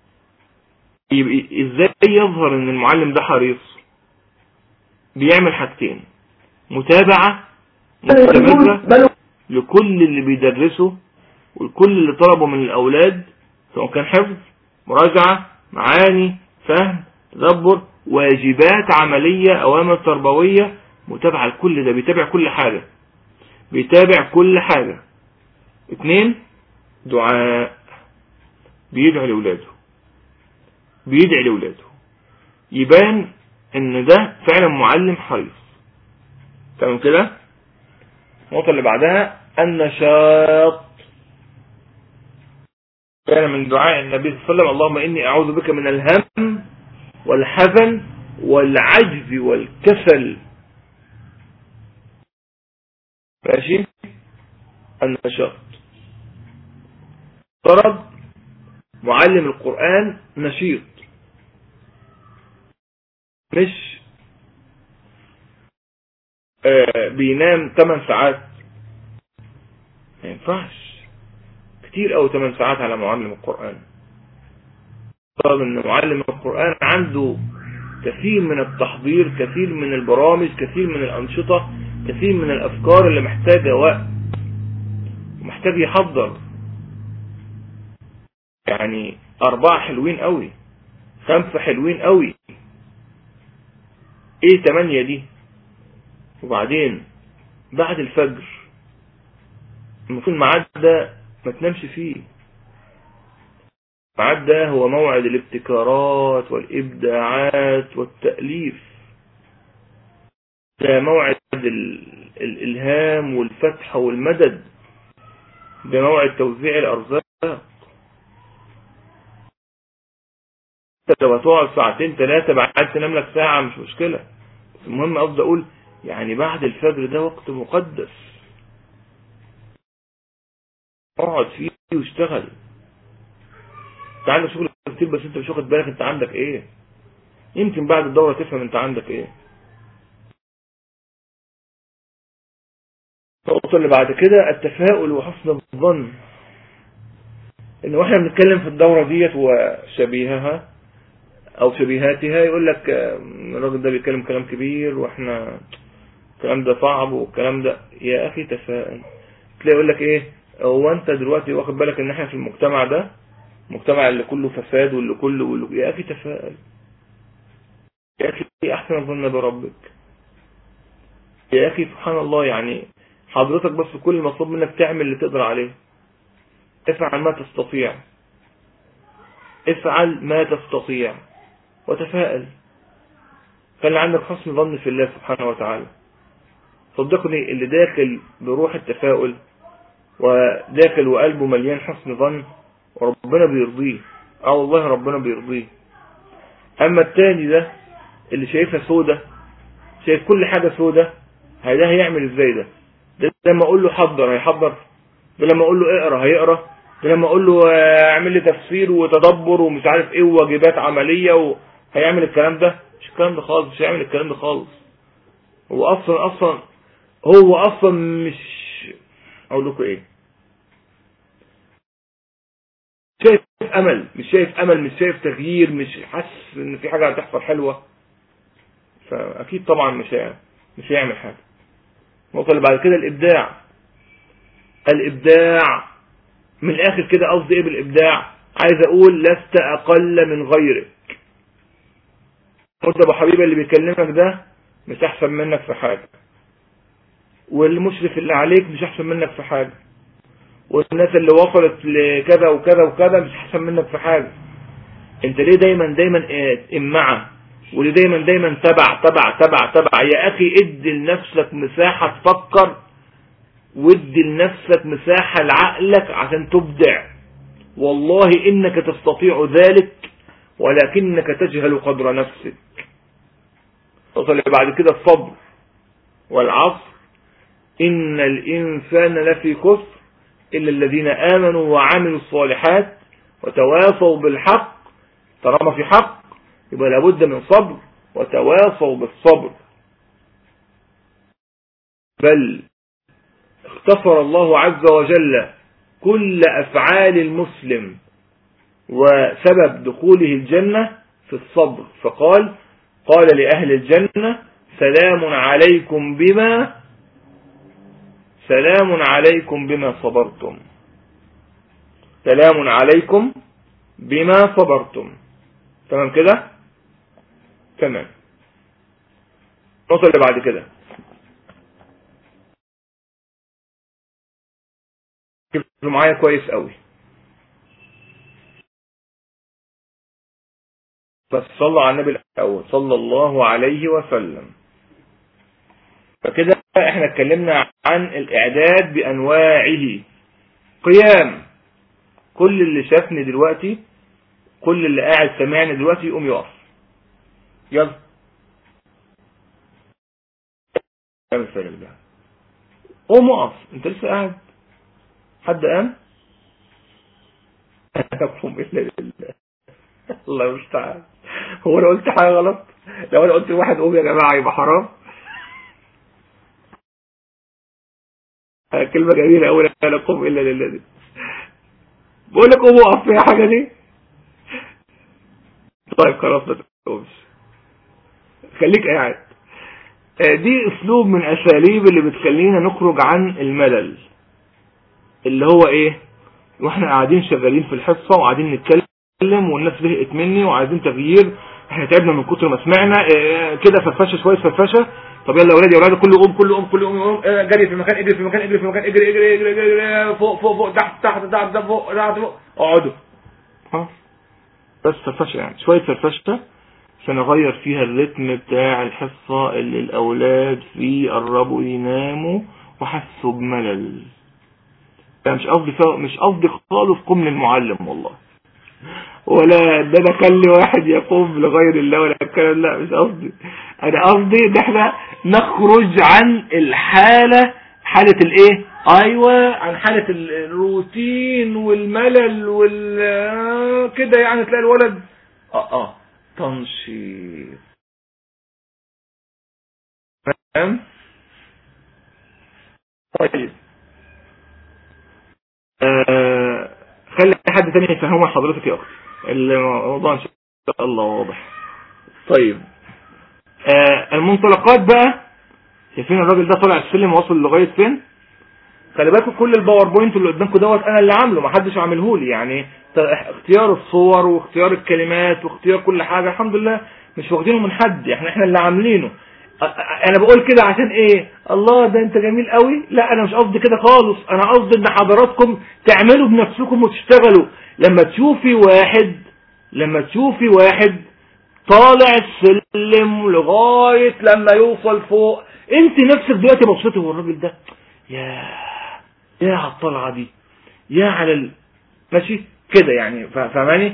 ازاي يظهر ان المعلم ده حريص بيعمل حاجتين متابعة مستمرة لكل اللي بيدرسه وكل اللي طلبه من الاولاد سواء كان حفظ مراجعة معاني فهم تدبر واجبات عملية اوامر تربوية متابعة لكل ده بيتابع كل حاجة بيتابع كل حاجة اتنين دعاء بيدعي لولاده بيدعي لولاده يبان ان ده فعلا معلم حريص تمام كده النقطة اللي بعدها النشاط كان من دعاء النبي صلى الله عليه وسلم اللهم إني أعوذ بك من الهم والحزن والعجز والكسل ماشي النشاط طرد معلم القرآن نشيط مش آه بينام 8 ساعات ما ينفعش كتير او 8 ساعات على معلم القرآن طبعا ان معلم القرآن عنده كثير من التحضير كثير من البرامج كثير من الأنشطة كثير من الأفكار اللي محتاجة وقت ومحتاج يحضر يعني أربعة حلوين قوي خمسة حلوين قوي ايه تمانية دي وبعدين بعد الفجر المفروض الميعاد ده ما تنامش فيه الميعاد ده هو موعد الابتكارات والإبداعات والتأليف ده موعد الإلهام والفتح والمدد ده موعد توزيع الأرزاق لو هتقعد ساعتين ثلاثة بعد تنام لك ساعة مش مشكلة بس المهم قصدي أقول يعني بعد الفجر ده وقت مقدس اقعد فيه واشتغل انت عندك شغل كتير بس انت مش واخد بالك انت عندك ايه يمكن بعد الدورة تفهم انت عندك ايه النقطة اللي بعد كده التفاؤل وحسن الظن ان واحنا بنتكلم في الدورة ديت وشبيهها او شبيهاتها يقول لك الراجل ده بيتكلم كلام كبير واحنا الكلام ده صعب والكلام ده يا اخي تفائل تلاقي يقول لك ايه هو انت دلوقتي واخد بالك ان احنا في المجتمع ده المجتمع اللي كله فساد واللي كله واللي يا اخي تفائل يا اخي احسن الظن بربك يا اخي سبحان الله يعني حضرتك بس كل المطلوب منك تعمل اللي تقدر عليه افعل ما تستطيع افعل ما تستطيع وتفائل خلي عندك حسن ظن في الله سبحانه وتعالى صدقني اللي داخل بروح التفاؤل وداخل وقلبه مليان حسن ظن وربنا بيرضيه اه والله ربنا بيرضيه اما التاني ده اللي شايفها سودة شايف كل حاجة سودة ده هيعمل ازاي ده ده لما اقول له حضر هيحضر ده لما اقول له اقرا هيقرا ده لما اقول له اعمل لي تفسير وتدبر ومش عارف ايه وواجبات عمليه وهيعمل الكلام ده مش الكلام ده خالص مش هيعمل الكلام ده خالص هو اصلا اصلا هو اصلا مش اقول لكم ايه شايف امل مش شايف امل مش شايف تغيير مش حاسس ان في حاجه هتحصل حلوه فاكيد طبعا مش مش هيعمل حاجه النقطه اللي بعد كده الابداع الابداع من الاخر كده قصدي ايه بالابداع عايز اقول لست اقل من غيرك قلت ابو حبيبه اللي بيكلمك ده مش احسن منك في حاجه والمشرف اللي عليك مش احسن منك في حاجه والناس اللي وصلت لكذا وكذا وكذا مش احسن منك في حاجه انت ليه دايما دايما امعه وليه دايما دايما تبع تبع تبع تبع يا اخي ادي لنفسك مساحه تفكر وادي لنفسك مساحة لعقلك عشان تبدع والله إنك تستطيع ذلك ولكنك تجهل قدر نفسك وصل بعد كده الصبر والعصر إن الإنسان لفي كفر إلا الذين آمنوا وعملوا الصالحات وتواصوا بالحق طالما في حق يبقى لابد من صبر وتواصوا بالصبر بل اختصر الله عز وجل كل أفعال المسلم وسبب دخوله الجنة في الصبر فقال قال لأهل الجنة سلام عليكم بما سلام عليكم بما صبرتم سلام عليكم بما صبرتم تمام كده تمام النقطة اللي بعد كده ركزوا معايا كويس قوي بس صلوا على النبي الاول صلى الله عليه وسلم فكده احنا اتكلمنا عن الاعداد بانواعه قيام كل اللي شافني دلوقتي كل اللي قاعد سامعني دلوقتي يقوم يقف يلا اعمل الفرق ده قوم اقف انت لسه قاعد حد قام تقوم الا لله الله المستعان هو انا قلت حاجه غلط لو انا قلت لواحد قوم يا جماعه يبقى حرام كلمه جميله قوي لا قوم الا لله دي بقول لك قوم اقف في حاجه دي طيب خلاص ما تقومش خليك قاعد دي اسلوب من اساليب اللي بتخلينا نخرج عن الملل اللي هو ايه واحنا قاعدين شغالين في الحصة وقاعدين نتكلم والناس زهقت مني وعايزين تغيير احنا تعبنا من كتر ما سمعنا اه كده فرفشه شويه فرفشه طب يلا يا ولاد يا ولاد كله قوم كله قوم كله قوم يقوم اه جري في مكان اجري في مكان اجري في مكان اجري اجري اجري, اجري, اجري فوق فوق فوق تحت تحت تحت فوق تحت فوق اقعدوا ها بس فرفشه يعني شويه فرفشه عشان اغير فيها الريتم بتاع الحصة اللي الاولاد فيه قربوا يناموا وحسوا بملل ده مش قصدي مش قصدي خالص قم للمعلم والله ولا ده انا اخلي واحد يقوم لغير الله ولا الكلام لا مش قصدي انا قصدي ان احنا نخرج عن الحالة حالة الايه ايوه عن حالة الروتين والملل وال كده يعني تلاقي الولد اه اه تنشيط فاهم طيب آه خلي حد تاني يفهمها حضرتك يا اخي الموضوع ان شاء الله واضح طيب آه المنطلقات بقى شايفين الراجل ده طالع السلم واصل لغايه فين خلي بالكم كل الباوربوينت اللي قدامكم دوت انا اللي عامله ما حدش عامله لي يعني اختيار الصور واختيار الكلمات واختيار كل حاجه الحمد لله مش واخدينه من حد احنا احنا اللي عاملينه انا بقول كده عشان ايه الله ده انت جميل قوي لا انا مش قصدي كده خالص انا قصدي ان حضراتكم تعملوا بنفسكم وتشتغلوا لما تشوفي واحد لما تشوفي واحد طالع السلم لغايه لما يوصل فوق انت نفسك دلوقتي مبسوطه والراجل ده يا يا على الطلعه دي يا على ال... ماشي كده يعني فاهماني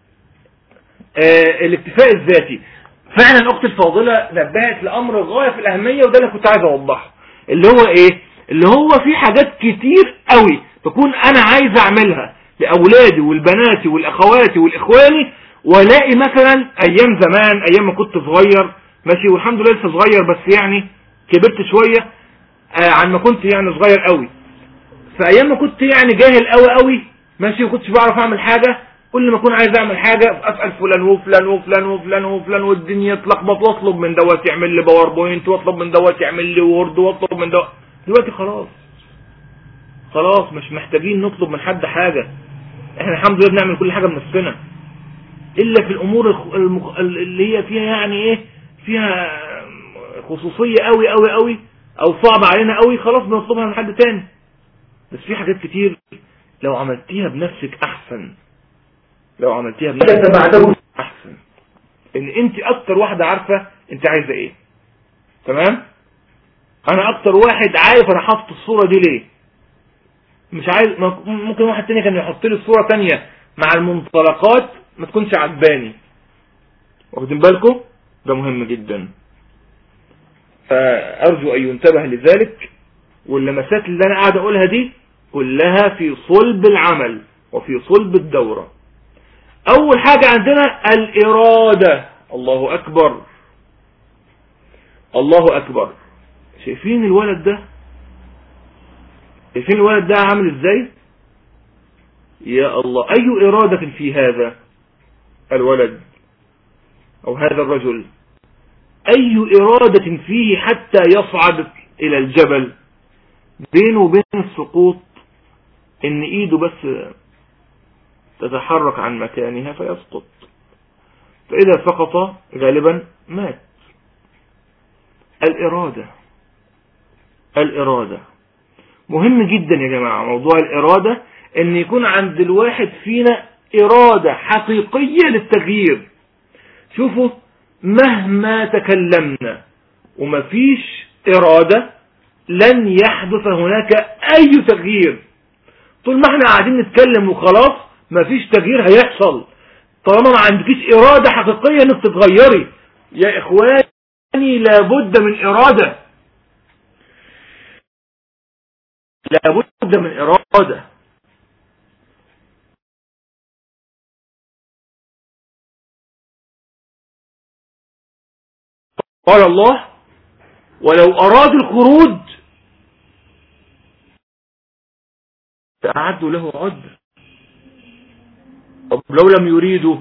آه الاكتفاء الذاتي فعلا اختي الفاضله نبهت لامر غايه في الاهميه وده اللي كنت عايز اوضحه اللي هو ايه اللي هو في حاجات كتير قوي تكون انا عايز اعملها لاولادي والبناتي والاخواتي والاخواني والاقي مثلا ايام زمان ايام ما كنت صغير ماشي والحمد لله لسه صغير بس يعني كبرت شويه آه عن ما كنت يعني صغير قوي فايام ما كنت يعني جاهل قوي قوي ماشي وكنتش بعرف اعمل حاجه كل ما اكون عايز اعمل حاجه اسال فلان وفلان وفلان وفلان وفلان والدنيا تلخبط واطلب من دوت يعمل لي باوربوينت واطلب من دوت يعمل لي وورد واطلب من دوت دلوقتي خلاص خلاص مش محتاجين نطلب من حد حاجه احنا الحمد لله بنعمل كل حاجه بنفسنا الا في الامور المخ... اللي هي فيها يعني ايه فيها خصوصيه قوي قوي قوي او صعبه علينا قوي خلاص بنطلبها من حد تاني بس في حاجات كتير لو عملتيها بنفسك احسن لو عملتيها بنفسك احسن ان انت اكتر واحدة عارفة انت عايزة ايه تمام انا اكتر واحد عارف انا حاطط الصورة دي ليه مش عايز ممكن واحد تاني كان يحط لي صورة تانية مع المنطلقات ما تكونش عجباني واخدين بالكم ده مهم جدا فارجو ان ينتبه لذلك واللمسات اللي انا قاعد اقولها دي كلها في صلب العمل وفي صلب الدورة اول حاجة عندنا الارادة الله اكبر الله اكبر شايفين الولد ده شايفين الولد ده عامل ازاي يا الله اي ارادة في هذا الولد او هذا الرجل اي ارادة فيه حتى يصعد الى الجبل بينه وبين السقوط ان ايده بس تتحرك عن مكانها فيسقط فاذا سقط غالبا مات الارادة الارادة مهم جدا يا جماعة موضوع الارادة ان يكون عند الواحد فينا ارادة حقيقية للتغيير شوفوا مهما تكلمنا ومفيش ارادة لن يحدث هناك اي تغيير طول ما احنا قاعدين نتكلم وخلاص مفيش تغيير هيحصل طالما ما عندكيش إرادة حقيقية انك تتغيري يا إخواني لابد من إرادة لابد من إرادة قال الله ولو أراد الخروج فأعدوا له عد طب لو لم يريدوا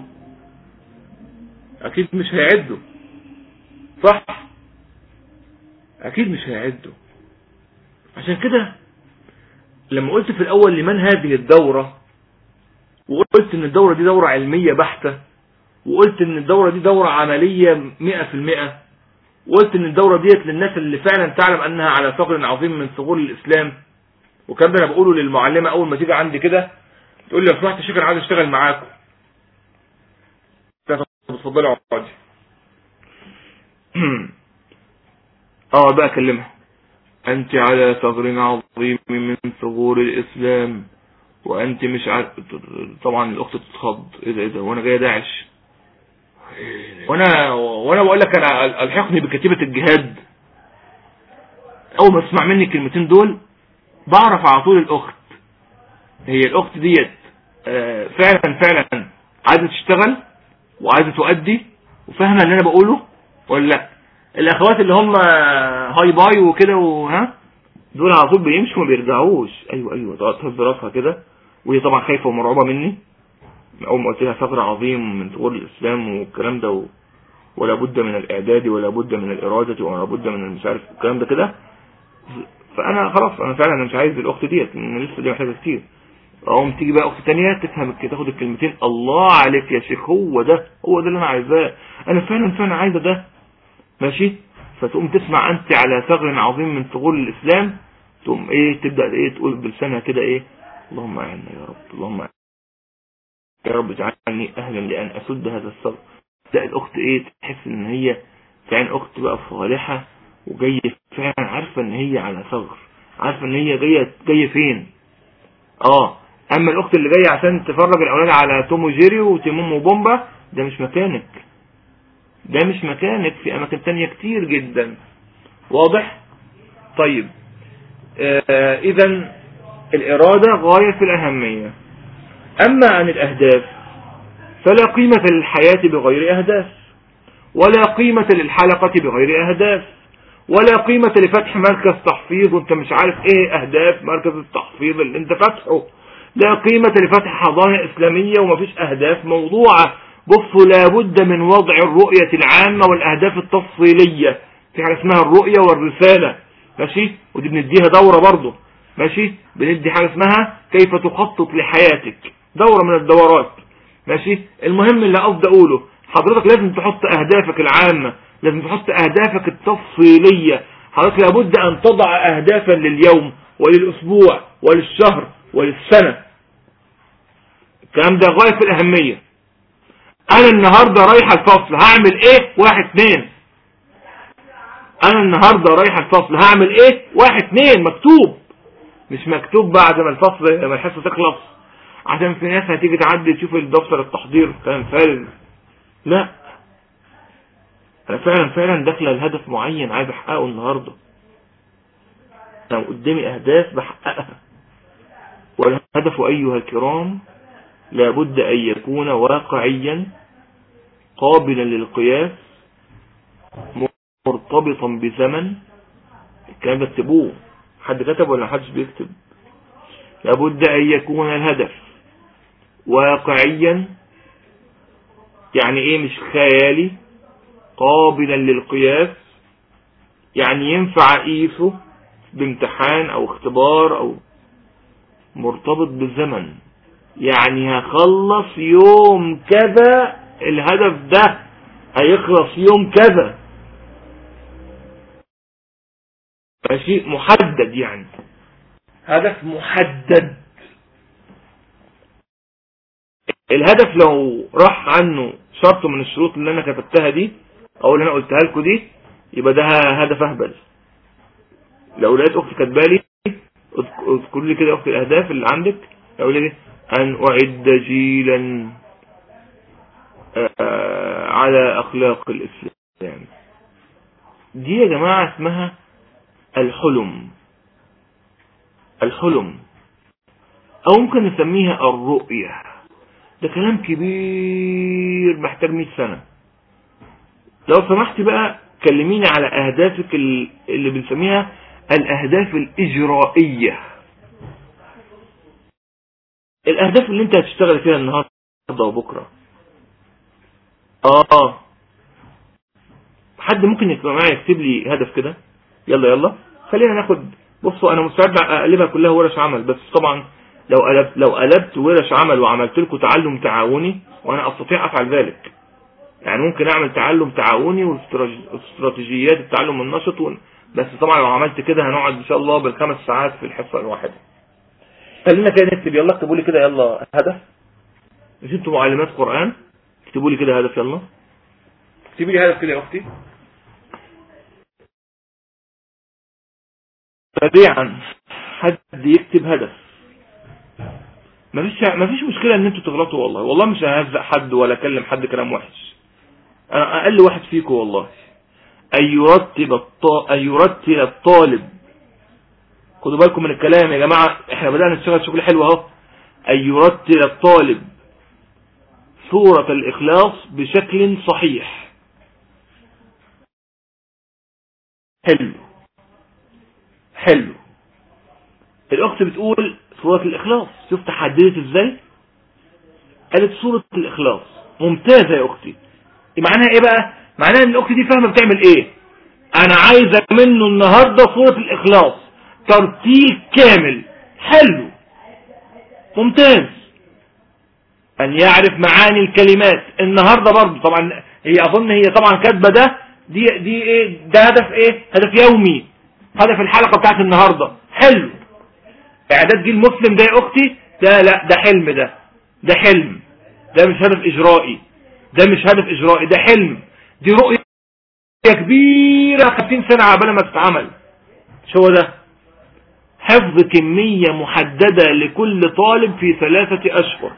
أكيد مش هيعدوا صح أكيد مش هيعدوا عشان كده لما قلت في الأول لمن هذه الدورة وقلت ان الدورة دي دورة علمية بحتة وقلت ان الدورة دي دورة عملية مئة في المئة وقلت ان الدورة ديت للناس اللي فعلا تعلم انها على ثغر عظيم من ثغور الاسلام وكان انا بقوله للمعلمة اول ما تيجي عندي كده تقول لي لو سمحت شكرا عايز اشتغل معاكم اتفضلي اقعدي اه بقى اكلمها انت على ثغر عظيم من ثغور الاسلام وانت مش عارف طبعا الاخت تتخض ايه ده ايه ده وانا جاي داعش وانا وانا بقول لك انا الحقني بكتيبة الجهاد اول ما تسمع مني الكلمتين دول بعرف على طول الاخت هي الاخت ديت فعلا فعلا عايزة تشتغل وعايزة تؤدي وفاهمة اللي انا بقوله ولا لا الاخوات اللي هم هاي باي وكده وها دول على طول بيمشوا ما بيرجعوش ايوه ايوه تقعد تهز راسها كده وهي طبعا خايفه ومرعوبه مني اول ما قلت لها ثغر عظيم من ثغور الاسلام والكلام ده و... ولا بد من الاعداد ولا بد من الاراده ولا بد من مش عارف الكلام ده كده فانا خلاص انا فعلا مش عايز الاخت ديت لان لسه دي محتاجه كتير اقوم تيجي بقى اخت تانية تفهم تاخد الكلمتين الله عليك يا شيخ هو ده هو ده اللي انا عايزاه انا فعلا فعلا عايزه ده ماشي فتقوم تسمع انت على ثغر عظيم من ثغور الاسلام تقوم ايه تبدا ايه تقول بلسانها كده ايه اللهم اعنا يا رب اللهم أعنا. يا رب اجعلني اهلا لان اسد هذا الثغر تلاقي الاخت ايه تحس ان هي فعلا اخت بقى صالحه وجايه فعلا عارفه ان هي على ثغر عارفه ان هي جايه جايه فين اه اما الاخت اللي جايه عشان تفرج الاولاد على توم وجيري وتيمون وبومبا ده مش مكانك ده مش مكانك في اماكن تانية كتير جدا واضح طيب آه اذا الارادة غاية في الاهمية اما عن الاهداف فلا قيمة للحياة بغير اهداف ولا قيمة للحلقة بغير اهداف ولا قيمة لفتح مركز تحفيظ وانت مش عارف ايه اهداف مركز التحفيظ اللي انت فاتحه لا قيمة لفتح حضانة اسلامية ومفيش اهداف موضوعة بصوا لابد من وضع الرؤية العامة والاهداف التفصيلية في حاجة اسمها الرؤية والرسالة ماشي ودي بنديها دورة برضه ماشي بندي حاجة اسمها كيف تخطط لحياتك دورة من الدورات ماشي المهم اللي قصدي اقوله حضرتك لازم تحط اهدافك العامة لازم تحط اهدافك التفصيلية حضرتك لابد ان تضع اهدافا لليوم وللاسبوع وللشهر وللسنة الكلام ده غاية في الاهمية انا النهاردة رايح الفصل هعمل ايه واحد اتنين انا النهاردة رايح الفصل هعمل ايه واحد اتنين مكتوب مش مكتوب بعد ما الفصل لما الحصة تخلص عشان في ناس هتيجي تعدي تشوف الدفتر التحضير كلام فارغ لا انا فعلا فعلا داخله لهدف معين عايز احققه النهارده لو قدامي اهداف بحققها والهدف ايها الكرام لابد ان يكون واقعيا قابلا للقياس مرتبطا بزمن الكلام ده اكتبوه حد كتب ولا محدش بيكتب لابد ان يكون الهدف واقعيا يعني ايه مش خيالي قابلا للقياس يعني ينفع اقيسه بامتحان او اختبار او مرتبط بالزمن يعني هخلص يوم كذا الهدف ده هيخلص يوم كذا ماشي محدد يعني هدف محدد الهدف لو راح عنه شرط من الشروط اللي انا كتبتها دي او اللي انا قلتها لكم دي يبقى ده هدف اهبل لو لقيت اختي كاتبالي اذكر لي كده اخت الاهداف اللي عندك اقول لي ان اعد جيلا آه، على اخلاق الاسلام دي يا جماعة اسمها الحلم الحلم او ممكن نسميها الرؤية ده كلام كبير محتاج 100 سنة لو سمحت بقى كلميني على اهدافك اللي بنسميها الاهداف الاجرائية الاهداف اللي انت هتشتغل فيها النهاردة وبكرة اه حد ممكن يبقى معايا يكتب لي هدف كده يلا يلا خلينا ناخد بصوا انا مستعد اقلبها كلها ورش عمل بس طبعا لو قلبت لو قلبت ورش عمل وعملت لكم تعلم تعاوني وانا استطيع افعل ذلك يعني ممكن اعمل تعلم تعاوني واستراتيجيات التعلم النشط بس طبعا لو عملت كده هنقعد ان شاء الله بالخمس ساعات في الحصه الواحده خلينا كده نكتب يلا اكتبوا لي كده يلا هدف مش انتوا معلمات قران اكتبوا لي كده هدف يلا اكتبي لي هدف كده يا اختي سريعا حد يكتب هدف مفيش مفيش مشكله ان انتوا تغلطوا والله والله مش ههزق حد ولا اكلم حد كلام وحش انا اقل واحد فيكم والله ان يرتب الط... ان يرتل الطالب خدوا بالكم من الكلام يا جماعه احنا بدانا نشتغل شغل حلو اهو ان يرتل الطالب سوره الاخلاص بشكل صحيح حلو حلو الاخت بتقول سورة الاخلاص شوف تحددت ازاي قالت سورة الاخلاص ممتازة يا اختي معناها ايه بقى معناها ان الاخت دي فاهمة بتعمل ايه انا عايزة منه النهاردة سورة الاخلاص ترتيل كامل حلو ممتاز ان يعرف معاني الكلمات النهاردة برضه طبعا هي اظن هي طبعا كاتبة ده دي دي ايه ده هدف ايه هدف يومي هدف الحلقة بتاعت النهاردة حلو اعداد جيل مسلم ده يا اختي ده لا ده حلم ده ده حلم ده مش هدف اجرائي ده مش هدف اجرائي ده حلم دي رؤية كبيرة 50 سنة عبالة ما تتعمل شو ده حفظ كمية محددة لكل طالب في ثلاثة اشهر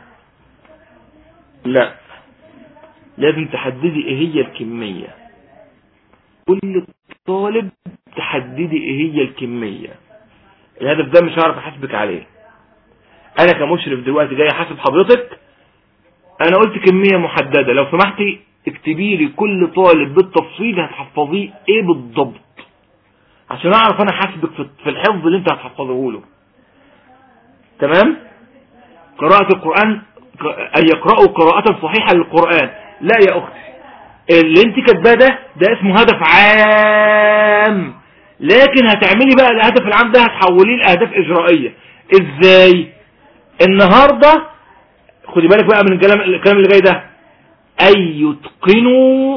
لا لازم تحددي ايه هي الكمية كل طالب تحددي ايه هي الكمية الهدف ده مش هعرف احاسبك عليه انا كمشرف دلوقتي جاي احاسب حضرتك انا قلت كمية محددة لو سمحتي اكتبي لي كل طالب بالتفصيل هتحفظيه ايه بالضبط عشان اعرف انا حاسبك في الحفظ اللي انت هتحفظه له تمام قراءة القرآن ان يقرأوا قراءة صحيحة للقرآن لا يا اختي اللي انت كاتباه ده ده اسمه هدف عام لكن هتعملي بقى الهدف العام ده هتحوليه لاهداف اجرائيه ازاي النهارده خدي بالك بقى من الكلام الكلام اللي جاي ده اي يتقنوا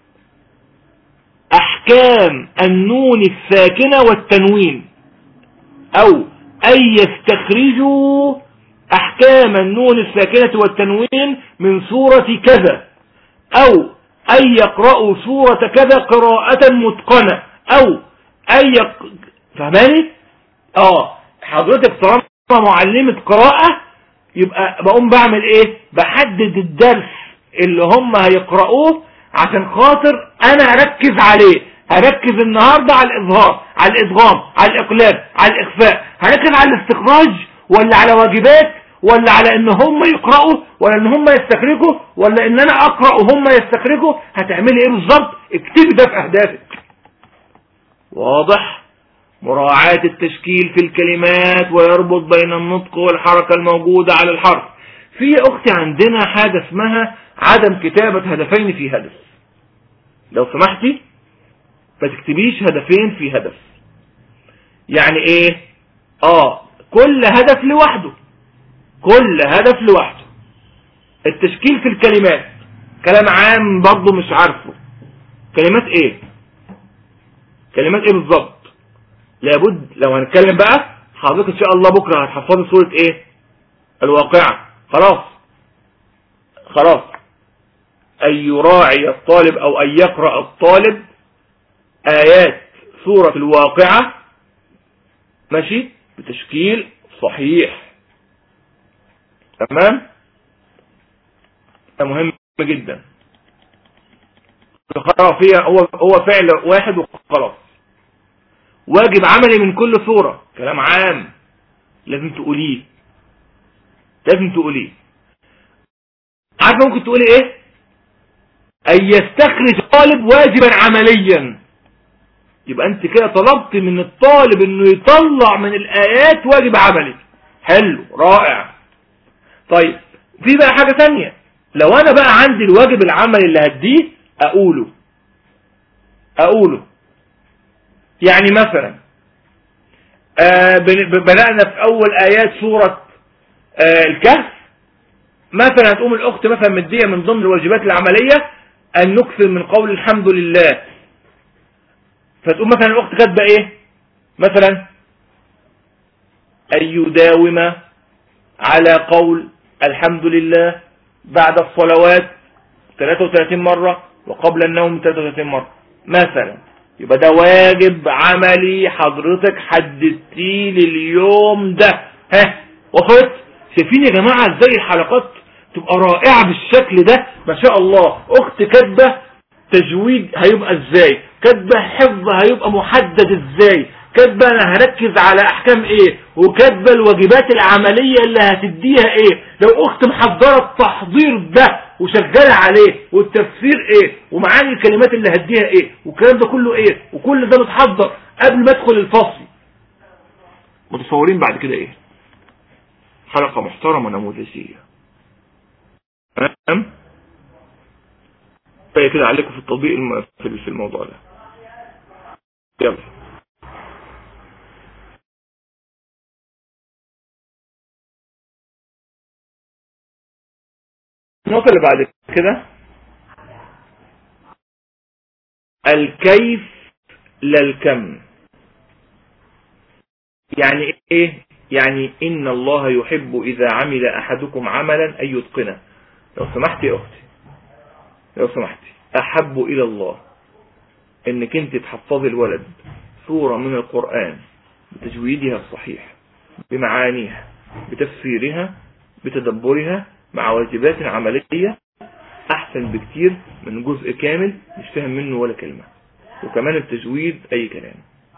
احكام النون الساكنه والتنوين او اي يستخرجوا احكام النون الساكنه والتنوين من سوره كذا او أن يقرأوا سورة كذا قراءة متقنة أو أن يق... فهماني؟ آه حضرتك طالما معلمة قراءة يبقى بقوم بعمل إيه؟ بحدد الدرس اللي هم هيقرأوه عشان خاطر أنا أركز عليه هركز النهاردة على الإظهار على الإدغام على الإقلاب على الإخفاء هركز على الاستخراج ولا على واجبات ولا على ان هم يقرأوا ولا ان هم يستخرجوا ولا ان انا اقرأ وهم يستخرجوا هتعملي ايه بالظبط اكتبي ده في اهدافك واضح مراعاة التشكيل في الكلمات ويربط بين النطق والحركة الموجودة على الحرف في اختي عندنا حاجة اسمها عدم كتابة هدفين في هدف لو سمحتي ما تكتبيش هدفين في هدف يعني ايه اه كل هدف لوحده كل هدف لوحده التشكيل في الكلمات كلام عام برضه مش عارفه كلمات ايه كلمات ايه بالظبط لابد لو هنتكلم بقى حضرتك ان شاء الله بكره هتحفظي سوره ايه الواقعه خلاص خلاص ان يراعي الطالب او ان يقرا الطالب ايات سوره الواقعه ماشي بتشكيل صحيح تمام مهم جدا فيها هو هو فعل واحد وخلاص واجب عملي من كل صورة كلام عام لازم تقوليه لازم تقوليه عارف ممكن تقولي ايه ان يستخرج طالب واجبا عمليا يبقى انت كده طلبت من الطالب انه يطلع من الايات واجب عملي حلو رائع طيب في بقى حاجة تانية لو انا بقى عندي الواجب العملي اللي هديه اقوله اقوله يعني مثلا آه بدأنا في اول ايات سورة آه الكهف مثلا هتقوم الاخت مثلا مدية من ضمن الواجبات العملية ان نكثر من قول الحمد لله فتقوم مثلا الاخت كاتبه ايه مثلا ان يداوم على قول الحمد لله بعد الصلوات 33 مرة وقبل النوم 33 مرة مثلا يبقى ده واجب عملي حضرتك حددتيه لليوم ده ها وصلت شايفين يا جماعة ازاي الحلقات تبقى رائعة بالشكل ده ما شاء الله اخت كاتبة تجويد هيبقى ازاي كاتبة حفظ هيبقى محدد ازاي كاتبة انا هركز على احكام ايه وكاتبة الواجبات العملية اللي هتديها ايه لو اخت محضرة التحضير ده وشغالة عليه والتفسير ايه ومعاني الكلمات اللي هديها ايه والكلام ده كله ايه وكل ده متحضر قبل ما ادخل الفصل متصورين بعد كده ايه حلقة محترمة نموذجية تمام كفايه كده عليكم في التطبيق في الموضوع ده يلا النقطة اللي بعد كده الكيف للكم يعني ايه يعني ان الله يحب اذا عمل احدكم عملا ان يتقنه لو سمحت يا اختي لو سمحتي احب الى الله انك انت تحفظي الولد سورة من القرآن بتجويدها الصحيح بمعانيها بتفسيرها بتدبرها مع واجبات عملية احسن بكتير من جزء كامل مش فاهم منه ولا كلمة وكمان التجويد اي كلام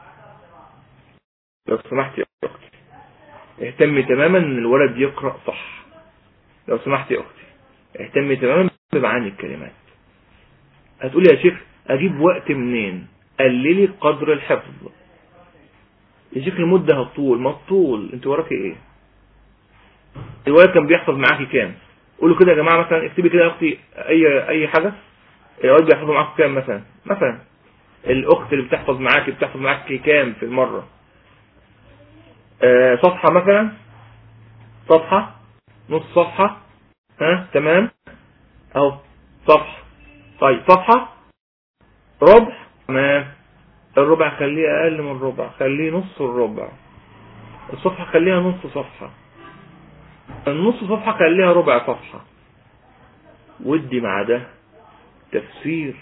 لو سمحت يا اختي اهتمي تماما ان الولد يقرأ صح لو سمحت يا اختي اهتمي تماما بمعاني الكلمات هتقولي يا شيخ اجيب وقت منين قللي قدر الحفظ يا شيخ المدة هتطول ما تطول انت وراكي ايه الولد كان بيحفظ معاكي كام قولوا كده يا جماعة مثلا اكتبي كده يا اختي اي اي حاجة الولد بيحفظ معاكي كام مثلا مثلا الاخت اللي بتحفظ معاكي بتحفظ معاكي كام في المرة آه صفحة مثلا صفحة نص صفحة ها تمام اهو صفحة طيب صفحة ربع تمام الربع خليه اقل من الربع خليه نص الربع الصفحة خليها نص صفحة النص صفحة خليها ربع صفحة ودي مع ده تفسير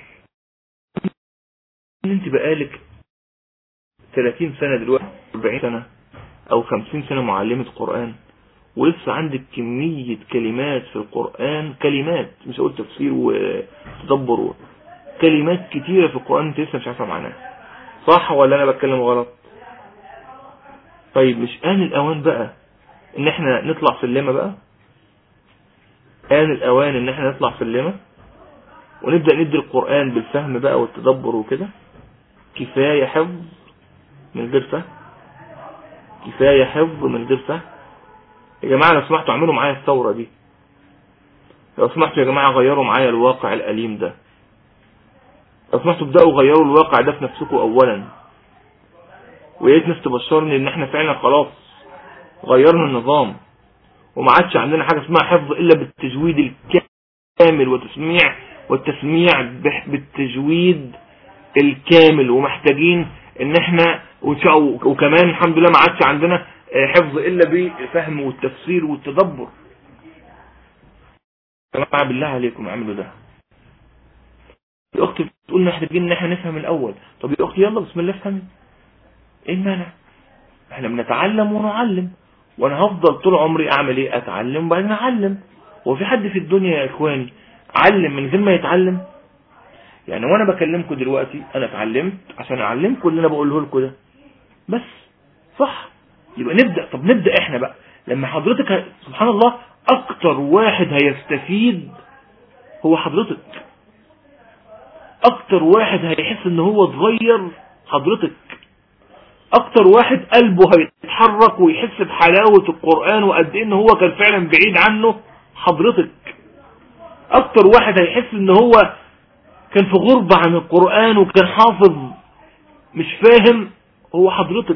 انت بقالك 30 سنة دلوقتي 40 سنة او 50 سنة معلمة قرآن ولسه عندك كمية كلمات في القرآن كلمات مش هقول تفسير وتدبر كلمات كتيرة في القرآن انت لسه مش عارفة معناها صح ولا انا بتكلم غلط طيب مش آن الأوان بقى ان احنا نطلع سلمة بقى آن الأوان ان احنا نطلع سلمة ونبدأ ندي القرآن بالفهم بقى والتدبر وكده كفاية حفظ من غير فهم كفاية حفظ من غير فهم يا جماعة لو سمحتوا اعملوا معايا الثورة دي لو سمحتوا يا جماعة غيروا معايا الواقع الأليم ده لو سمحتوا ابدأوا غيروا الواقع ده في نفسكم أولا ويا ريت ناس تبشرني ان احنا فعلا خلاص غيرنا النظام وما عادش عندنا حاجة اسمها حفظ الا بالتجويد الكامل وتسميع والتسميع بالتجويد الكامل ومحتاجين ان احنا وكمان الحمد لله ما عادش عندنا حفظ إلا بالفهم والتفسير والتدبر جماعة بالله عليكم اعملوا ده الأخت بتقول محتاجين ان احنا نفهم الأول طب يا أختي يلا بسم الله افهمي ايه المانع احنا بنتعلم ونعلم وانا هفضل طول عمري اعمل ايه اتعلم وبعدين اعلم وفي حد في الدنيا يا اخواني علم من غير ما يتعلم يعني وانا بكلمكم دلوقتي انا اتعلمت عشان اعلمكم اللي انا بقوله لكم ده بس صح يبقى نبدا طب نبدا احنا بقى لما حضرتك سبحان الله اكتر واحد هيستفيد هو حضرتك اكتر واحد هيحس ان هو اتغير حضرتك اكتر واحد قلبه هيتحرك ويحس بحلاوة القرآن وقد ايه ان هو كان فعلا بعيد عنه حضرتك اكتر واحد هيحس ان هو كان في غربة عن القرآن وكان حافظ مش فاهم هو حضرتك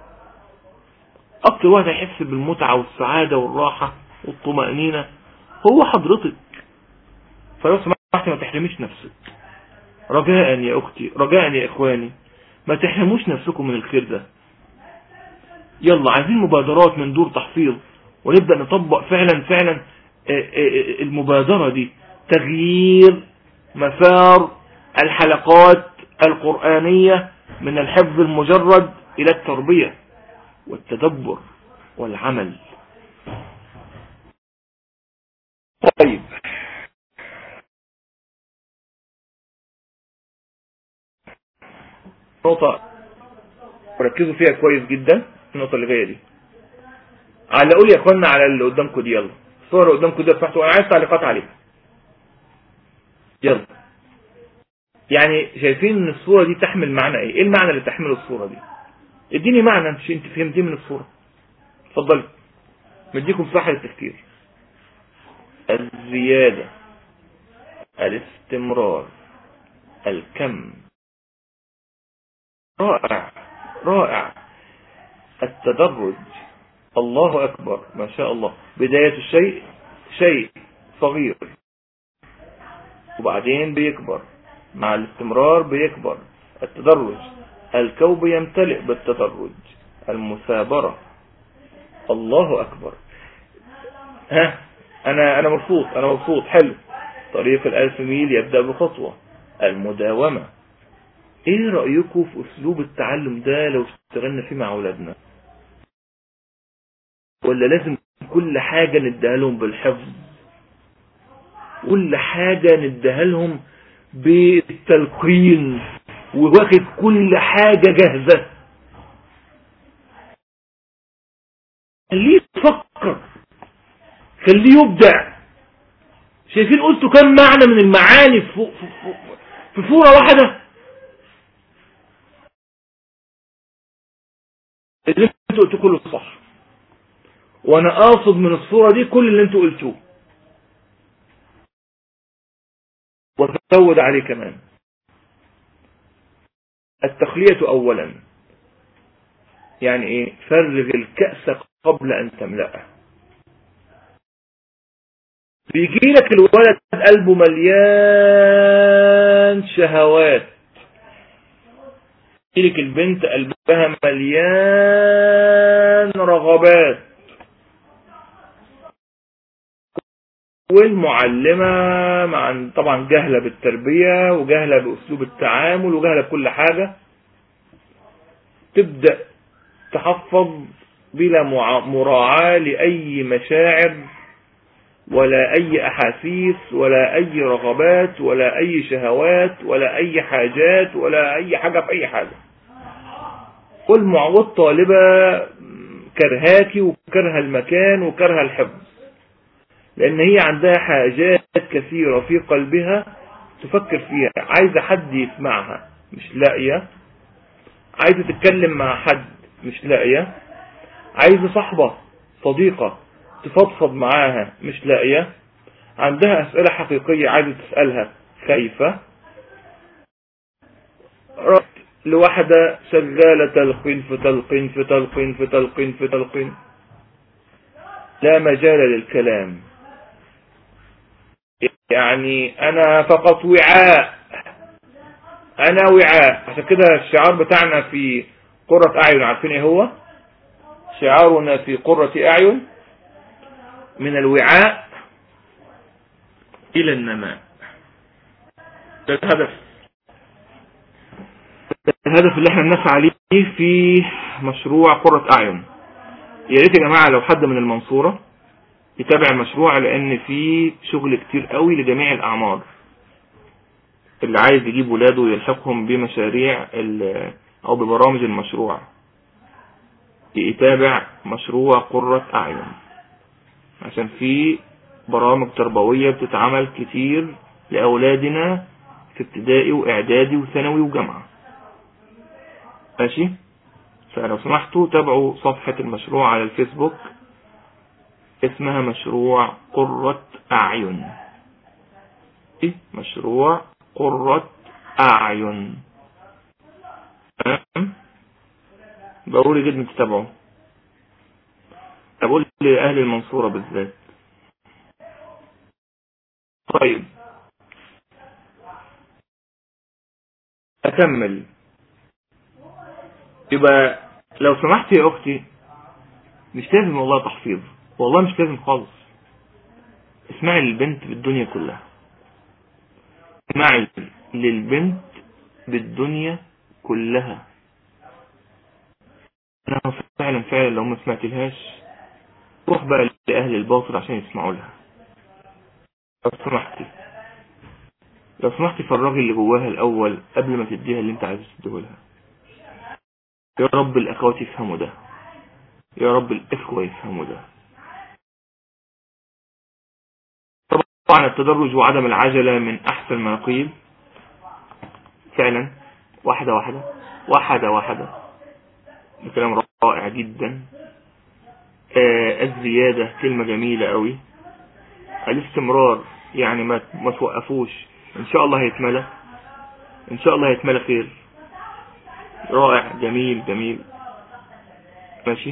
اكتر واحد هيحس بالمتعة والسعادة والراحة والطمأنينة هو حضرتك فلو سمحت ما تحرميش نفسك رجاء يا اختي رجاء يا اخواني ما تحرموش نفسكم من الخير ده يلا عايزين مبادرات من دور تحفيظ ونبدأ نطبق فعلا فعلا المبادرة دي تغيير مسار الحلقات القرآنية من الحفظ المجرد إلى التربية والتدبر والعمل طيب نقطة وركزوا فيها كويس جدا النقطة اللي جاية دي علقوا لي يا اخوانا على اللي قدامكم دي يلا الصور اللي قدامكم دي سمحتوا انا عايز تعليقات عليها يلا يعني شايفين ان الصورة دي تحمل معنى ايه ايه المعنى اللي تحمله الصورة دي اديني معنى انت انت فهمتيه من الصورة اتفضلي مديكم صح للتفكير الزيادة الاستمرار الكم رائع رائع التدرج الله أكبر ما شاء الله بداية الشيء شيء صغير وبعدين بيكبر مع الاستمرار بيكبر التدرج الكوب يمتلئ بالتدرج المثابرة الله أكبر ها أنا أنا مبسوط أنا مبسوط حلو طريق الألف ميل يبدأ بخطوة المداومة ايه رأيكم في اسلوب التعلم ده لو اشتغلنا فيه مع اولادنا ولا لازم كل حاجة نديها لهم بالحفظ كل حاجة نديها لهم بالتلقين وواخد كل حاجة جاهزة خليه يفكر خليه يبدع شايفين قلتوا كم معنى من المعاني في, في, في, في فورة واحدة اللي انتوا قلتوه كله صح وانا قاصد من الصورة دي كل اللي انتوا قلتوه وتزود عليه كمان التخلية اولا يعني ايه فرغ الكأس قبل ان تملأه بيجي لك الولد قلبه مليان شهوات لك البنت قلبها مليان رغبات والمعلمة مع طبعا جهلة بالتربية وجهلة بأسلوب التعامل وجهلة بكل حاجة تبدأ تحفظ بلا مراعاة لأي مشاعر ولا أي أحاسيس ولا أي رغبات ولا أي شهوات ولا أي حاجات ولا أي حاجة في أي حاجة والطالبة كرهاكي وكره المكان وكره الحفظ لأن هي عندها حاجات كثيرة في قلبها تفكر فيها عايزة حد يسمعها مش لاقية عايزة تتكلم مع حد مش لاقية عايزة صحبة صديقة تفضفض معاها مش لاقية عندها أسئلة حقيقية عايزة تسألها خايفة لوحدة شغالة تلقين في تلقين في تلقين في تلقين في تلقين لا مجال للكلام يعني أنا فقط وعاء أنا وعاء عشان كده الشعار بتاعنا في قرة أعين عارفين إيه هو شعارنا في قرة أعين من الوعاء إلى النماء ده الهدف الهدف اللي احنا نسعى عليه في مشروع قرة اعين يا ريت يا جماعة لو حد من المنصورة يتابع المشروع لان في شغل كتير قوي لجميع الاعمار اللي عايز يجيب ولاده ويلحقهم بمشاريع او ببرامج المشروع يتابع مشروع قرة اعين عشان في برامج تربوية بتتعمل كتير لأولادنا في ابتدائي وإعدادي وثانوي وجامعة ماشي فلو سمحتوا تابعوا صفحة المشروع على الفيسبوك اسمها مشروع قرة أعين إيه؟ مشروع قرة أعين ضروري جدا تتابعوا أقول لأهل المنصورة بالذات طيب أكمل يبقى لو سمحت يا أختي مش لازم والله تحفيظ والله مش لازم خالص اسمعي للبنت بالدنيا كلها اسمعي للبنت بالدنيا كلها انا فعلا فعلا لو ما سمعتلهاش روح بقى لأهل الباطل عشان يسمعوا لها لو سمحتي لو سمحتي فرغي اللي جواها الأول قبل ما تديها اللي انت عايز تديه لها يا رب الأخوات يفهموا ده يا رب الإخوة يفهموا ده طبعا التدرج وعدم العجلة من أحسن ما قيل فعلا واحدة واحدة واحدة واحدة بكلام رائع جدا آه الزيادة كلمة جميلة قوي الاستمرار يعني ما ما توقفوش ان شاء الله هيتملى ان شاء الله هيتملى خير رائع جميل جميل ماشي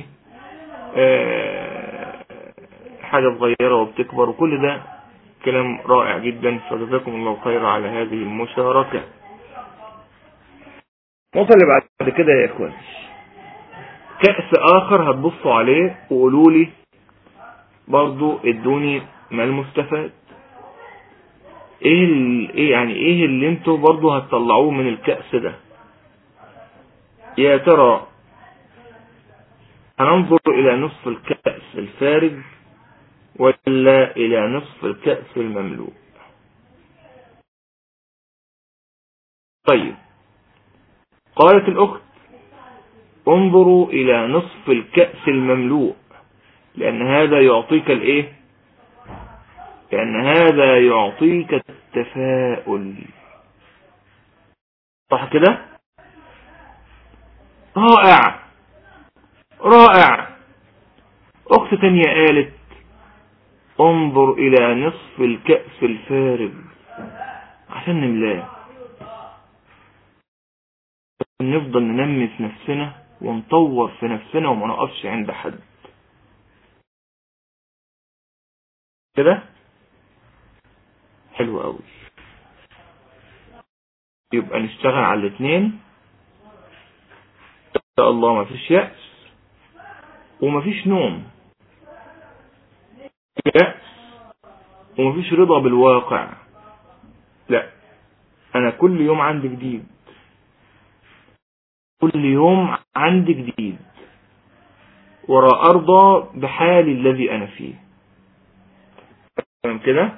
آه حاجة صغيرة وبتكبر وكل ده كلام رائع جدا فجزاكم الله خير على هذه المشاركة النقطة اللي بعد كده يا اخوان كأس اخر هتبصوا عليه وقولوا لي برضو ادوني ما المستفاد ايه ايه يعني ايه اللي انتوا برضو هتطلعوه من الكأس ده يا ترى هننظر الى نصف الكأس الفارغ ولا الى نصف الكأس المملوء طيب قالت الاخت انظروا الى نصف الكأس المملوء لان هذا يعطيك الايه لان هذا يعطيك التفاؤل صح كده رائع رائع اخت تانية قالت انظر الى نصف الكأس الفارغ عشان نملاه نفضل ننمي في نفسنا ونطور في نفسنا وما نقفش عند حد كده حلو قوي يبقى نشتغل على الاثنين ان شاء الله ما فيش يأس وما فيش نوم يأس وما فيش رضا بالواقع لا انا كل يوم عندي جديد كل يوم عندي جديد ورا ارضى بحالي الذي انا فيه تمام كده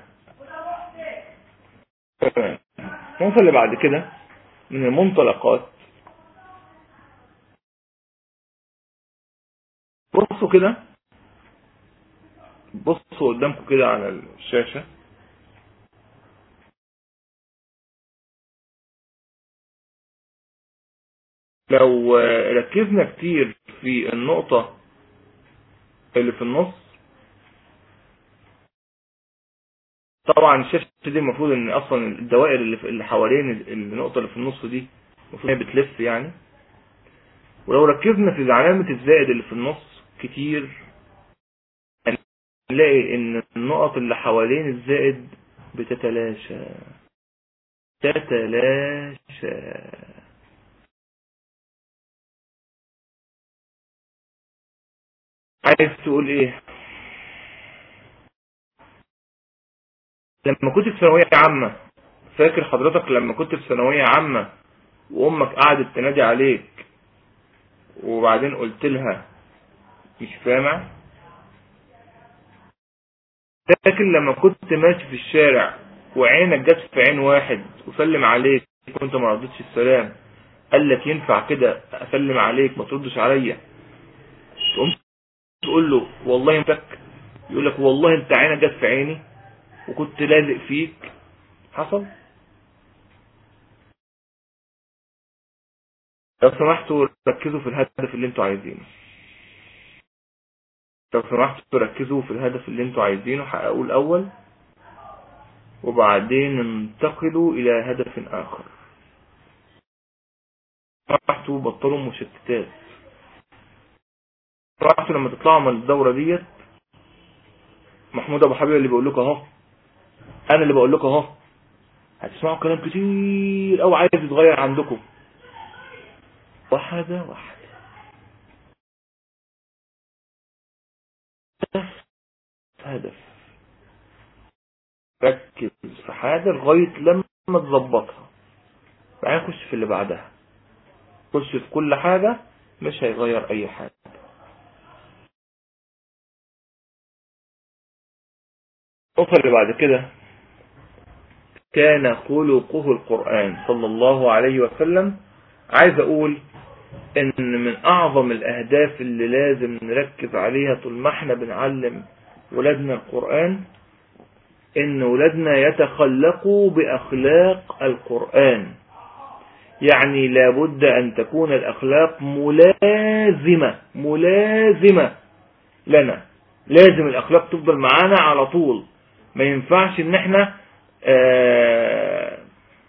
تمام النقطة اللي بعد كده من المنطلقات بصوا كده بصوا قدامكم كده على الشاشة لو ركزنا كتير في النقطة اللي في النص طبعا الشاشة دي المفروض ان اصلا الدوائر اللي, اللي حوالين النقطة اللي في النص دي المفروض هي بتلف يعني ولو ركزنا في علامة الزائد اللي في النص كتير هنلاقي ان النقط اللي حوالين الزائد بتتلاشى تتلاشى عايز تقول ايه لما كنت في ثانوية عامة فاكر حضرتك لما كنت في ثانوية عامة وامك قعدت تنادي عليك وبعدين قلت لها مش سامع لكن لما كنت ماشي في الشارع وعينك جت في عين واحد وسلم عليك وانت ما ردتش السلام قال لك ينفع كده اسلم عليك ما تردش عليا تقوم تقول له والله انت يقول لك والله انت عينك جت في عيني وكنت لازق فيك حصل لو سمحتوا ركزوا في الهدف اللي انتوا عايزينه لو سمحتوا ركزوا في الهدف اللي انتوا عايزينه حققوه الاول وبعدين انتقلوا الى هدف اخر سمحتوا بطلوا مشتتات سمحتوا لما تطلعوا من الدورة ديت محمود ابو حبيب اللي بيقول لكم اهو انا اللي بقول لكم اهو هتسمعوا كلام كتير او عايز يتغير عندكم واحدة واحدة هدف ركز في حاجة لغاية لما تظبطها بعدين خش في اللي بعدها خش في كل حاجة مش هيغير اي حاجة النقطة اللي بعد كده كان خلقه القرآن صلى الله عليه وسلم عايز اقول ان من اعظم الاهداف اللي لازم نركز عليها طول ما احنا بنعلم ولادنا القرآن ان ولادنا يتخلقوا باخلاق القرآن يعني لابد ان تكون الاخلاق ملازمة ملازمة لنا لازم الاخلاق تفضل معانا على طول ما ينفعش ان احنا آه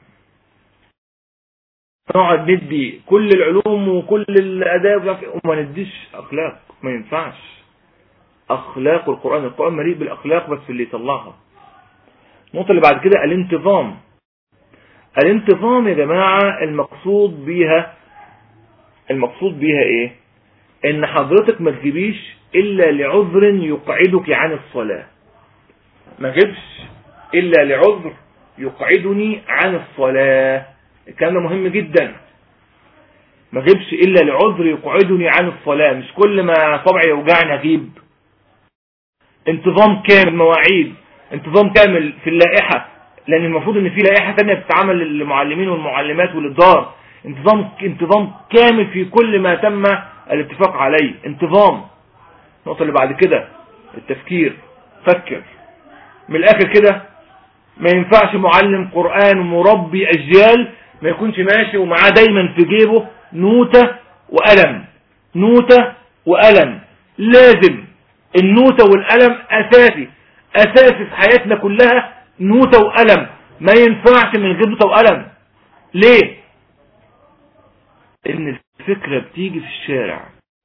نقعد ندي كل العلوم وكل الاداب وما نديش اخلاق ما ينفعش اخلاق القرآن القرآن مليء بالاخلاق بس اللي يطلعها النقطة اللي بعد كده الانتظام الانتظام يا جماعة المقصود بيها المقصود بيها ايه ان حضرتك ما تجيبيش الا لعذر يقعدك عن الصلاة ما جبش الا لعذر يقعدني عن الصلاة الكلام ده مهم جدا ما جبش الا لعذر يقعدني عن الصلاة مش كل ما طبعي يوجعني اجيب انتظام كامل مواعيد انتظام كامل في اللائحة لان المفروض ان في لائحة تانية بتتعمل للمعلمين والمعلمات وللدار انتظام انتظام كامل في كل ما تم الاتفاق عليه انتظام النقطة اللي بعد كده التفكير فكر من الاخر كده ما ينفعش معلم قرآن ومربي اجيال ما يكونش ماشي ومعاه دايما في جيبه نوتة وقلم نوتة وقلم لازم النوتة والقلم اساسي اساسي في حياتنا كلها نوتة وقلم ما ينفعش من غير نوتة وقلم ليه ان الفكرة بتيجي في الشارع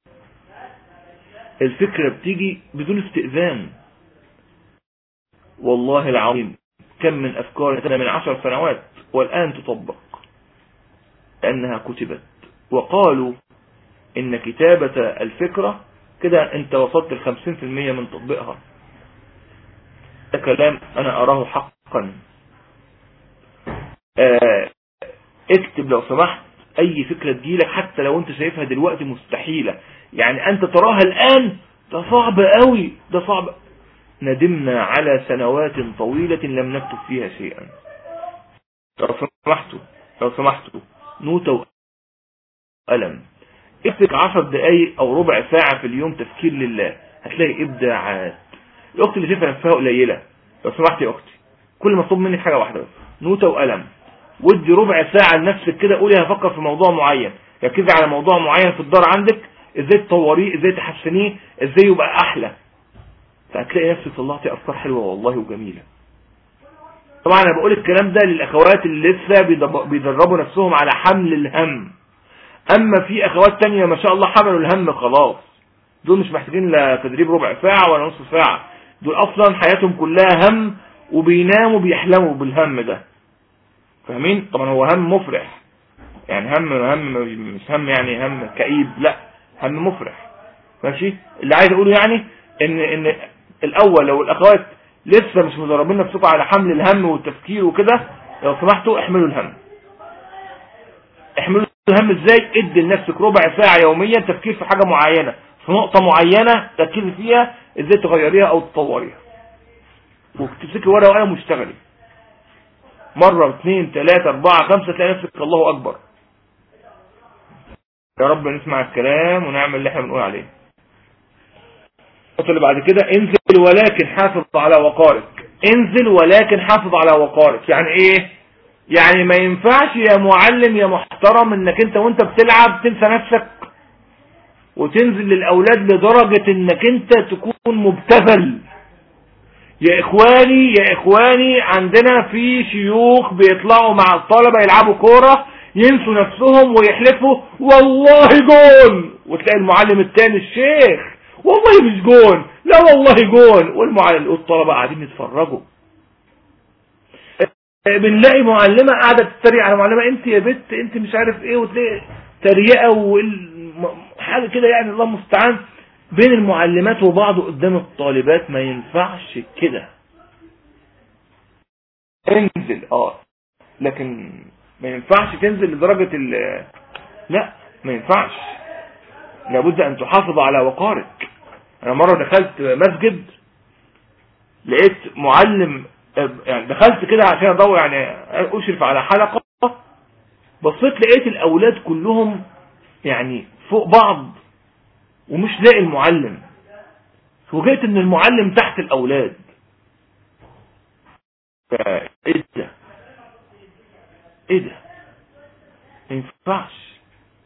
الفكرة بتيجي بدون استئذان والله العظيم كم من افكار من عشر سنوات والان تطبق لانها كتبت وقالوا ان كتابة الفكرة كده انت وصلت الخمسين في المية من تطبيقها ده كلام انا اراه حقا اه اكتب لو سمحت اي فكرة تجيلك حتى لو انت شايفها دلوقتي مستحيلة يعني انت تراها الان ده صعب قوي ده صعب ندمنا على سنوات طويلة لم نكتب فيها شيئا لو سمحتوا لو سمحتوا نوتة وقلم اكتب عشر دقايق او ربع ساعة في اليوم تفكير لله هتلاقي ابداعات الاخت اللي شايفها نفسها قليلة لو سمحت يا اختي كل ما مطلوب منك حاجة واحدة بس نوتة وقلم ودي ربع ساعة لنفسك كده قولي هفكر في موضوع معين ركزي على موضوع معين في الدار عندك ازاي تطوريه ازاي تحسنيه ازاي يبقى احلى فهتلاقي نفسك طلعتي افكار حلوة والله وجميلة طبعا انا بقول الكلام ده للاخوات اللي لسه بيدربوا نفسهم على حمل الهم اما في اخوات تانية ما شاء الله حملوا الهم خلاص دول مش محتاجين لا تدريب ربع ساعة ولا نص ساعة دول اصلا حياتهم كلها هم وبيناموا بيحلموا بالهم ده فاهمين طبعا هو هم مفرح يعني هم هم مش هم يعني هم كئيب لا هم مفرح ماشي اللي عايز اقوله يعني ان ان الاول لو الاخوات لسه مش مدربين نفسكم على حمل الهم والتفكير وكده لو سمحتوا احملوا الهم احملوا الهم ازاي ادي لنفسك ربع ساعة يوميا تفكير في حاجة معينة في نقطة معينة تركزي فيها ازاي تغيريها او تطوريها وتمسكي ورقة وقلم واشتغلي مرة اثنين ثلاثة اربعة خمسة تلاقي نفسك الله اكبر يا رب نسمع الكلام ونعمل اللي احنا بنقول عليه النقطة اللي بعد كده انزل ولكن حافظ على وقارك انزل ولكن حافظ على وقارك يعني ايه يعني ما ينفعش يا معلم يا محترم انك انت وانت بتلعب تنسى نفسك وتنزل للاولاد لدرجة انك انت تكون مبتذل يا اخواني يا اخواني عندنا في شيوخ بيطلعوا مع الطلبة يلعبوا كورة ينسوا نفسهم ويحلفوا والله جون وتلاقي المعلم التاني الشيخ والله مش جون لا والله جون والمعلم والطلبة قاعدين يتفرجوا بنلاقي معلمة قاعدة تتريق على معلمة انت يا بت انت مش عارف ايه وتلاقي تريقة وحاجة كده يعني الله المستعان بين المعلمات وبعض قدام الطالبات ما ينفعش كده انزل اه لكن ما ينفعش تنزل لدرجة ال لا ما ينفعش لابد ان تحافظ على وقارك انا مرة دخلت مسجد لقيت معلم يعني دخلت كده عشان ادور يعني اشرف على حلقة بصيت لقيت الاولاد كلهم يعني فوق بعض ومش لاقي المعلم فوجئت ان المعلم تحت الاولاد ايه ده ايه ده ما ينفعش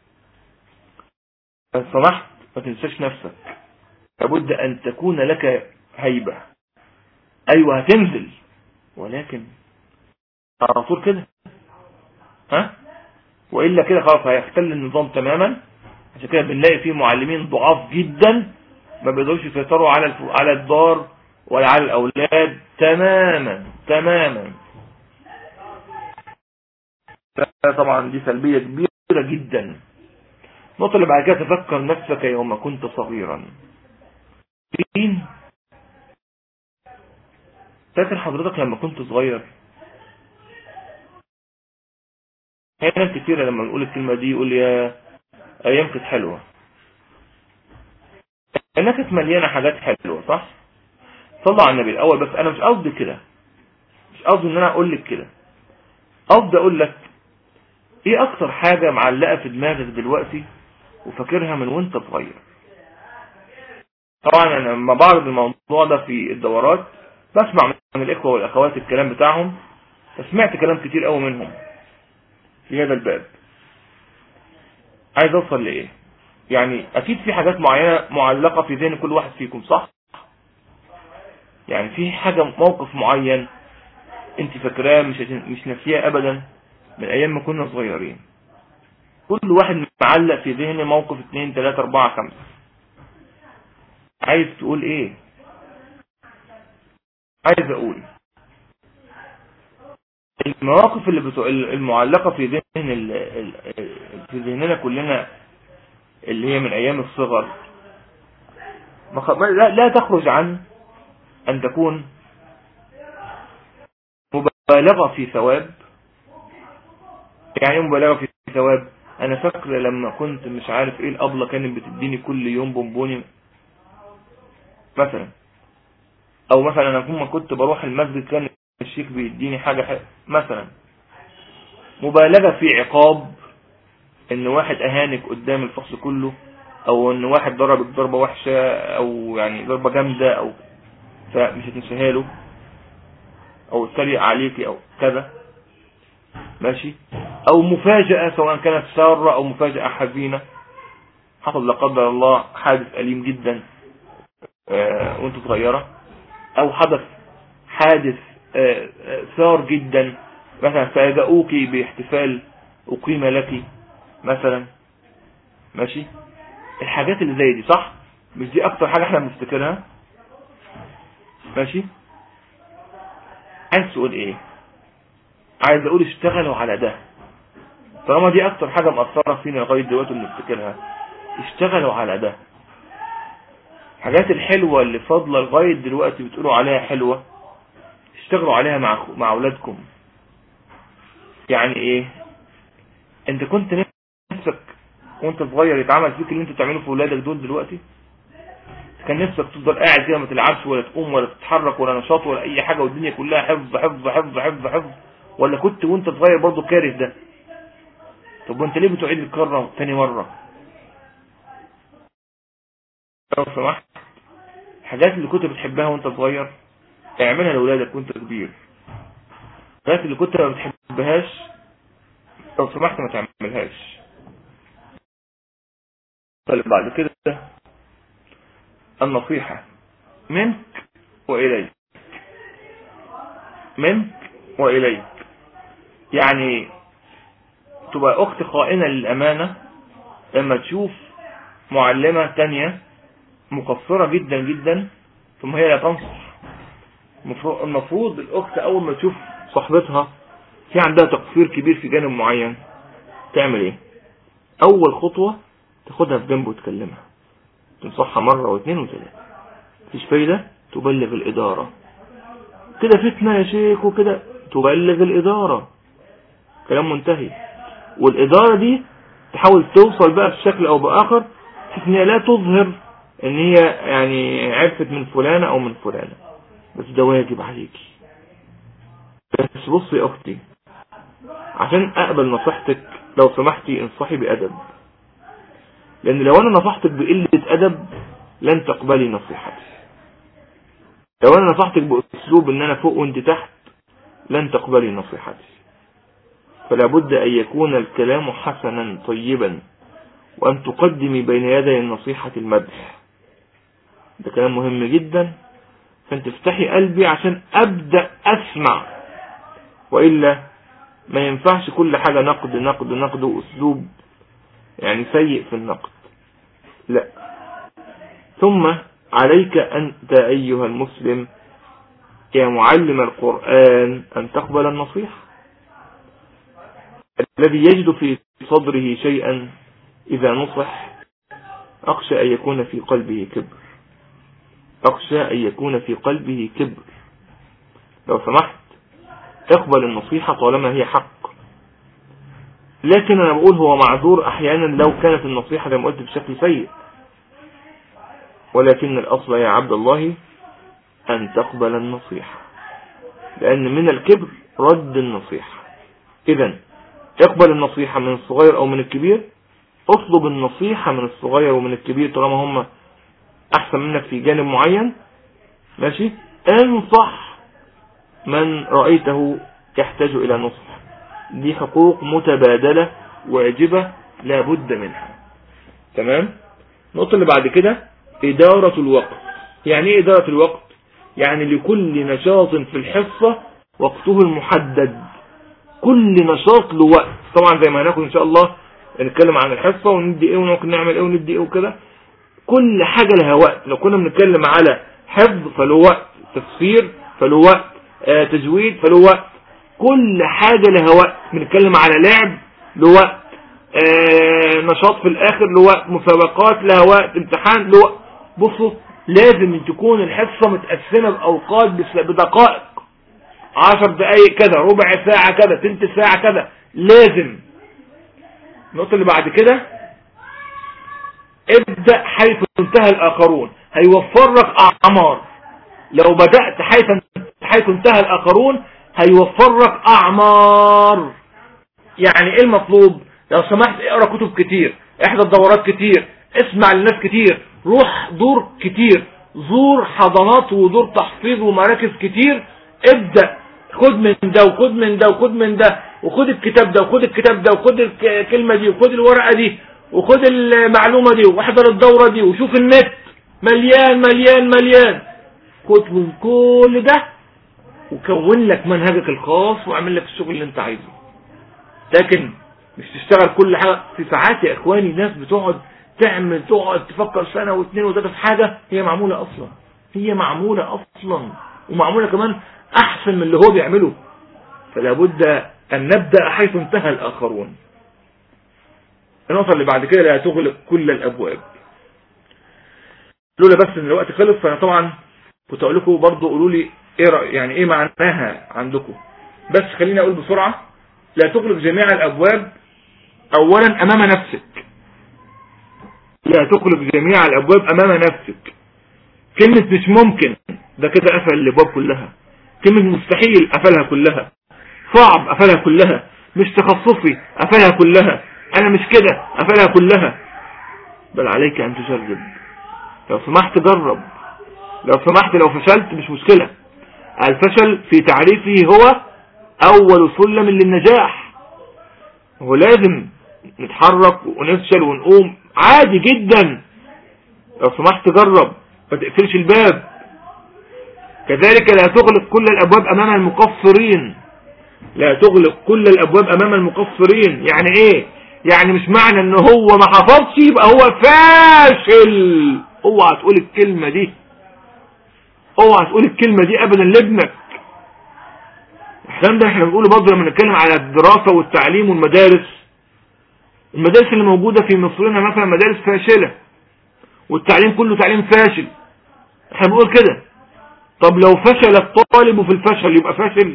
سمحت ما تنساش نفسك لابد ان تكون لك هيبة ايوه هتنزل ولكن على طول كده ها والا كده خلاص هيختل النظام تماما عشان كده بنلاقي فيه معلمين ضعاف جدا ما بيقدروش يسيطروا على على الدار ولا على الاولاد تماما تماما طبعا دي سلبية كبيرة جدا النقطة اللي بعد كده تفكر نفسك يوم كنت صغيرا مين فاكر حضرتك لما كنت صغير احيانا كتيرة لما نقول الكلمة دي يقول يا ايام كانت حلوة انها كانت مليانة حاجات حلوة صح صلى على النبي الاول بس انا مش قصدي كده مش قصدي ان انا اقول لك كده قصدي اقول لك ايه اكتر حاجة معلقة في دماغك دلوقتي وفاكرها من وانت صغير طبعا انا لما بعرض الموضوع ده في الدورات بسمع من الاخوة والاخوات الكلام بتاعهم فسمعت كلام كتير قوي منهم في هذا الباب عايز اوصل لايه يعني اكيد في حاجات معينة معلقة في ذهن كل واحد فيكم صح يعني في حاجة موقف معين انت فاكراه مش مش ناسياه ابدا من ايام ما كنا صغيرين كل واحد معلق في ذهنه موقف اتنين تلاتة اربعة خمسة عايز تقول ايه عايز اقول المواقف اللي بتو... المعلقة في ذهن ال... في ذهننا كلنا اللي هي من ايام الصغر لا, لا تخرج عن ان تكون مبالغة في ثواب يعني مبالغة في ثواب انا فاكر لما كنت مش عارف ايه الابلة كانت بتديني كل يوم بونبوني مثلا او مثلا انا لما كنت بروح المسجد كان الشيخ بيديني حاجة حق. مثلا مبالغة في عقاب ان واحد اهانك قدام الفصل كله او ان واحد ضربك ضربة وحشة او يعني ضربة جامدة او فمش هتنساها له او اتريق عليكي او كذا ماشي او مفاجأة سواء كانت سارة او مفاجأة حزينة حصل لا قدر الله حادث أليم جدا آه وانت صغيرة او حدث حادث آه آه ثار جدا مثلا فاجأوك باحتفال اقيم لك مثلا ماشي الحاجات اللي زي دي صح مش دي اكتر حاجة احنا بنفتكرها ماشي عايز تقول ايه عايز اقول اشتغلوا على ده طالما دي اكتر حاجة مأثرة فينا لغاية دلوقتي بنفتكرها اشتغلوا على ده الحاجات الحلوة اللي فاضلة لغاية دلوقتي بتقولوا عليها حلوة اشتغلوا عليها مع مع اولادكم يعني ايه انت كنت نفسك وانت صغير يتعمل فيك اللي انت بتعمله في ولادك دول دلوقتي كان نفسك تفضل قاعد كده ما تلعبش ولا تقوم ولا تتحرك ولا نشاط ولا اي حاجه والدنيا كلها حفظ حفظ حفظ حفظ حفظ ولا كنت وانت صغير برضه كاره ده طب وانت ليه بتعيد الكره ثاني مره لو سمحت الحاجات اللي كنت بتحبها وانت صغير اعملها لاولادك وانت كبير الحاجات اللي كنت ما بتحبهاش لو سمحت ما تعملهاش طيب بعد كده النصيحة منك وإليك منك وإليك يعني تبقى أخت خائنة للأمانة لما تشوف معلمة تانية مقصرة جدا جدا ثم هي لا تنصح المفروض الأخت أول ما تشوف صاحبتها في عندها تقصير كبير في جانب معين تعمل ايه اول خطوة تاخدها في جنب وتكلمها تنصحها مرة واثنين وثلاثة مفيش فايدة تبلغ الإدارة كده فتنة يا شيخ وكده تبلغ الإدارة كلام منتهي والإدارة دي تحاول توصل بقى بشكل أو بآخر بحيث إن هي لا تظهر إن هي يعني عرفت من فلانة أو من فلانة بس ده واجب عليكي بس بصي يا أختي عشان أقبل نصيحتك لو سمحتي انصحي بأدب لأن لو أنا نصحتك بقلة أدب لن تقبلي نصيحتي لو أنا نصحتك بأسلوب إن أنا فوق وأنت تحت لن تقبلي نصيحتي فلا بد أن يكون الكلام حسنا طيبا وأن تقدمي بين يدي النصيحة المدح ده كلام مهم جدا فانت افتحي قلبي عشان أبدأ أسمع وإلا ما ينفعش كل حاجة نقد نقد نقد وأسلوب يعني سيء في النقد لا ثم عليك أنت أيها المسلم يا معلم القرآن أن تقبل النصيحة الذي يجد في صدره شيئا إذا نصح أخشى أن يكون في قلبه كبر أخشى أن يكون في قلبه كبر لو سمحت اقبل النصيحة طالما هي حق لكن انا بقول هو معذور احيانا لو كانت النصيحة زي ما قلت بشكل سيء ولكن الاصل يا عبد الله ان تقبل النصيحة لان من الكبر رد النصيحة اذا اقبل النصيحة من الصغير او من الكبير اطلب النصيحة من الصغير ومن الكبير طالما هم احسن منك في جانب معين ماشي انصح من رأيته يحتاج الى نصح دي حقوق متبادلة واجبة لابد منها تمام النقطة اللي بعد كده إدارة الوقت يعني ايه إدارة الوقت يعني لكل نشاط في الحصة وقته المحدد كل نشاط له وقت طبعا زي ما هناخد ان شاء الله نتكلم عن الحصة وندي ايه وممكن نعمل ايه وندي ايه وكده كل حاجة لها وقت لو كنا بنتكلم على حفظ فله وقت تفسير فله وقت آه تجويد فله وقت كل حاجة لها وقت بنتكلم على لعب له وقت آه نشاط في الاخر له وقت مسابقات لها وقت امتحان له وقت بصوا لازم تكون الحصة متقسمة باوقات بدقائق عشر دقايق كذا ربع ساعة كذا تلت ساعة كذا لازم النقطة اللي بعد كده ابدأ حيث انتهى الاخرون هيوفر لك اعمار لو بدأت حيث حيث انتهى الاخرون هيوفر لك اعمار يعني ايه المطلوب لو سمحت اقرا كتب كتير احضر دورات كتير اسمع للناس كتير روح دور كتير زور حضانات ودور تحفيظ ومراكز كتير ابدأ خد من ده وخد من ده وخد من ده وخد الكتاب ده وخد الكتاب ده وخد الكلمة دي وخد الورقة دي وخد المعلومة دي واحضر الدورة دي وشوف النت مليان مليان مليان خد من كل ده وكون لك منهجك الخاص واعمل لك الشغل اللي انت عايزه لكن مش تشتغل كل حاجة في ساعات يا اخواني ناس بتقعد تعمل تقعد تفكر سنة واثنين وثلاثة في حاجة هي معمولة اصلا هي معمولة اصلا ومعمولة كمان احسن من اللي هو بيعمله فلا بد ان نبدأ حيث انتهى الاخرون النقطة اللي بعد كده لا تغلق كل الابواب لولا بس ان الوقت خلص فانا طبعا كنت اقول لكم برضه قولوا لي ايه رأي يعني ايه معناها عندكم بس خليني اقول بسرعة لا تغلق جميع الابواب اولا امام نفسك لا تغلق جميع الابواب امام نفسك كلمة مش ممكن ده كده قفل الابواب كلها كلمة مستحيل قفلها كلها صعب قفلها كلها مش تخصصي قفلها كلها انا مش كده قفلها كلها بل عليك ان تجرب لو سمحت جرب لو سمحت لو فشلت مش مشكلة الفشل في تعريفه هو اول سلم للنجاح هو لازم نتحرك ونفشل ونقوم عادي جدا لو سمحت جرب ما تقفلش الباب كذلك لا تغلق كل الابواب امام المقصرين لا تغلق كل الابواب امام المقصرين يعني ايه يعني مش معنى ان هو ما حفظش يبقى هو فاشل اوعى تقول الكلمة دي اوعى تقول الكلمة دي ابدا لابنك الكلام ده احنا بنقوله برضه لما نتكلم على الدراسة والتعليم والمدارس المدارس اللي موجودة في مصرنا مثلا مدارس فاشلة والتعليم كله تعليم فاشل احنا بنقول كده طب لو فشل الطالب في الفشل يبقى فاشل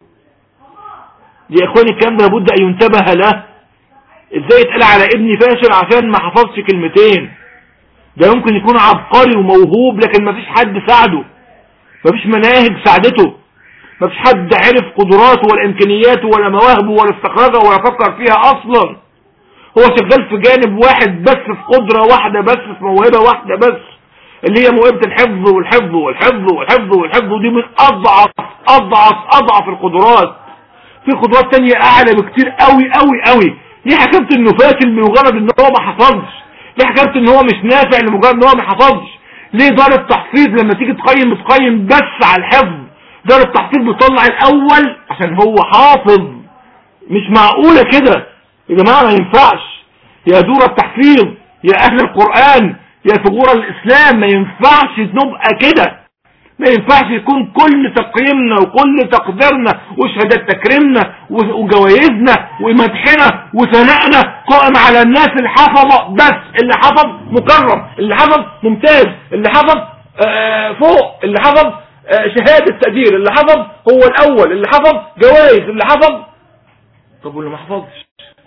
يا اخواني الكلام ده لابد ان ينتبه له ازاي يتقال على ابني فاشل عشان ما حفظش كلمتين ده يمكن يكون عبقري وموهوب لكن ما فيش حد ساعده ما فيش مناهج ساعدته ما فيش حد عرف قدراته ولا امكانياته ولا مواهبه ولا استخرجها ولا فكر فيها اصلا هو شغال في جانب واحد بس في قدرة واحدة بس في موهبة واحدة بس اللي هي موهبة الحفظ والحفظ والحفظ والحفظ والحفظ ودي من اضعف اضعف اضعف القدرات في قدرات تانية اعلى بكتير قوي قوي قوي ليه حكمت انه فاشل بمجرد ان هو ما حفظش ليه حكمت ان هو مش نافع لمجرد ان هو ما حفظش ليه دار التحفيظ لما تيجي تقيم بتقيم بس على الحفظ دار التحفيظ بتطلع الاول عشان هو حافظ مش معقولة كده يا جماعة ما ينفعش يا دور التحفيظ يا اهل القرآن يا ثغور الاسلام ما ينفعش نبقى كده ما ينفعش يكون كل تقييمنا وكل تقديرنا وشهادات تكريمنا وجوائزنا ومدحنا وثنائنا قائم على الناس اللي حفظ بس اللي حفظ مكرم اللي حفظ ممتاز اللي حفظ آه فوق اللي حفظ آه شهادة تقدير اللي حفظ هو الاول اللي حفظ جوائز اللي حفظ طب واللي ما حفظش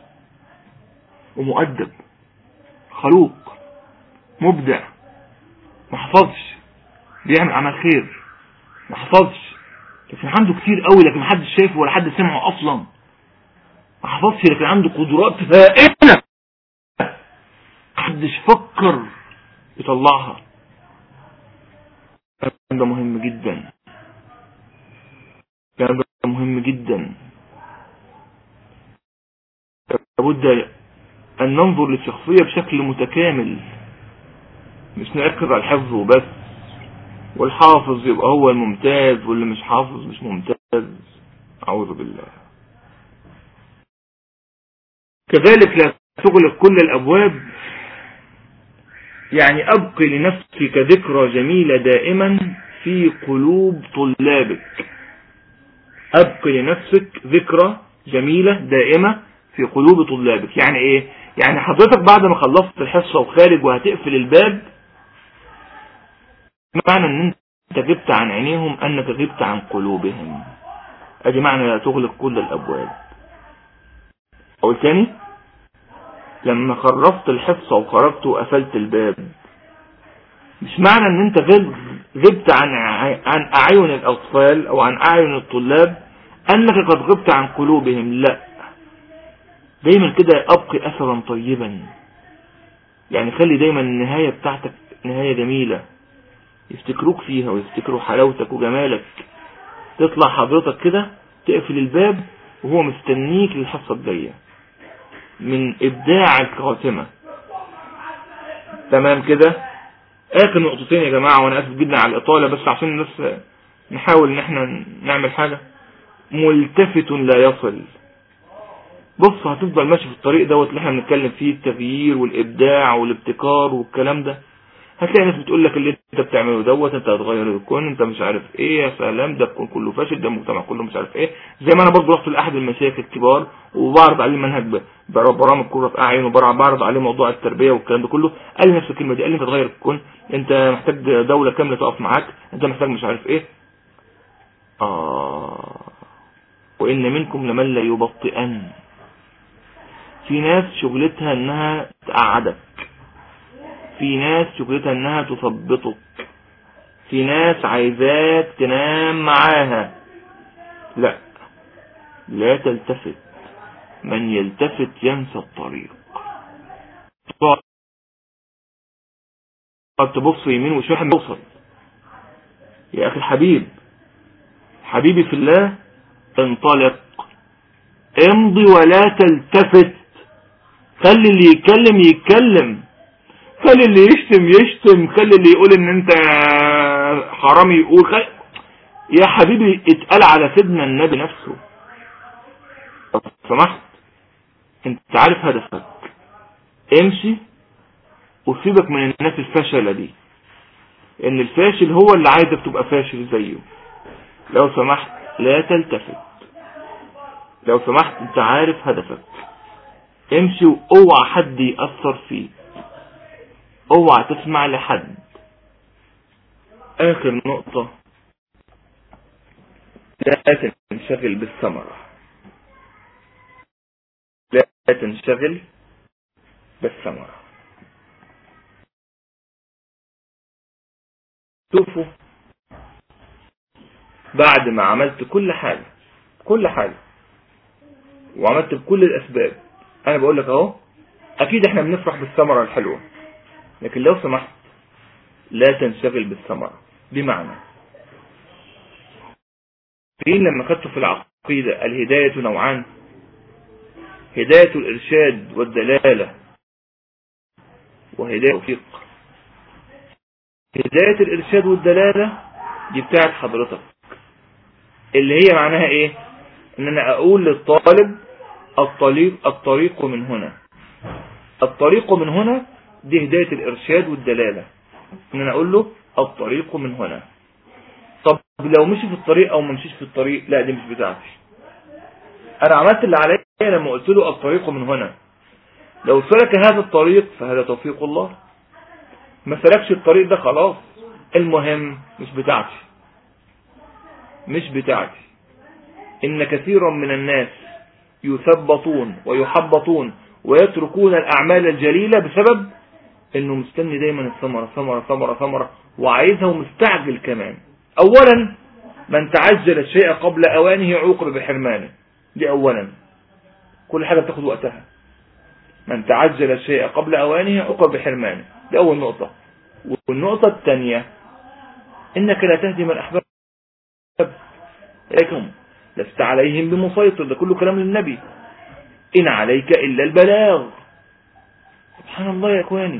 ومؤدب خلوق مبدع ما حفظش بيعمل عمل خير ما حفظش لكن عنده كتير قوي لكن ما حدش شايفه ولا حد سمعه اصلا ما حفظش لكن عنده قدرات هائله ما حدش فكر يطلعها الكلام ده مهم جدا الكلام ده مهم جدا لابد ان ننظر للشخصية بشكل متكامل مش نركز على الحفظ وبس والحافظ يبقى هو الممتاز واللي مش حافظ مش ممتاز اعوذ بالله كذلك لا تغلق كل الابواب يعني ابقي لنفسك ذكرى جميلة دائما في قلوب طلابك ابقي لنفسك ذكرى جميلة دائمة في قلوب طلابك يعني ايه يعني حضرتك بعد ما خلصت الحصة وخارج وهتقفل الباب معنى ان انت غبت عن عينيهم انك غبت عن قلوبهم ادي معنى لا تغلق كل الابواب اقول تاني لما خرجت الحصة وخرجت وقفلت الباب مش معنى ان انت غبت عن عن اعين الاطفال او عن اعين الطلاب انك قد غبت عن قلوبهم لا دايما كده ابقي اثرا طيبا يعني خلي دايما النهاية بتاعتك نهاية جميلة يفتكروك فيها ويفتكروا حلاوتك وجمالك تطلع حضرتك كده تقفل الباب وهو مستنيك للحصة الجاية من ابداع الخاتمة تمام كده اخر نقطتين يا جماعة وانا اسف جدا على الاطالة بس عشان الناس نحاول ان احنا نعمل حاجة ملتفت لا يصل بص هتفضل ماشي في الطريق دوت اللي احنا بنتكلم فيه التغيير والابداع والابتكار والكلام ده هتلاقي ناس بتقول لك اللي انت بتعمله دوت انت هتغير الكون انت مش عارف ايه يا سلام ده الكون كله فاشل ده المجتمع كله مش عارف ايه زي ما انا برضه رحت لاحد المشايخ الكبار وبعرض عليه منهج برامج كوره في اعين وبعرض عليه موضوع التربيه والكلام ده كله قال لي نفس الكلمه دي قال لي انت تغير الكون انت محتاج دوله كامله تقف معاك انت محتاج مش عارف ايه اه وان منكم لمن لا يبطئن في ناس شغلتها انها تقعدك في ناس شغلتها انها تثبطك في ناس عايزاك تنام معاها لا لا تلتفت من يلتفت ينسى الطريق تقعد تبص يمين وشوح توصل يا اخي الحبيب حبيبي في الله انطلق امضي ولا تلتفت خلي اللي يتكلم يتكلم خلي اللي يشتم يشتم خلي اللي يقول ان انت حرامي يقول خلي يا حبيبي اتقال على سيدنا النبي نفسه لو سمحت انت عارف هدفك امشي وسيبك من الناس الفاشلة دي ان الفاشل هو اللي عايزك تبقى فاشل زيه لو سمحت لا تلتفت لو سمحت انت عارف هدفك امشي واوعى حد يأثر فيك اوعى تسمع لحد اخر نقطة لا تنشغل بالثمرة لا تنشغل بالثمرة شوفوا بعد ما عملت كل حاجة كل حاجة وعملت بكل الاسباب انا بقول لك اهو اكيد احنا بنفرح بالثمرة الحلوة لكن لو سمحت لا تنشغل بالثمرة بمعنى فين لما خدتوا في العقيدة الهداية نوعان هداية الإرشاد والدلالة وهداية التوفيق هداية الإرشاد والدلالة دي بتاعت حضرتك اللي هي معناها ايه ان انا اقول للطالب الطريق الطريق من هنا الطريق من هنا دي هداية الارشاد والدلالة ان انا اقول له الطريق من هنا طب لو مشي في الطريق او ما مشيش في الطريق لا دي مش بتاعتي انا عملت اللي عليا لما قلت له الطريق من هنا لو سلك هذا الطريق فهذا توفيق الله ما سلكش الطريق ده خلاص المهم مش بتاعتي مش بتاعتي ان كثيرا من الناس يثبطون ويحبطون ويتركون الاعمال الجليلة بسبب انه مستني دايما الثمرة ثمرة ثمرة ثمرة وعايزها ومستعجل كمان اولا من تعجل الشيء قبل اوانه عوقب بحرمانه دي اولا كل حاجة بتاخد وقتها من تعجل الشيء قبل اوانه عوقب بحرمانه دي اول نقطة والنقطة الثانية انك لا تهدي من احباب لكم لست عليهم بمسيطر ده كله كلام للنبي ان عليك الا البلاغ سبحان الله يا اخواني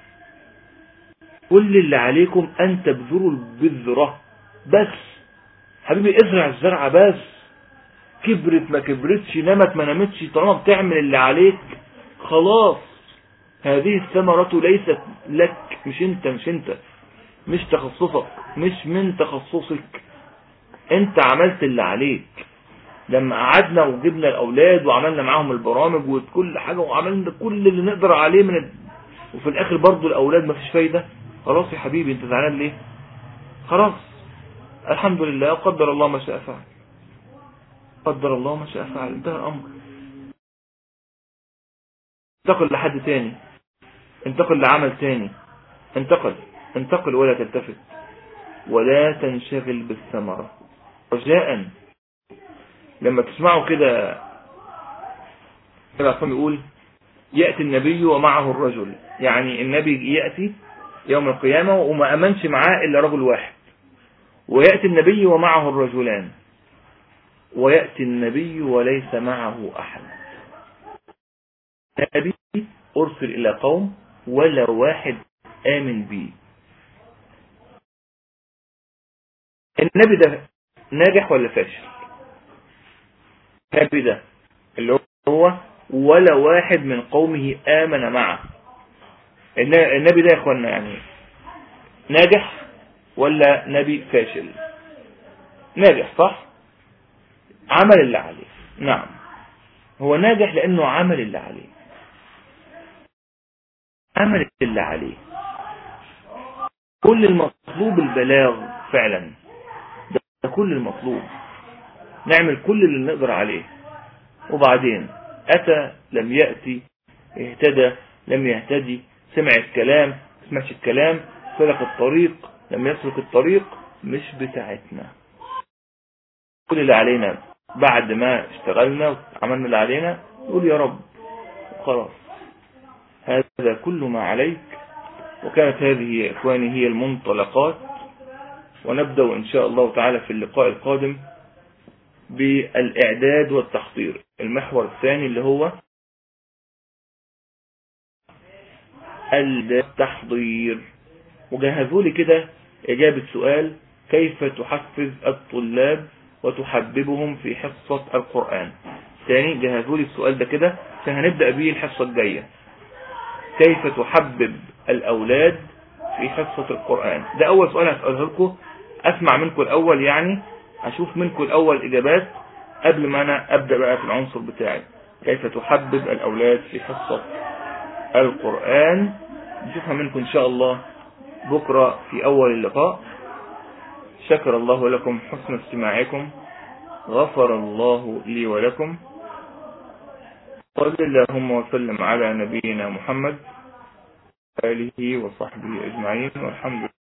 كل اللي عليكم ان تبذروا البذرة بس حبيبي ازرع الزرعة بس كبرت ما كبرتش نمت ما نمتش طالما بتعمل اللي عليك خلاص هذه الثمرة ليست لك مش انت مش انت مش تخصصك مش من تخصصك انت عملت اللي عليك لما قعدنا وجبنا الاولاد وعملنا معاهم البرامج وكل حاجة وعملنا كل اللي نقدر عليه من ال... وفي الاخر برضو الاولاد ما فيش فايدة خلاص يا حبيبي انت زعلان ليه خلاص الحمد لله قدر الله ما شاء فعل قدر الله ما شاء فعل انتهى الامر انتقل لحد تاني انتقل لعمل تاني انتقل انتقل ولا تلتفت ولا تنشغل بالثمرة رجاء لما تسمعوا كده الرسول يقول يأتي النبي ومعه الرجل يعني النبي يأتي يوم القيامة وما أمنش معاه إلا رجل واحد ويأتي النبي ومعه الرجلان ويأتي النبي وليس معه أحد النبي أرسل إلى قوم ولا واحد آمن به النبي ده ناجح ولا فاشل النبي ده اللي هو ولا واحد من قومه آمن معه النبي ده يا اخوانا يعني ناجح ولا نبي فاشل ناجح صح عمل اللي عليه نعم هو ناجح لانه عمل اللي عليه عمل اللي عليه كل المطلوب البلاغ فعلا ده كل المطلوب نعمل كل اللي نقدر عليه وبعدين أتى لم يأتي اهتدى لم يهتدي سمع الكلام ما سمعش الكلام سلك الطريق لم يسلك الطريق مش بتاعتنا كل اللي علينا بعد ما اشتغلنا وعملنا اللي علينا نقول يا رب خلاص هذا كل ما عليك وكانت هذه يا إخواني هي المنطلقات ونبدأ إن شاء الله تعالى في اللقاء القادم بالإعداد والتحضير المحور الثاني اللي هو التحضير وجهزوا لي كده إجابة سؤال كيف تحفز الطلاب وتحببهم في حصة القرآن ثاني جهزوا لي السؤال ده كده عشان هنبدأ بيه الحصة الجاية كيف تحبب الأولاد في حصة القرآن ده أول سؤال هسأله لكم أسمع منكم الأول يعني أشوف منكم الأول إجابات قبل ما أنا أبدأ بقى في العنصر بتاعي كيف تحبب الأولاد في حصة القرآن نشوفها منكم إن شاء الله بكرة في أول اللقاء شكر الله لكم حسن استماعكم غفر الله لي ولكم صل اللهم وسلم على نبينا محمد آله وصحبه أجمعين والحمد لله